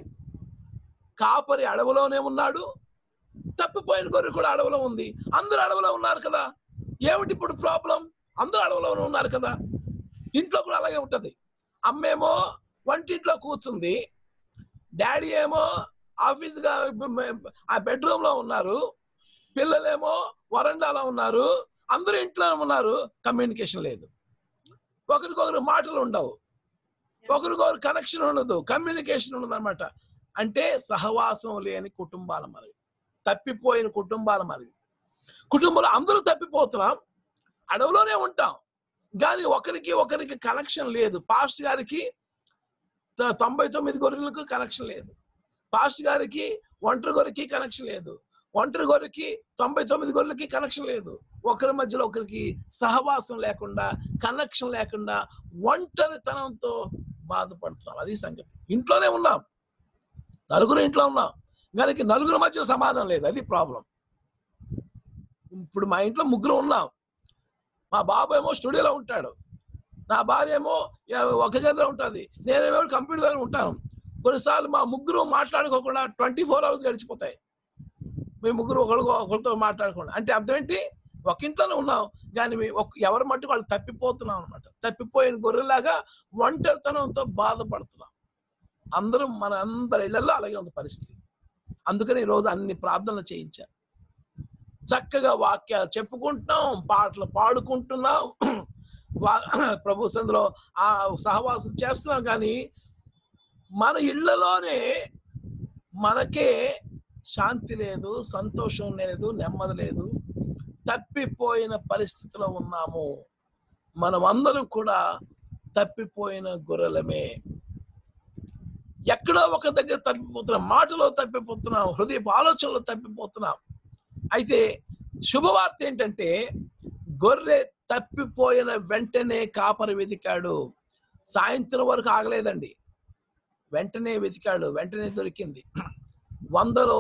కాపరి అడవిలోనే ఉన్నాడు తప్పిపోయిన గొర్రె కూడా అడవిలో ఉంది అందరూ అడవిలో ఉన్నారు కదా ఏమిటి ఇప్పుడు ప్రాబ్లం అందరూ అడవిలోనే ఉన్నారు కదా ఇంట్లో కూడా అలాగే ఉంటది అమ్మేమో వంటింట్లో కూర్చుంది డాడీ ఏమో ఆఫీస్ గా ఆ బెడ్రూమ్ లో ఉన్నారు పిల్లలేమో వరండాలో ఉన్నారు అందరూ ఇంట్లో ఉన్నారు కమ్యూనికేషన్ లేదు ఒకరికొకరు మాటలు ఉండవు ఒకరికొకరు కనెక్షన్ ఉండదు కమ్యూనికేషన్ ఉండదు అనమాట అంటే సహవాసం లేని కుటుంబాల మరి తప్పిపోయిన కుటుంబాల మరి కుటుంబంలో అందరూ తప్పిపోతున్నాం అడవిలోనే ఉంటాం కానీ ఒకరికి ఒకరికి కనెక్షన్ లేదు పాస్ట్ గారికి త- తొంభై తొమ్మిది గొర్రెలకు కనెక్షన్ లేదు పాస్ట్ గారికి ఒంటరి గొర్రెకి కనెక్షన్ లేదు ఒంటరి గొర్రెకి తొంభై తొమ్మిది గొర్రెలకి కనెక్షన్ లేదు ఒకరి మధ్యలో ఒకరికి సహవాసం లేకుండా కనెక్షన్ లేకుండా ఒంటరితనంతో బాధపడుతున్నాం అది సంగతి ఇంట్లోనే ఉన్నాం నలుగురు ఇంట్లో ఉన్నాం దానికి నలుగురు మధ్య సమాధానం లేదు అది ప్రాబ్లం ఇప్పుడు మా ఇంట్లో ముగ్గురు ఉన్నాం మా బాబు ఏమో స్టూడియోలో ఉంటాడు నా భార్య ఏమో ఎ- ఒక గదిలో ఉంటుంది నేనేమో కంప్యూటర్ దగ్గర ఉంటాను కొన్నిసార్లు మా ముగ్గురు మాట్లాడుకోకుండా ట్వంటీ ఫోర్ అవర్స్ గడిచిపోతాయి మేము ముగ్గురు ఒకరు ఒకరితో మాట్లాడకుండా అంటే అర్థం ఏంటి ఒక ఇంట్లోనే ఉన్నాం కానీ మీ ఒక ఎవరి మట్టుకు వాళ్ళు తప్పిపోతున్నాం అనమాట తప్పిపోయిన గొర్రెలాగా ఒంటరితనంతో బాధపడుతున్నాం అందరం మన అందరి ఇళ్లలో అలాగే ఉంది పరిస్థితి అందుకని ఈరోజు అన్ని ప్రార్థనలు చేయించాను చక్కగా వాక్యాలు చెప్పుకుంటున్నాం పాటలు పాడుకుంటున్నాం వా- ప్రభు సందులో ఆ సహవాసం చేస్తున్నాం కానీ మన ఇళ్లలోనే మనకే శాంతి లేదు సంతోషం లేదు నెమ్మది లేదు తప్పిపోయిన పరిస్థితిలో ఉన్నాము మనం అందరం కూడా తప్పిపోయిన గొర్రెలమే ఎక్కడో ఒక దగ్గర తప్పిపోతున్నాం మాటలో తప్పిపోతున్నాం హృదయపు ఆలోచనలో తప్పిపోతున్నాం అయితే శుభవార్త ఏంటంటే గొర్రె తప్పిపోయిన వెంటనే కాపరి వెతికాడు సాయంత్రం వరకు ఆగలేదండి వెంటనే వెతికాడు వెంటనే దొరికింది వందలో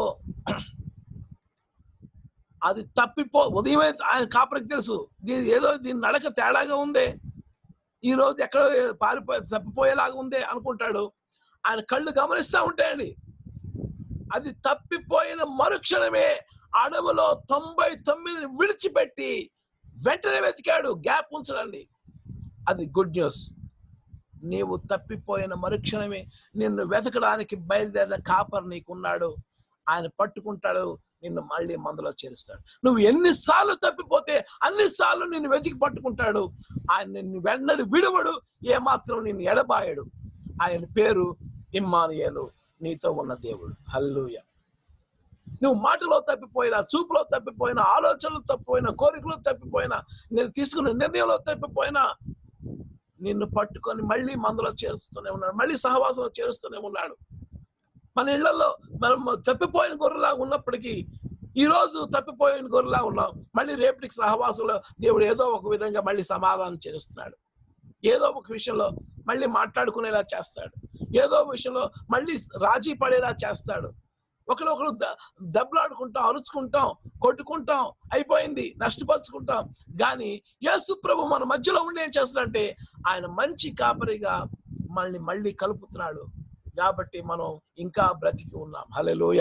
అది తప్పిపో ఉదయమే ఆయన కాపరికి తెలుసు దీని ఏదో దీని నడక తేడాగా ఉందే ఈ రోజు ఎక్కడో పారిపో తప్పిపోయేలాగా ఉందే అనుకుంటాడు ఆయన కళ్ళు గమనిస్తూ ఉంటాయండి అది తప్పిపోయిన మరుక్షణమే అడవిలో తొంభై తొమ్మిదిని విడిచిపెట్టి వెంటనే వెతికాడు గ్యాప్ ఉంచడండి అది గుడ్ న్యూస్ నీవు తప్పిపోయిన మరుక్షణమే నిన్ను వెతకడానికి బయలుదేరిన కాపర్ నీకున్నాడు ఆయన పట్టుకుంటాడు నిన్ను మళ్ళీ మందులో చేరుస్తాడు నువ్వు ఎన్నిసార్లు తప్పిపోతే అన్నిసార్లు నిన్ను వెతికి పట్టుకుంటాడు ఆయన నిన్ను వెన్నడి విడువడు ఏమాత్రం నిన్ను ఎడబాయడు ఆయన పేరు ఇమ్మానుయేలు నీతో ఉన్న దేవుడు హల్లూయ నువ్వు మాటలో తప్పిపోయినా చూపులో తప్పిపోయినా ఆలోచనలు తప్పిపోయినా కోరికలో తప్పిపోయినా నేను తీసుకున్న నిర్ణయంలో తప్పిపోయినా నిన్ను పట్టుకొని మళ్ళీ మందులో చేరుస్తూనే ఉన్నాడు మళ్ళీ సహవాసంలో చేరుస్తూనే ఉన్నాడు మన ఇళ్లలో మనం తప్పిపోయిన గొర్రెలాగా ఉన్నప్పటికీ ఈ రోజు తప్పిపోయిన గొర్రెలా ఉన్నాం మళ్ళీ రేపటికి సహవాసంలో దేవుడు ఏదో ఒక విధంగా మళ్ళీ సమాధానం చేస్తున్నాడు ఏదో ఒక విషయంలో మళ్ళీ మాట్లాడుకునేలా చేస్తాడు ఏదో ఒక విషయంలో మళ్ళీ రాజీ పడేలా చేస్తాడు ఒకరు ఒకరు దెబ్బలాడుకుంటాం అరుచుకుంటాం కొట్టుకుంటాం అయిపోయింది నష్టపరుచుకుంటాం కానీ యేసు ప్రభు మన మధ్యలో ఉండి ఏం చేస్తాడంటే ఆయన మంచి కాపరిగా మనల్ని మళ్ళీ కలుపుతున్నాడు కాబట్టి మనం ఇంకా బ్రతికి ఉన్నాం హలెలోయ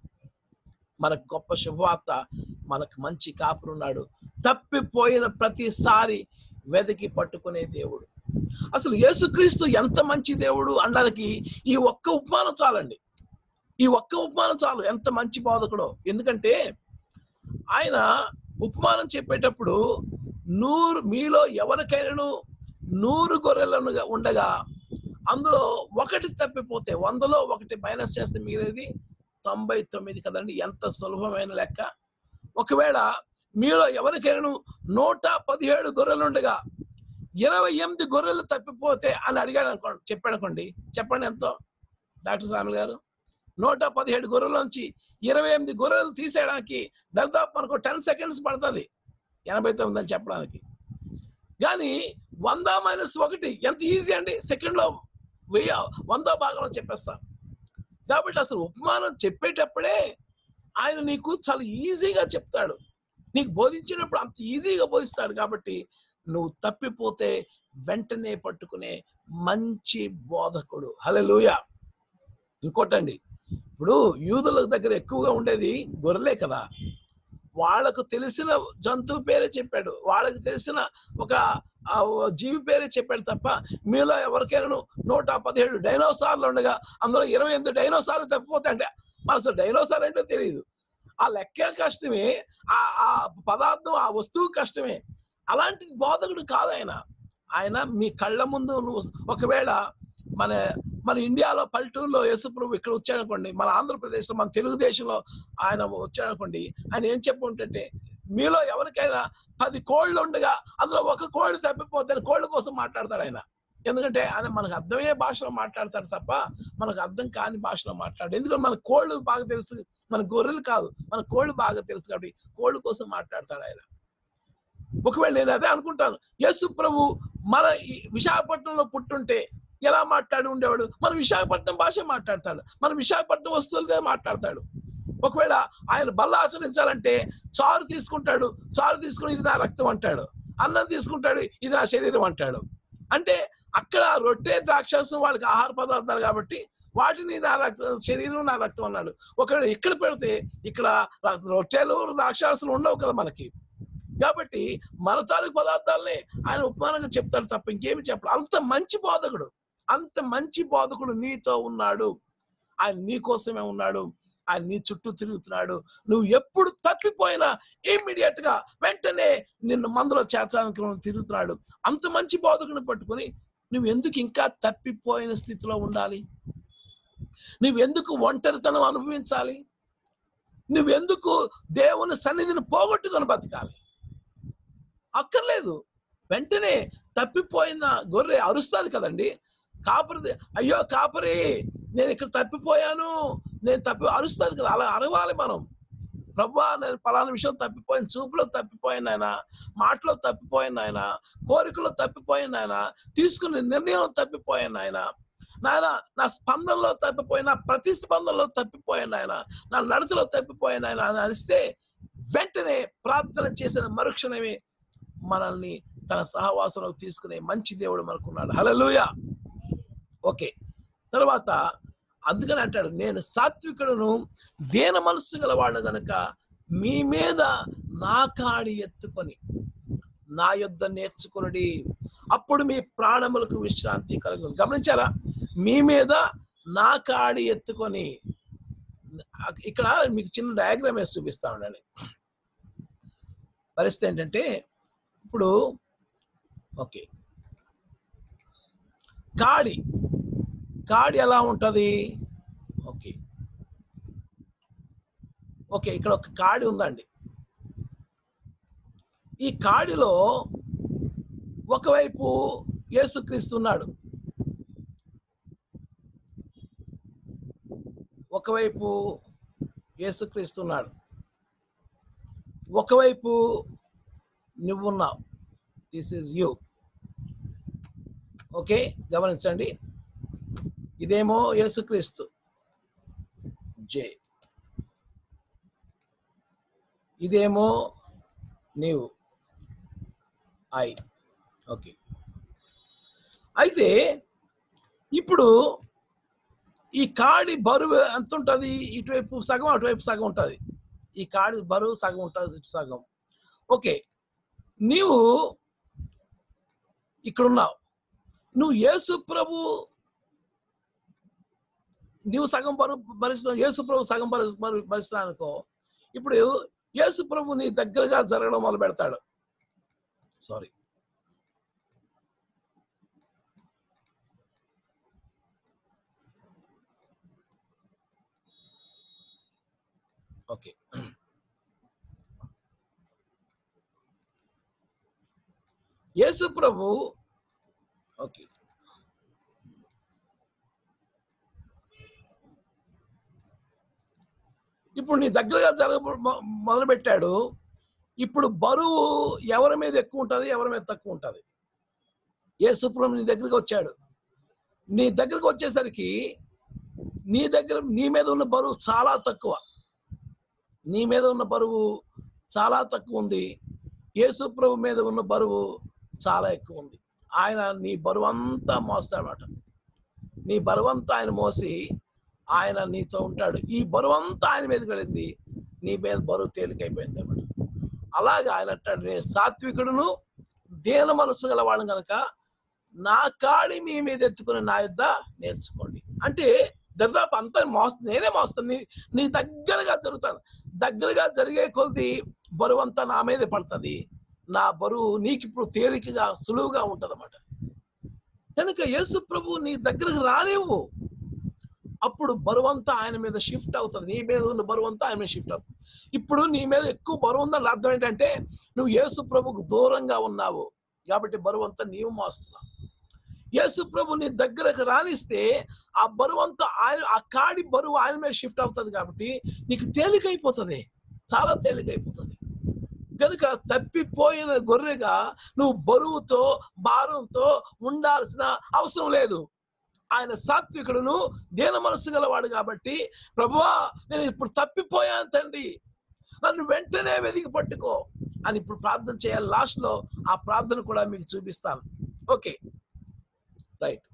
మనకు గొప్ప శుభవార్త మనకు మంచి కాపురున్నాడు తప్పిపోయిన ప్రతిసారి వెతికి పట్టుకునే దేవుడు అసలు యేసుక్రీస్తు ఎంత మంచి దేవుడు అనడానికి ఈ ఒక్క ఉపమానం చాలండి ఈ ఒక్క ఉపమానం చాలు ఎంత మంచి బోధకుడో ఎందుకంటే ఆయన ఉపమానం చెప్పేటప్పుడు నూరు మీలో ఎవరికైనాను నూరు గొర్రెలను ఉండగా అందులో ఒకటి తప్పిపోతే వందలో ఒకటి మైనస్ చేస్తే మిగిలేది తొంభై తొమ్మిది కదండి ఎంత సులభమైన లెక్క ఒకవేళ మీలో ఎవరికైనా నూట పదిహేడు గొర్రెలు ఉండగా ఇరవై ఎనిమిది గొర్రెలు తప్పిపోతే అని అడిగాడు అనుకోండి చెప్పాడు అనుకోండి చెప్పండి ఎంతో డాక్టర్ స్వామి గారు నూట పదిహేడు గొర్రెల నుంచి ఇరవై ఎనిమిది గొర్రెలు తీసేయడానికి దాదాపు మనకు టెన్ సెకండ్స్ పడుతుంది ఎనభై తొమ్మిది అని చెప్పడానికి కానీ వంద మైనస్ ఒకటి ఎంత ఈజీ అండి సెకండ్లో వెయ్యి వందో భాగంలో చెప్పేస్తాం కాబట్టి అసలు ఉపమానం చెప్పేటప్పుడే ఆయన నీకు చాలా ఈజీగా చెప్తాడు నీకు బోధించినప్పుడు అంత ఈజీగా బోధిస్తాడు కాబట్టి నువ్వు తప్పిపోతే వెంటనే పట్టుకునే మంచి బోధకుడు హలెలూయ ఇంకోటండి ఇప్పుడు యూదుల దగ్గర ఎక్కువగా ఉండేది గొర్రెలే కదా వాళ్ళకు తెలిసిన జంతువు పేరే చెప్పాడు వాళ్ళకి తెలిసిన ఒక ఆ, జీవి పేరే చెప్పాడు తప్ప మీలో ఎవరికైనా నూట పదిహేడు డైనోసార్లు ఉండగా అందులో ఇరవై ఎనిమిది డైనోసార్లు తప్పిపోతే అంటే మన అసలు డైనోసార్ ఏంటో తెలియదు ఆ లెక్క కష్టమే ఆ ఆ పదార్థం ఆ వస్తువు కష్టమే అలాంటి బోధకుడు కాదు ఆయన ఆయన మీ కళ్ళ ముందు నువ్వు ఒకవేళ మన మన ఇండియాలో పల్లెటూరులో యేసుప్రభు ఇక్కడ వచ్చాడనుకోండి మన ఆంధ్రప్రదేశ్లో మన తెలుగుదేశంలో ఆయన వచ్చాడనుకోండి ఆయన ఏం చెప్పుంటే మీలో ఎవరికైనా పది కోళ్ళు ఉండగా అందులో ఒక కోడి తప్పిపోతే కోళ్ళ కోసం మాట్లాడతాడు ఆయన ఎందుకంటే ఆయన మనకు అర్థమయ్యే భాషలో మాట్లాడతాడు తప్ప మనకు అర్థం కాని భాషలో మాట్లాడు ఎందుకంటే మన కోళ్ళు బాగా తెలుసు మన గొర్రెలు కాదు మన కోళ్ళు బాగా తెలుసు కాబట్టి కోళ్ళ కోసం మాట్లాడతాడు ఆయన ఒకవేళ నేను అదే అనుకుంటాను యేసు ప్రభు మన ఈ విశాఖపట్నంలో పుట్టుంటే ఎలా మాట్లాడి ఉండేవాడు మన విశాఖపట్నం భాష మాట్లాడతాడు మన విశాఖపట్నం వస్తువులతో మాట్లాడతాడు ఒకవేళ ఆయన బల్ల ఆచరించాలంటే చారు తీసుకుంటాడు చారు తీసుకుని ఇది నా రక్తం అంటాడు అన్నం తీసుకుంటాడు ఇది నా శరీరం అంటాడు అంటే అక్కడ రొట్టె ద్రాక్షాసం వాళ్ళకి ఆహార పదార్థాలు కాబట్టి వాటిని నా రక్తం శరీరం నా రక్తం అన్నాడు ఒకవేళ ఇక్కడ పెడితే ఇక్కడ రొట్టెలు ద్రాక్షాసాలు ఉండవు కదా మనకి కాబట్టి మన తాలూకు పదార్థాలనే ఆయన ఉపమానంగా చెప్తాడు తప్ప ఇంకేమి చెప్పడు అంత మంచి బోధకుడు అంత మంచి బోధకుడు నీతో ఉన్నాడు ఆయన నీ కోసమే ఉన్నాడు ఆయన నీ చుట్టూ తిరుగుతున్నాడు నువ్వు ఎప్పుడు తప్పిపోయినా ఇమ్మీడియట్ గా వెంటనే నిన్ను మందులో చేర్చడానికి నువ్వు తిరుగుతున్నాడు అంత మంచి బోధకుని పట్టుకొని నువ్వు ఎందుకు ఇంకా తప్పిపోయిన స్థితిలో ఉండాలి నువ్వు ఎందుకు ఒంటరితనం అనుభవించాలి నువ్వెందుకు దేవుని సన్నిధిని పోగొట్టుకొని బతకాలి అక్కర్లేదు వెంటనే తప్పిపోయిన గొర్రె అరుస్తుంది కదండి కాపరి అయ్యో కాపరి నేను ఇక్కడ తప్పిపోయాను నేను తప్పి అరుస్తుంది కదా అలా అరవాలి మనం ప్రభా నేను పలానా విషయం తప్పిపోయాను చూపులో తప్పిపోయాను ఆయన మాటలో తప్పిపోయాను ఆయన కోరికలో తప్పిపోయాను ఆయన తీసుకునే నిర్ణయంలో తప్పిపోయాను ఆయన నాయన నా స్పందనలో తప్పిపోయిన ప్రతిస్పందనలో తప్పిపోయాను ఆయన నా నడతలో తప్పిపోయాను ఆయన అని అనిస్తే వెంటనే ప్రార్థన చేసిన మరుక్షణమే మనల్ని తన సహవాసంలో తీసుకునే మంచి దేవుడు మనకున్నాడు హలలుయ ఓకే తర్వాత అందుకని అంటాడు నేను సాత్వికుడును దేన మనస్సు గలవాడు గనుక మీ మీద నా కాడి ఎత్తుకొని నా యొద్ద నేర్చుకునుడి అప్పుడు మీ ప్రాణములకు విశ్రాంతి కలుగు గమనించారా మీ మీద నా కాడి ఎత్తుకొని ఇక్కడ మీకు చిన్న డయాగ్రామ్ వేసి చూపిస్తా ఉండండి పరిస్థితి ఏంటంటే ఇప్పుడు ఓకే కాడి కాడి ఎలా ఉంటుంది ఓకే ఓకే ఇక్కడ ఒక కాడి ఉందండి ఈ కాడిలో ఒకవైపు యేసుక్రీస్తు ఉన్నాడు ఒకవైపు యేసుక్రీస్తు ఉన్నాడు ఒకవైపు నువ్వున్నావు దిస్ ఈజ్ యూ ఓకే గమనించండి ఇదేమో యేసుక్రీస్తు జే ఇదేమో నీవు ఐ ఓకే అయితే ఇప్పుడు ఈ కాడి బరువు ఎంత ఉంటుంది ఇటువైపు సగం అటువైపు సగం ఉంటుంది ఈ కాడి బరువు సగం ఉంటుంది ఇటు సగం ఓకే నీవు ఇక్కడున్నావు నువ్వు యేసు ప్రభు నీవు సగం బరువు భరిస్తున్నావు యేసు ప్రభు సగం బరు బరువు భరిస్తున్నావు అనుకో ఇప్పుడు యేసు ప్రభు నీ దగ్గరగా జరగడం మొదలు పెడతాడు సారీ ఓకే యేసు ప్రభు ఓకే ఇప్పుడు నీ దగ్గరగా జరగ మొదలు పెట్టాడు ఇప్పుడు బరువు ఎవరి మీద ఎక్కువ ఉంటుంది ఎవరి మీద తక్కువ ఉంటుంది యేసుప్రభు నీ దగ్గరికి వచ్చాడు నీ దగ్గరికి వచ్చేసరికి నీ దగ్గర నీ మీద ఉన్న బరువు చాలా తక్కువ నీ మీద ఉన్న బరువు చాలా తక్కువ ఉంది యేసు ప్రభు మీద ఉన్న బరువు చాలా ఎక్కువ ఉంది ఆయన నీ బరువు అంతా మోస్తాడట నీ బరువు అంతా ఆయన మోసి ఆయన నీతో ఉంటాడు ఈ బరువు అంతా ఆయన మీదకి వెళ్ళింది నీ మీద బరువు తేలికైపోయింది అనమాట అలాగే ఆయన అంటాడు నేను సాత్వికుడును దీన మనసు గలవాడు కనుక నా కాడి మీ మీద ఎత్తుకుని నా యుద్ధ నేర్చుకోండి అంటే దాదాపు అంతా మోస్త నేనే మోస్తాను నీ నీ దగ్గరగా జరుగుతాను దగ్గరగా జరిగే కొద్ది బరువు అంతా నా మీదే పడుతుంది నా బరువు నీకు ఇప్పుడు తేలికగా సులువుగా ఉంటది అన్నమాట కనుక యేసు ప్రభు నీ దగ్గరకు రానివ్వు అప్పుడు బరువు అంతా ఆయన మీద షిఫ్ట్ అవుతుంది నీ మీద ఉన్న బరువు అంతా ఆయన మీద షిఫ్ట్ అవుతుంది ఇప్పుడు నీ మీద ఎక్కువ బరువు ఉందని అర్థం ఏంటంటే నువ్వు యేసు ప్రభుకు దూరంగా ఉన్నావు కాబట్టి బరువు అంతా నీవు మోస్తున్నావు యేసు ప్రభు నీ దగ్గరకు రానిస్తే ఆ బరువు అంతా ఆయన ఆ కాడి బరువు ఆయన మీద షిఫ్ట్ అవుతుంది కాబట్టి నీకు తేలికైపోతుంది చాలా తేలికైపోతుంది కనుక తప్పిపోయిన గొర్రెగా నువ్వు బరువుతో భారంతో ఉండాల్సిన అవసరం లేదు ఆయన సాత్వికుడును దీన మనసు గలవాడు కాబట్టి ప్రభువా నేను ఇప్పుడు తప్పిపోయాను తండ్రి నన్ను వెంటనే వెతికి పట్టుకో అని ఇప్పుడు ప్రార్థన చేయాలి లాస్ట్ లో ఆ ప్రార్థన కూడా మీకు చూపిస్తాను ఓకే రైట్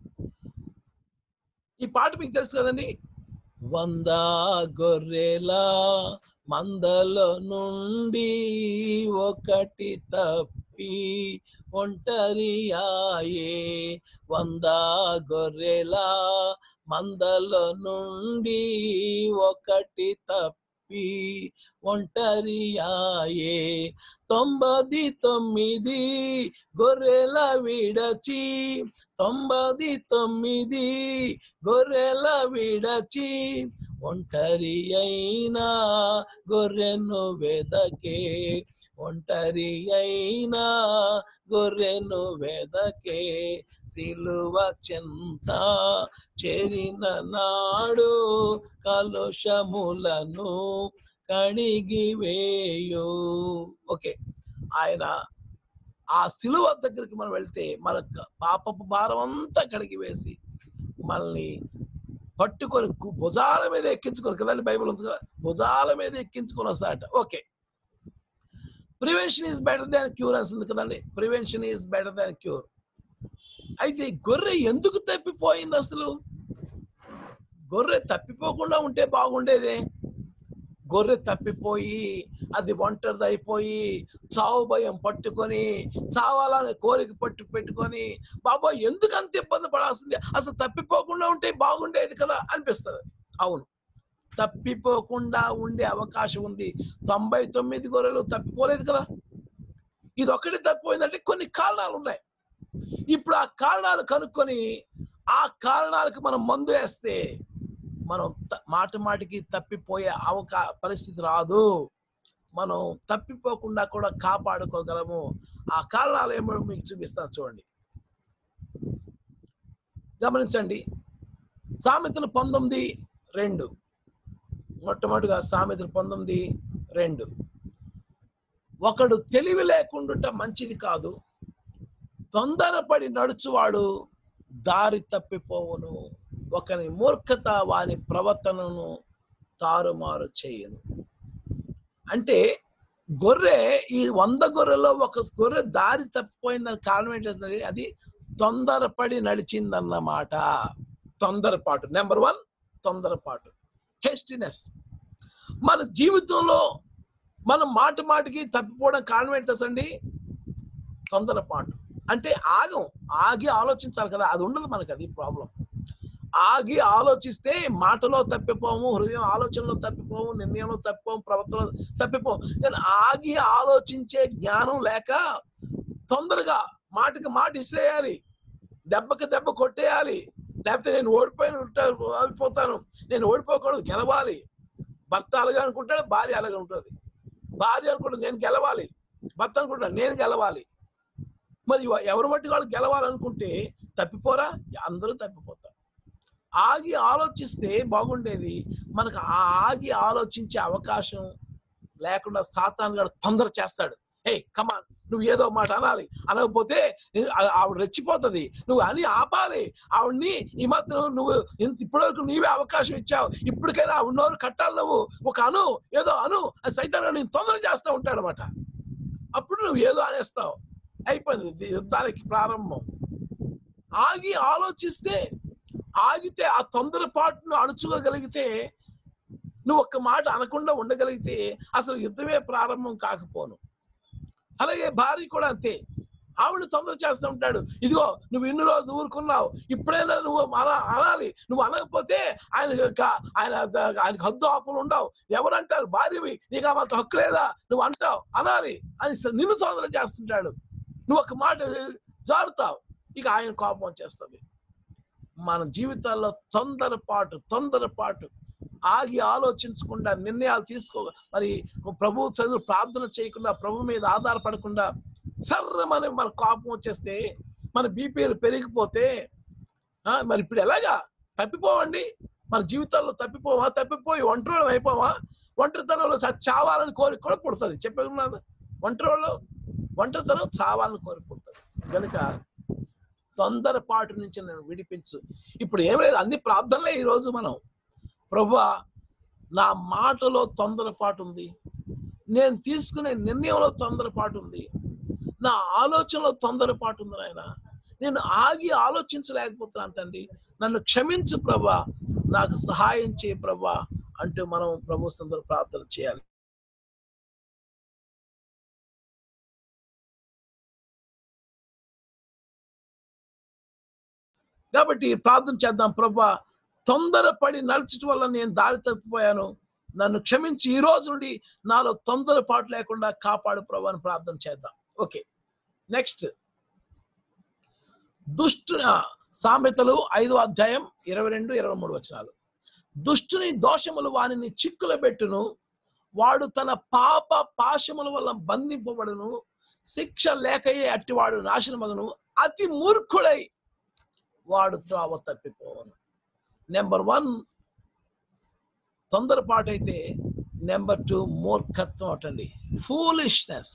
ఈ పాట మీకు తెలుసు కదండి వంద గొర్రెల మందలో నుండి ఒకటి తప్పి ఒంటరి ఆయే వంద గొర్రెల మందలో నుండి ఒకటి తప్పి ఒంటరి ఆయే తొంభది తొమ్మిది గొర్రెల విడచి తొంభది తొమ్మిది గొర్రెల విడచి ఒంటరి అయినా గొర్రెను వెదకే ఒంటరి అయినా గొర్రెను వెదకే సిలువ చింత చేరిన నాడు కలుషములను కడిగి వేయు ఓకే ఆయన ఆ సిలువ దగ్గరికి మనం వెళ్తే మన క- పాపపు భారం అంతా కడిగి వేసి మనల్ని పట్టుకొని కు- భుజాల మీద ఎక్కించుకొని కదండి బైబిల్ ఉంది కదా భుజాల మీద ఎక్కించుకొని వస్తాడట okay prevention is better than cure అంటుంది కదండి prevention is better than cure అయితే ఈ గొర్రె ఎందుకు తప్పిపోయింది అసలు గొర్రె తప్పిపోకుండా ఉంటే బాగుండేదే గొర్రె తప్పిపోయి అది ఒంటరిది అయిపోయి చావు భయం పట్టుకొని చావాలనే కోరిక పట్టు పెట్టుకొని బాబా ఎందుకు అంత ఇబ్బంది పడాల్సింది అసలు తప్పిపోకుండా ఉంటే బాగుండేది కదా అనిపిస్తుంది అవును తప్పిపోకుండా ఉండే అవకాశం ఉంది తొంభై తొమ్మిది గొర్రెలు తప్పిపోలేదు కదా ఇది ఒక్కటి తప్పిపోయిందంటే కొన్ని కారణాలు ఉన్నాయి ఇప్పుడు ఆ కారణాలు కనుక్కొని ఆ కారణాలకు మనం మందు వేస్తే మనం త- మాట మాటికి తప్పిపోయే అవకా పరిస్థితి రాదు మనం తప్పిపోకుండా కూడా కాపాడుకోగలము ఆ కారణాలు ఏమో మీకు చూపిస్తాను చూడండి గమనించండి సామెతలు పంతొమ్మిది రెండు మొట్టమొదటిగా సామెతలు పంతొమ్మిది రెండు ఒకడు తెలివి లేకుండుట మంచిది కాదు తొందరపడి నడుచువాడు దారి తప్పిపోవును ఒకని మూర్ఖత వాని ప్రవర్తనను తారుమారు చేయను అంటే గొర్రె ఈ వంద గొర్రెలో ఒక గొర్రె దారి తప్పిపోయిందని కారణం ఏంటంటే అది తొందరపడి నడిచిందన్నమాట తొందరపాటు నెంబర్ వన్ తొందరపాటు హెస్టినెస్ మన జీవితంలో మనం మాట మాటికి తప్పిపోవడం కారణం ఏంటండి తొందరపాటు అంటే ఆగం ఆగి ఆలోచించాలి కదా అది ఉండదు మనకి అది ప్రాబ్లం ఆగి ఆలోచిస్తే మాటలో తప్పిపోము హృదయం ఆలోచనలో తప్పిపోము నిర్ణయంలో తప్పిపోము ప్రవర్తనలో తప్పిపోము కానీ ఆగి ఆలోచించే జ్ఞానం లేక తొందరగా మాటకి మాట ఇసేయాలి దెబ్బకి దెబ్బ కొట్టేయాలి లేకపోతే నేను ఓడిపోయిన అయిపోతాను నేను ఓడిపోకూడదు గెలవాలి భర్త అలాగే అనుకుంటాడు భార్య అలాగే ఉంటుంది భార్య అనుకుంటుంది నేను గెలవాలి భర్త అనుకుంటాడు నేను గెలవాలి మరి ఎవ- ఎవరి మట్టి వాళ్ళు గెలవాలనుకుంటే తప్పిపోరా అందరూ తప్పిపోతారు ఆగి ఆలోచిస్తే బాగుండేది మనకు ఆ ఆగి ఆలోచించే అవకాశం లేకుండా సాతాన్ గడు తొందర చేస్తాడు హే కమాన్ నువ్వు ఏదో మాట అనాలి అనకపోతే ఆ- ఆవిడ రెచ్చిపోతుంది నువ్వు అని ఆపాలి ఆవిడ్ని ఈ మాత్రం నువ్వు ఇంత ఇప్పటివరకు నీవే అవకాశం ఇచ్చావు ఇప్పటికైనా ఆవిడ నోరు కట్టాలి నువ్వు ఒక అను ఏదో అను అది సైతాన్ నేను తొందర చేస్తూ ఉంటాడు అనమాట అప్పుడు నువ్వు ఏదో అనేస్తావు అయిపోయింది ఇది యుద్ధానికి ప్రారంభం ఆగి ఆలోచిస్తే ఆగితే ఆ తొందరపాటును అణుచుకోగలిగితే నువ్వు ఒక్క మాట అనకుండా ఉండగలిగితే అసలు యుద్ధమే ప్రారంభం కాకపోను అలాగే భార్య కూడా అంతే ఆవిడ తొందర చేస్తూ ఉంటాడు ఇదిగో నువ్వు ఇన్ని రోజు ఊరుకున్నావు ఇప్పుడైనా నువ్వు అన అనాలి నువ్వు అనకపోతే ఆయన క- ఆయన ఆయనకు హద్దు ఆపులు ఉండవు ఎవరంటారు భార్యవి నీకు ఆ మాత్రం హక్కు లేదా నువ్వు అంటావు అనాలి అని స- నిన్ను తొందర చేస్తుంటాడు నువ్వు ఒక మాట జారుతావు ఇక ఆయన కోపం వచ్చేస్తుంది మన జీవితాల్లో తొందరపాటు తొందరపాటు ఆగి ఆలోచించకుండా నిర్ణయాలు తీసుకో మరి ప్రభు చదువు ప్రార్థన చేయకుండా ప్రభు మీద ఆధారపడకుండా సర్రమని మన కోపం వచ్చేస్తే మన బీపీలు పెరిగిపోతే ఆ, మరి ఇప్పుడు ఎలాగా తప్పిపోవండి మన జీవితాల్లో తప్పిపోవా తప్పిపోయి ఒంటరి అయిపోవా ఒంటరితనంలో చ- చావాలని కోరిక కూడా పుడుతుంది చెప్పేది ఒంటరిలో ఒంటరితనం చావాలని కోరిక పుడుతుంది కనుక తొందరపాటు నుంచి నేను విడిపించు ఇప్పుడు ఏం లేదు అన్ని ప్రార్థనలే ఈరోజు మనం ప్రభా నా మాటలో తొందరపాటు ఉంది నేను తీసుకునే నిర్ణయంలో తొందరపాటు ఉంది నా ఆలోచనలో తొందరపాటు ఉంది నాయన నేను ఆగి ఆలోచించలేకపోతున్నాను తండ్రి నన్ను క్షమించు ప్రభా నాకు సహాయం చేయ ప్రభా అంటూ మనం ప్రభు సందరు ప్రార్థన చేయాలి కాబట్టి ప్రార్థన చేద్దాం ప్రభా తొందరపడి నడచడం వల్ల నేను దారి తప్పిపోయాను నన్ను క్షమించి ఈ రోజు నుండి నాలో తొందరపాటు లేకుండా కాపాడు ప్రభు అని ప్రార్థన చేద్దాం ఓకే నెక్స్ట్ దుష్టు ఆ, సామెతలు ఐదో అధ్యాయం ఇరవై రెండు ఇరవై మూడు వచనాలు దుష్టుని దోషములు వానిని చిక్కుల పెట్టును వాడు తన పాప పాశముల వల్ల బంధింపబడును శిక్ష లేకయే అట్టివాడు నాశనమగును అతి మూర్ఖుడై వాడు త్రోవ తప్పిపోవను నెంబర్ వన్ తొందరపాటు అయితే నెంబర్ టూ మూర్ఖత్వం అటండి ఫూలిష్నెస్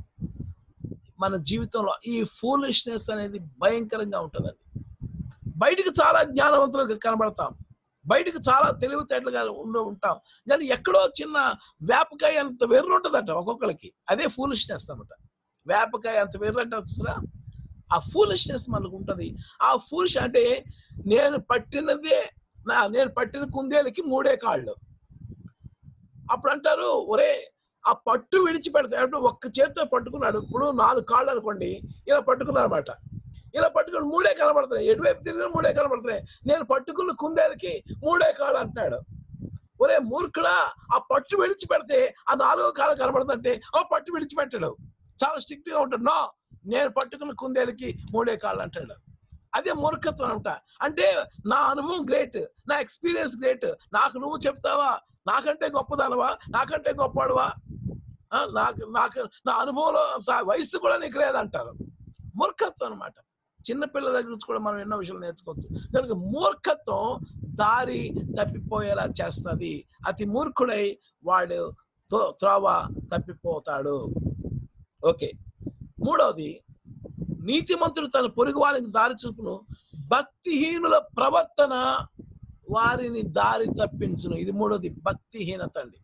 మన జీవితంలో ఈ ఫూలిష్నెస్ అనేది భయంకరంగా ఉంటుందండి బయటికి చాలా జ్ఞానవంతులుగా కనబడతాం బయటికి చాలా తెలివితేటలుగా ఉండి ఉంటాం కానీ ఎక్కడో చిన్న వేపకాయ అంత వెర్రు ఉంటుందట ఒక్కొక్కరికి అదే ఫూలిష్నెస్ అనమాట వేపకాయ అంత వెర్రు అంటే వచ్చురా ఆ ఫూలిష్నెస్ మనకు ఉంటుంది ఆ ఫూలిష్ అంటే నేను పట్టినదే నా నేను పట్టిన కుందేలకి మూడే కాళ్ళు అప్పుడు అంటారు ఒరే ఆ పట్టు విడిచిపెడతాడు అంటే ఒక్క చేత్తో పట్టుకున్నాడు ఇప్పుడు నాలుగు కాళ్ళు అనుకోండి ఇలా పట్టుకున్నాడు అనమాట ఇలా పట్టుకుని మూడే కనబడుతున్నాయి ఎటువైపు తిరిగినా మూడే కనబడుతున్నాయి నేను పట్టుకున్న కుందేలకి మూడే కాళ్ళు అంటున్నాడు ఒరే మూర్ఖుడా ఆ పట్టు విడిచిపెడితే ఆ నాలుగో కాలం కనబడుతుంటే ఆ పట్టు విడిచిపెట్టాడు చాలా స్ట్రిక్ట్ గా ఉంటాడు నో నేను పట్టుకున్న కుందేలకి మూడే కాళ్ళు అంటాడు అదే మూర్ఖత్వం అంట అంటే నా అనుభవం గ్రేట్ నా ఎక్స్పీరియన్స్ గ్రేట్ నాకు నువ్వు చెప్తావా నాకంటే గొప్పదానవా నాకంటే గొప్పవాడువా ఆ, నాకు నాకు నా అనుభవంలో అంత వయసు కూడా నీకు లేదంటారు మూర్ఖత్వం అనమాట చిన్నపిల్లల దగ్గర నుంచి కూడా మనం ఎన్నో విషయాలు నేర్చుకోవచ్చు కనుక మూర్ఖత్వం దారి తప్పిపోయేలా చేస్తుంది అతి మూర్ఖుడై వాడు తో- త్రోవ తప్పిపోతాడు ఓకే మూడవది నీతిమంతుడు తన పొరుగు వారికి దారి చూపును భక్తిహీనుల ప్రవర్తన వారిని దారి తప్పించును ఇది మూడోది భక్తిహీనత అండి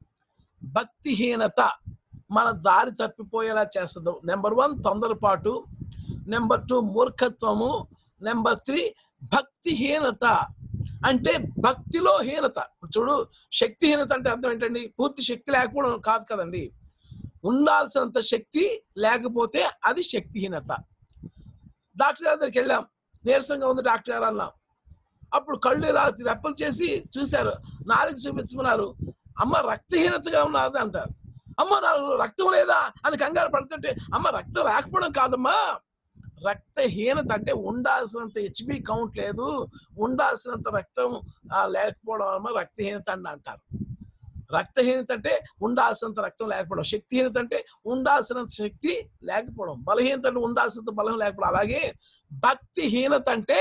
భక్తిహీనత మన దారి తప్పిపోయేలా చేస్తుంది నెంబర్ వన్ తొందరపాటు నెంబర్ టూ మూర్ఖత్వము నెంబర్ త్రీ భక్తిహీనత అంటే భక్తిలో హీనత చూడు శక్తిహీనత అంటే అర్థం ఏంటండి పూర్తి శక్తి లేకపోవడం కాదు కదండి ఉండాల్సినంత శక్తి లేకపోతే అది శక్తిహీనత డాక్టర్ గారి దగ్గరికి వెళ్ళాం నీరసంగా ఉంది డాక్టర్ గారు అన్నాం అప్పుడు కళ్ళు ఇలా రెప్పలు చేసి చూశారు నాలుగు చూపించుకున్నారు అమ్మ రక్తహీనతగా ఉన్నది అంటారు అమ్మ నాకు రక్తం లేదా అని కంగారు పడుతుంటే అమ్మ రక్తం లేకపోవడం కాదమ్మా రక్తహీనత అంటే ఉండాల్సినంత హెచ్బి కౌంట్ లేదు ఉండాల్సినంత రక్తం ఆ, లేకపోవడం అమ్మ రక్తహీనత అని అంటారు రక్తహీనత అంటే ఉండాల్సినంత రక్తం లేకపోవడం శక్తిహీనత అంటే ఉండాల్సినంత శక్తి లేకపోవడం బలహీనత అంటే ఉండాల్సినంత బలం లేకపోవడం అలాగే భక్తిహీనత అంటే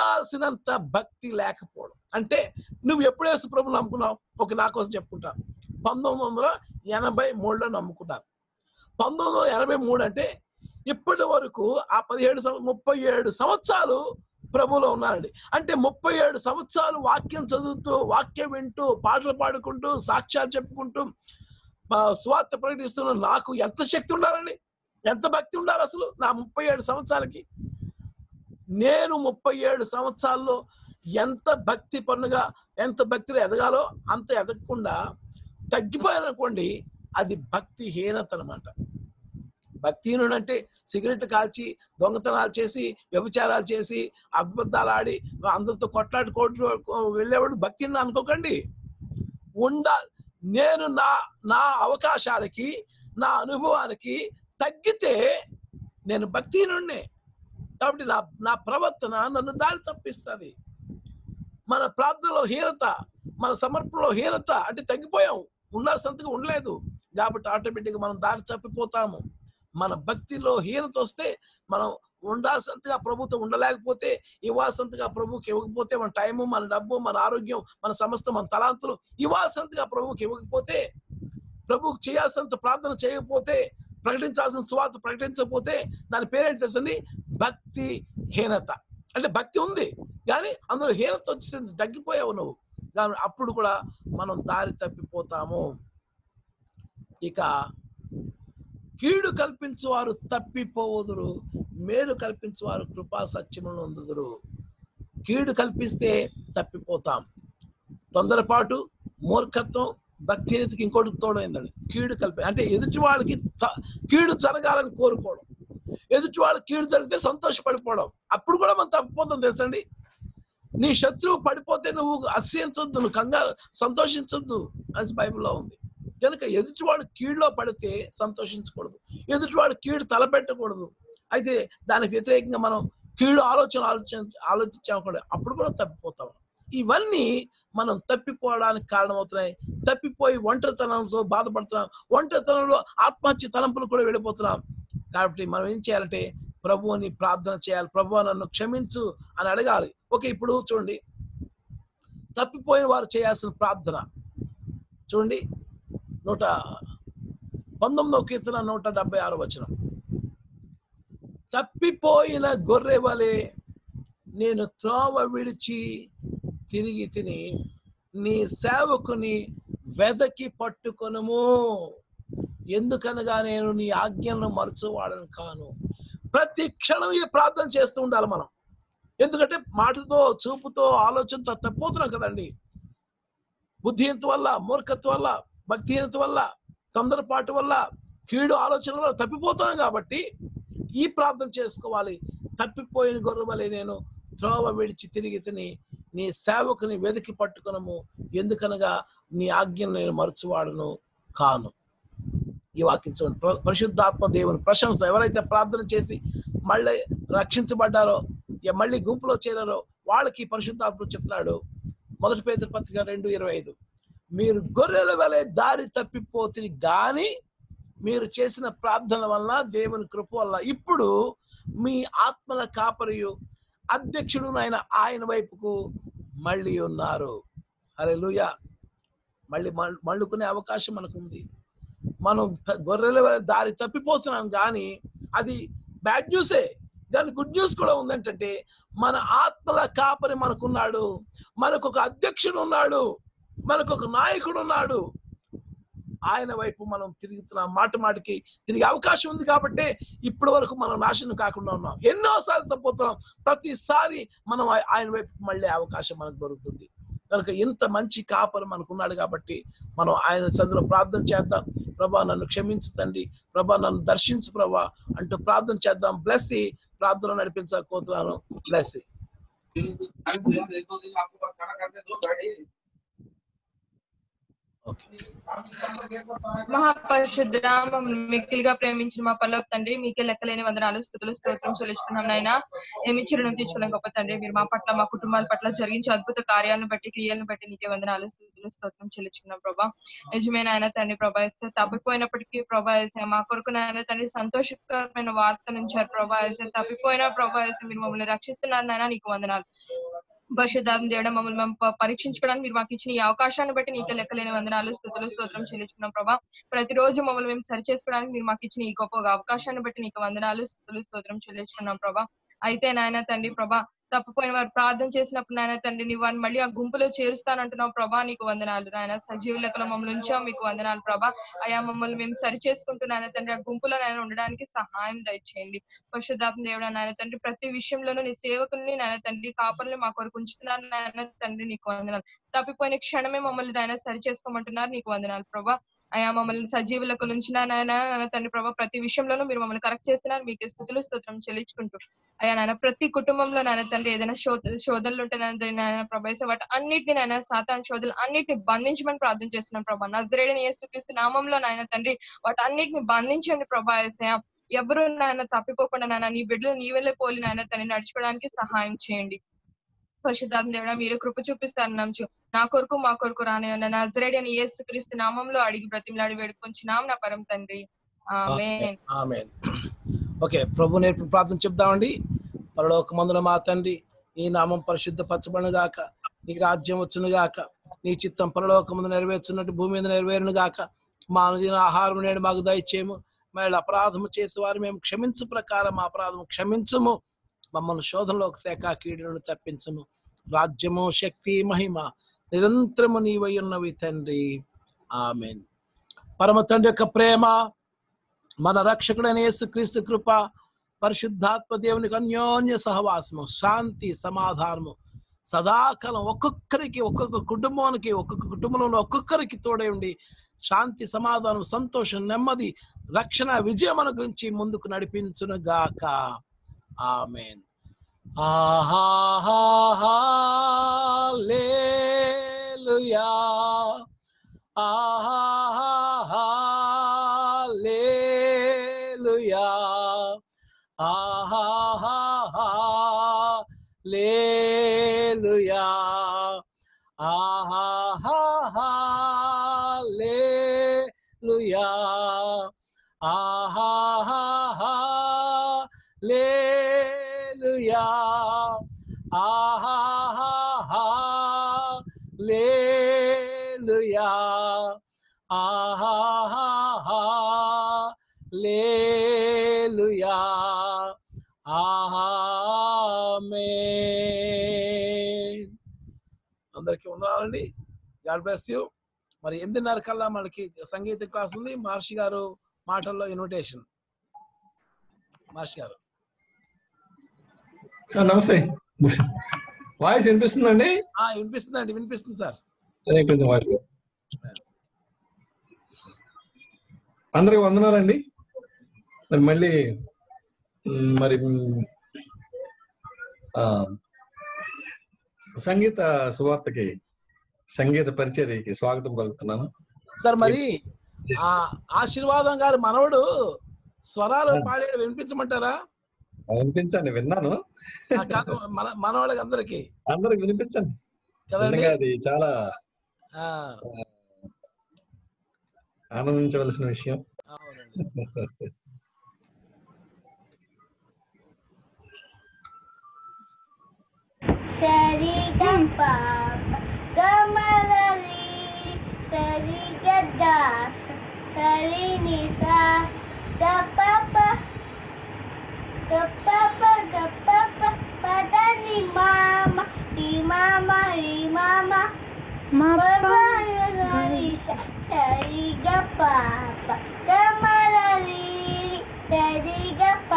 ఉండాల్సినంత భక్తి లేకపోవడం అంటే నువ్వు ఎప్పుడు యేసు ప్రభు నమ్ముకున్నావు ఒక నా కోసం చెప్పుకుంటా పంతొమ్మిది వందల ఎనభై మూడులో నమ్ముకున్నారు పంతొమ్మిది వందల ఎనభై మూడు అంటే ఇప్పటి వరకు ఆ పదిహేడు సంవ- ముప్పై ఏడు సంవత్సరాలు ప్రభులో ఉన్నారండి అంటే ముప్పై ఏడు సంవత్సరాలు వాక్యం చదువుతూ వాక్యం వింటూ పాటలు పాడుకుంటూ సాక్ష్యాలు చెప్పుకుంటూ మా స్వార్థ ప్రకటిస్తున్న నాకు ఎంత శక్తి ఉండాలండి ఎంత భక్తి ఉండాలి అసలు నా ముప్పై ఏడు సంవత్సరాలకి నేను ముప్పై ఏడు సంవత్సరాల్లో ఎంత భక్తి పన్నుగా ఎంత భక్తిలో ఎదగాలో అంత ఎదగకుండా తగ్గిపోయాననుకోండి అది భక్తిహీనత అనమాట భక్తిహీనుడు అంటే సిగరెట్ కాల్చి దొంగతనాలు చేసి వ్యభిచారాలు చేసి అద్భుతాలు ఆడి అందరితో కొట్లాడి కోట్లు వెళ్ళేవాడు భక్తిని అనుకోకండి ఉండ నేను నా నా అవకాశాలకి నా అనుభవానికి తగ్గితే నేను భక్తిహీనుడినే కాబట్టి నా నా ప్రవర్తన నన్ను దారి తప్పిస్తుంది మన ప్రార్థనలో హీనత మన సమర్పణలో హీనత అంటే తగ్గిపోయాం ఉండాల్సినంతగా ఉండలేదు కాబట్టి ఆటోమేటిక్గా మనం దారి తప్పిపోతాము మన భక్తిలో హీనత వస్తే మనం ఉండాల్సినంతగా ప్రభుత్వం ఉండలేకపోతే ఇవ్వాల్సినంతగా ప్రభుకి ఇవ్వకపోతే మన టైము మన డబ్బు మన ఆరోగ్యం మన సమస్త మన తలాంతులు ఇవ్వాల్సినంతగా ప్రభుకి ఇవ్వకపోతే ప్రభుకి చేయాల్సినంత ప్రార్థన చేయకపోతే ప్రకటించాల్సిన స్వార్థ ప్రకటించకపోతే దాని పేరేంటి తెలుసండి భక్తి హీనత అంటే భక్తి ఉంది కానీ అందులో హీనత వచ్చేసింది తగ్గిపోయావు నువ్వు కానీ అప్పుడు కూడా మనం దారి తప్పిపోతాము ఇక కీడు కల్పించువారు తప్పిపోవుదురు మేలు కల్పించువారు కృపా సత్యములను అందుదురు కీడు కల్పిస్తే తప్పిపోతాం తొందరపాటు మూర్ఖత్వం భక్తిహీనతకి ఇంకోటి తోడైందండి కీడు కలిపి అంటే ఎదుటి వాళ్ళకి త- కీడు జరగాలని కోరుకోవడం ఎదుటి వాళ్ళకి కీడు జరిగితే సంతోషపడిపోవడం అప్పుడు కూడా మనం తప్పిపోతాం తెలుసండి నీ శత్రువు పడిపోతే నువ్వు అతిశయించొద్దు నువ్వు కంగారు సంతోషించొద్దు అని బైబిల్లో ఉంది కనుక ఎదుటివాడు కీడులో పడితే సంతోషించకూడదు ఎదుటివాడు కీడు తలపెట్టకూడదు అయితే దానికి వ్యతిరేకంగా మనం కీడు ఆలోచన ఆలోచన ఆలోచించామనుకోండి అప్పుడు కూడా తప్పిపోతాం ఇవన్నీ మనం తప్పిపోవడానికి కారణమవుతున్నాయి తప్పిపోయి ఒంటరితనంతో బాధపడుతున్నాం ఒంటరితనంలో ఆత్మహత్య తలంపులు కూడా వెళ్ళిపోతున్నాం కాబట్టి మనం ఏం చేయాలంటే ప్రభువుని ప్రార్థన చేయాలి ప్రభు నన్ను క్షమించు అని అడగాలి ఓకే ఇప్పుడు చూడండి తప్పిపోయిన వారు చేయాల్సిన ప్రార్థన చూడండి నూట పంతొమ్మిదవ కీర్తన నూట డెబ్బై ఆరు వచనం తప్పిపోయిన గొర్రె వలె నేను త్రోవ విడిచి తిరిగి తిని నీ సేవకుని వెదకి పట్టుకొనుము ఎందుకనగా నేను నీ ఆజ్ఞలను మరచువాడను కాను ప్రతి క్షణం ఈ ప్రార్థన చేస్తూ ఉండాలి మనం ఎందుకంటే మాటతో చూపుతో ఆలోచనతో తప్పిపోతున్నాం కదండి బుద్ధిహీనత వల్ల మూర్ఖత్వం వల్ల భక్తిహీనత వల్ల తొందరపాటు వల్ల కీడు ఆలోచన వల్ల తప్పిపోతున్నాం కాబట్టి ఈ ప్రార్థన చేసుకోవాలి తప్పిపోయిన గొర్రెవలే నేను త్రోవ విడిచి తిరిగి తిని నీ సేవకుని వెతికి పట్టుకునము ఎందుకనగా నీ ఆజ్ఞను నేను మరచువాడును కాను ఈ వాక్యం చూడండి ప్ర- పరిశుద్ధాత్మ దేవుని ప్రశంస ఎవరైతే ప్రార్థన చేసి మళ్ళీ రక్షించబడ్డారో ఇక మళ్ళీ గుంపులో చేరారో వాళ్ళకి ఈ పరిశుద్ధాత్మ చెప్తున్నాడు మొదటి పేద పత్రిక రెండు ఇరవై ఐదు మీరు గొర్రెల వలె దారి తప్పిపోతుంది గాని మీరు చేసిన ప్రార్థన వల్ల దేవుని కృప వల్ల ఇప్పుడు మీ ఆత్మల కాపరియు అధ్యక్షుడు ఆయన ఆయన వైపుకు మళ్ళీ ఉన్నారు అరే మళ్ళీ మల్- మళ్ళుకునే అవకాశం మనకు ఉంది మనం త- గొర్రెల వలె దారి తప్పిపోతున్నాం కానీ అది బ్యాడ్ న్యూసే దాని గుడ్ న్యూస్ కూడా ఉందంటే మన ఆత్మల కాపరి మనకున్నాడు మనకు ఒక అధ్యక్షుడు ఉన్నాడు మనకు ఒక నాయకుడు ఉన్నాడు ఆయన వైపు మనం తిరుగుతున్నాం మాట మాటికి తిరిగే అవకాశం ఉంది కాబట్టి ఇప్పటి వరకు మనం నాశనం కాకుండా ఉన్నాం ఎన్నోసార్లు తప్పుతున్నాం ప్రతిసారి మనం ఆయ- ఆయన వైపు మళ్ళీ అవకాశం మనకు దొరుకుతుంది కనుక ఇంత మంచి కాపరి మనకు ఉన్నాడు కాబట్టి మనం ఆయన సందులో ప్రార్థన చేద్దాం ప్రభా నన్ను క్షమించు తండ్రి ప్రభా నన్ను దర్శించు ప్రభా అంటూ ప్రార్థన చేద్దాం బ్లెస్ ప్రార్థన నడిపించకపోతున్నాను బ్లెస్ మహాపరిశుద్ధ మిక్కిలిగా ప్రేమించిన మా పల్లవ తండ్రి మీకే లెక్కలేని వందనాలు స్థుతులు స్తోత్రం చెల్లిస్తున్నాం నాయన ఏమి చిరును తీర్చుకోలేం గొప్ప తండ్రి మీరు మా పట్ల మా కుటుంబాల పట్ల జరిగించే అద్భుత కార్యాలను బట్టి క్రియలను బట్టి నీకే వందనాలు స్థుతులు స్తోత్రం చెల్లించుకున్నాం ప్రభా నిజమైన ఆయన తండ్రి ప్రభా ఏసే తప్పిపోయినప్పటికీ ప్రభా ఏసే మా కొరకు నాయన తండ్రి సంతోషకరమైన వార్త నుంచారు ప్రభా ఏసే తప్పిపోయిన ప్రభా ఏసే మీరు మమ్మల్ని రక్షిస్తున్నారు నాయన నీకు వందనాలు పరిశుద్ధాత్మ దేవుడు మమ్మల్ని మేము ప- పరీక్షించుకోవడానికి మీరు మాకు ఇచ్చిన ఈ అవకాశాన్ని బట్టి నీకే లెక్కలేని వందనాలు స్థుతులు స్తోత్రం చెల్లించుకున్నాం ప్రభా ప్రతిరోజు మమ్మల్ని మేము సరి చేసుకోవడానికి మీరు మాకు ఇచ్చిన ఈ గొప్ప అవకాశాన్ని బట్టి నీకు వందనాలు స్థుతులు స్తోత్రం చెల్లించుకున్నాం ప్రభా అయితే నాయన తండ్రి ప్రభా తప్పిపోయిన వారు ప్రార్థన చేసినప్పుడు నాయన తండ్రి నీ వారిని మళ్ళీ ఆ గుంపులో చేరుస్తానంటున్నావు ప్రభా నీకు వందనాలు నాయన సజీవ లెక్కలో మమ్మల్ని ఉంచావు మీకు వందనాలు ప్రభా అయా మమ్మల్ని మేము సరి చేసుకుంటున్నాయన తండ్రి ఆ గుంపులో నాయన ఉండడానికి సహాయం దయచేయండి పరిశుద్ధాత్మ దేవుడు నాయన తండ్రి ప్రతి విషయంలోనూ నీ సేవకుల్ని నాయన తండ్రి కాపర్ని మా కొరకు ఉంచుతున్నారు నాయన తండ్రి నీకు వందనాలు తప్పిపోయిన క్షణమే మమ్మల్ని నాయన సరి చేసుకోమంటున్నారు నీకు వందనాలు ప్రభా అయా మమ్మల్ని సజీవులకు ఉంచిన నాయన నాయన తండ్రి ప్రభా ప్రతి విషయంలోనూ మీరు మమ్మల్ని కరెక్ట్ చేస్తున్నారు మీకు స్థుతులు స్తోత్రం చెల్లించుకుంటూ అయ్యా నాయన ప్రతి కుటుంబంలో నాయన తండ్రి ఏదైనా శోధ శోధనలు ఉంటే నాయన తండ్రి నాయన ప్రభా యేసు వాటి అన్నిటిని నాయన సాతాన్ శోధనలు అన్నిటిని బంధించమని ప్రార్థన చేస్తున్నాం ప్రభా నజరేడని యేసుక్రీస్తు నామంలో నాయన తండ్రి వాటి అన్నిటిని బంధించండి ప్రభా యేసయ్య ఎవరు నాయన తప్పిపోకుండా నాయన నీ బిడ్డలు నీ వెళ్ళే పోలి నాయన తను నడుచుకోవడానికి సహాయం చేయండి పరిశుద్ధాత్మ దేవుడా మీరు కృప చూపిస్తారు నమ్చు నా కొరకు మా కొరకు రాని ఉన్న నజరేడి అని యేసుక్రీస్తు నామంలో అడిగి బ్రతిమలాడి వేడుకొంచున్నాం నా పరం తండ్రి ఆమేన్ ఆమెన్ ఓకే ప్రభు నేర్పి ప్రార్థన చెప్దామండి పరలోక మందుల మా తండ్రి నీ నామం పరిశుద్ధ పచ్చబడును గాక నీ రాజ్యం వచ్చును గాక నీ చిత్తం పరలోక ముందు నెరవేర్చున్నట్టు భూమి మీద నెరవేరును గాక మా అనుదిన ఆహారం నేడు మాకు దయచేయము మళ్ళీ అపరాధము చేసే వారు మేము క్షమించు ప్రకారం మా అపరాధము క్షమించుము మమ్మల్ని శోధనలోకి తేక కీడును తప్పించుము రాజ్యము శక్తి మహిమ నిరంతరము నీవై ఉన్నవి తండ్రి ఆమెన్ పరమ తండ్రి యొక్క ప్రేమ మన రక్షకుడైన యేసుక్రీస్తు కృప పరిశుద్ధాత్మ దేవునికి అన్యోన్య సహవాసము శాంతి సమాధానము సదాకాలం ఒక్కొక్కరికి ఒక్కొక్క కుటుంబానికి ఒక్కొక్క కుటుంబంలో ఒక్కొక్కరికి తోడై ఉండి శాంతి సమాధానం సంతోషం నెమ్మది రక్షణ విజయం అనుగురించి ముందుకు నడిపించును గాక ఆమెన్ ఆహాలేలుయా ఆహాలేలుయా ఆహాలేలుయా ఆహాలేలుయా ఆహాలేలుయా ఆహాలేలుయా ఆహాలేలుయా ఆమేన్ అందరికీ ఉన్నారండి గాడ్ బ్లెస్ యూ మరి ఎనిమిదిన్నర కల్లా మనకి సంగీత క్లాస్ ఉంది మహర్షి గారు మాటల్లో ఇన్విటేషన్ మహర్షి గారు సార్ నమస్తే వాయిస్ వినిపిస్తుందండి ఆ, వినిపిస్తుందండి వినిపిస్తుంది సార్ అదే కొంచెం వాయిస్ అందరికి వందనాలండి మరి మళ్ళీ మ్, మరి మ్, ఆ, సంగీత సువార్తకి సంగీత పరిచర్యకి స్వాగతం పలుకుతున్నాను సార్ మరి ఆ ఆశీర్వాదం గారు మనవడు స్వరాలు పాడేది వినిపించమంటారా వినిపించండి విన్నాను ఆ, కాదు, మన మనవాళ్ళకి అందరికి అందరికి వినిపించండి కదండి? నిజంగా అది చాలా ఆ, ఆనందించవలసిన విషయం సరిగప గమలలి సరిగద సరినిస గపప గపప గపప పదని మామ ఈ మామ ఈ మామ సరిగప గమలలి సరిగప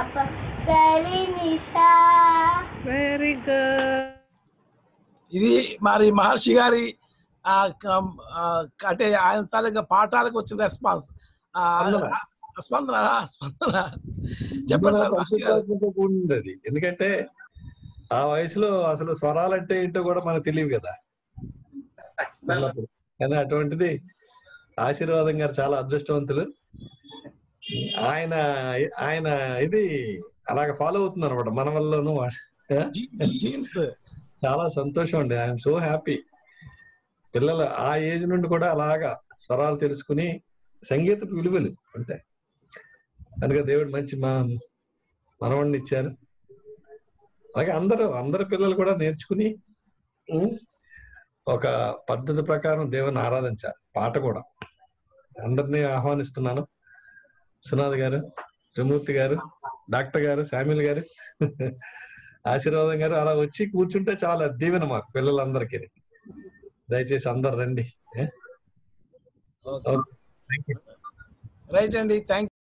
సరినిసా వెరీ గుడ్ ఇది మరి మహర్షి గారి ఆ, కం- ఆ, అంటే ఆయన తాలూకా పాఠాలకు వచ్చిన రెస్పాన్స్ స్పందన. స్పందన స్పందన చెప్పండి సార్ మహర్షి గారు. పరిశుద్ధాత్మతో కూడింది అది ఎందుకంటే ఆ వయసులో అసలు స్వరాలంటే ఏంటో కూడా మనకు తెలియదు కదా చిన్నప్పుడు. కానీ అటువంటిది ఆశీర్వాదం గారు చాలా అదృష్టవంతులు ఆయన ఆయన ఇది అలాగ ఫాలో అవుతుంది అనమాట మన వల్లను జీన్స్ చాలా సంతోషం అండి ఐఎమ్ సో హ్యాపీ పిల్లలు ఆ ఏజ్ నుండి కూడా అలాగా స్వరాలు తెలుసుకుని సంగీతపు విలువలు అంతే కనుక దేవుడు మంచి మా మనవాడిని ఇచ్చారు అలాగే అందరూ అందరు పిల్లలు కూడా నేర్చుకుని ఉమ్, ఒక పద్ధతి ప్రకారం దేవుని ఆరాధించాలి పాట కూడా అందరినీ ఆహ్వానిస్తున్నాను సునాథ్ గారు త్రిమూర్తి గారు డాక్టర్ గారు శామ్యుల్ గారు ఆశీర్వాదం గారు అలా వచ్చి కూర్చుంటే చాలా దీవెన మాకు పిల్లలందరికీ దయచేసి అందరు రండి ఏ? ఓకే థ్యాంక్ యూ రైట్ అండి థ్యాంక్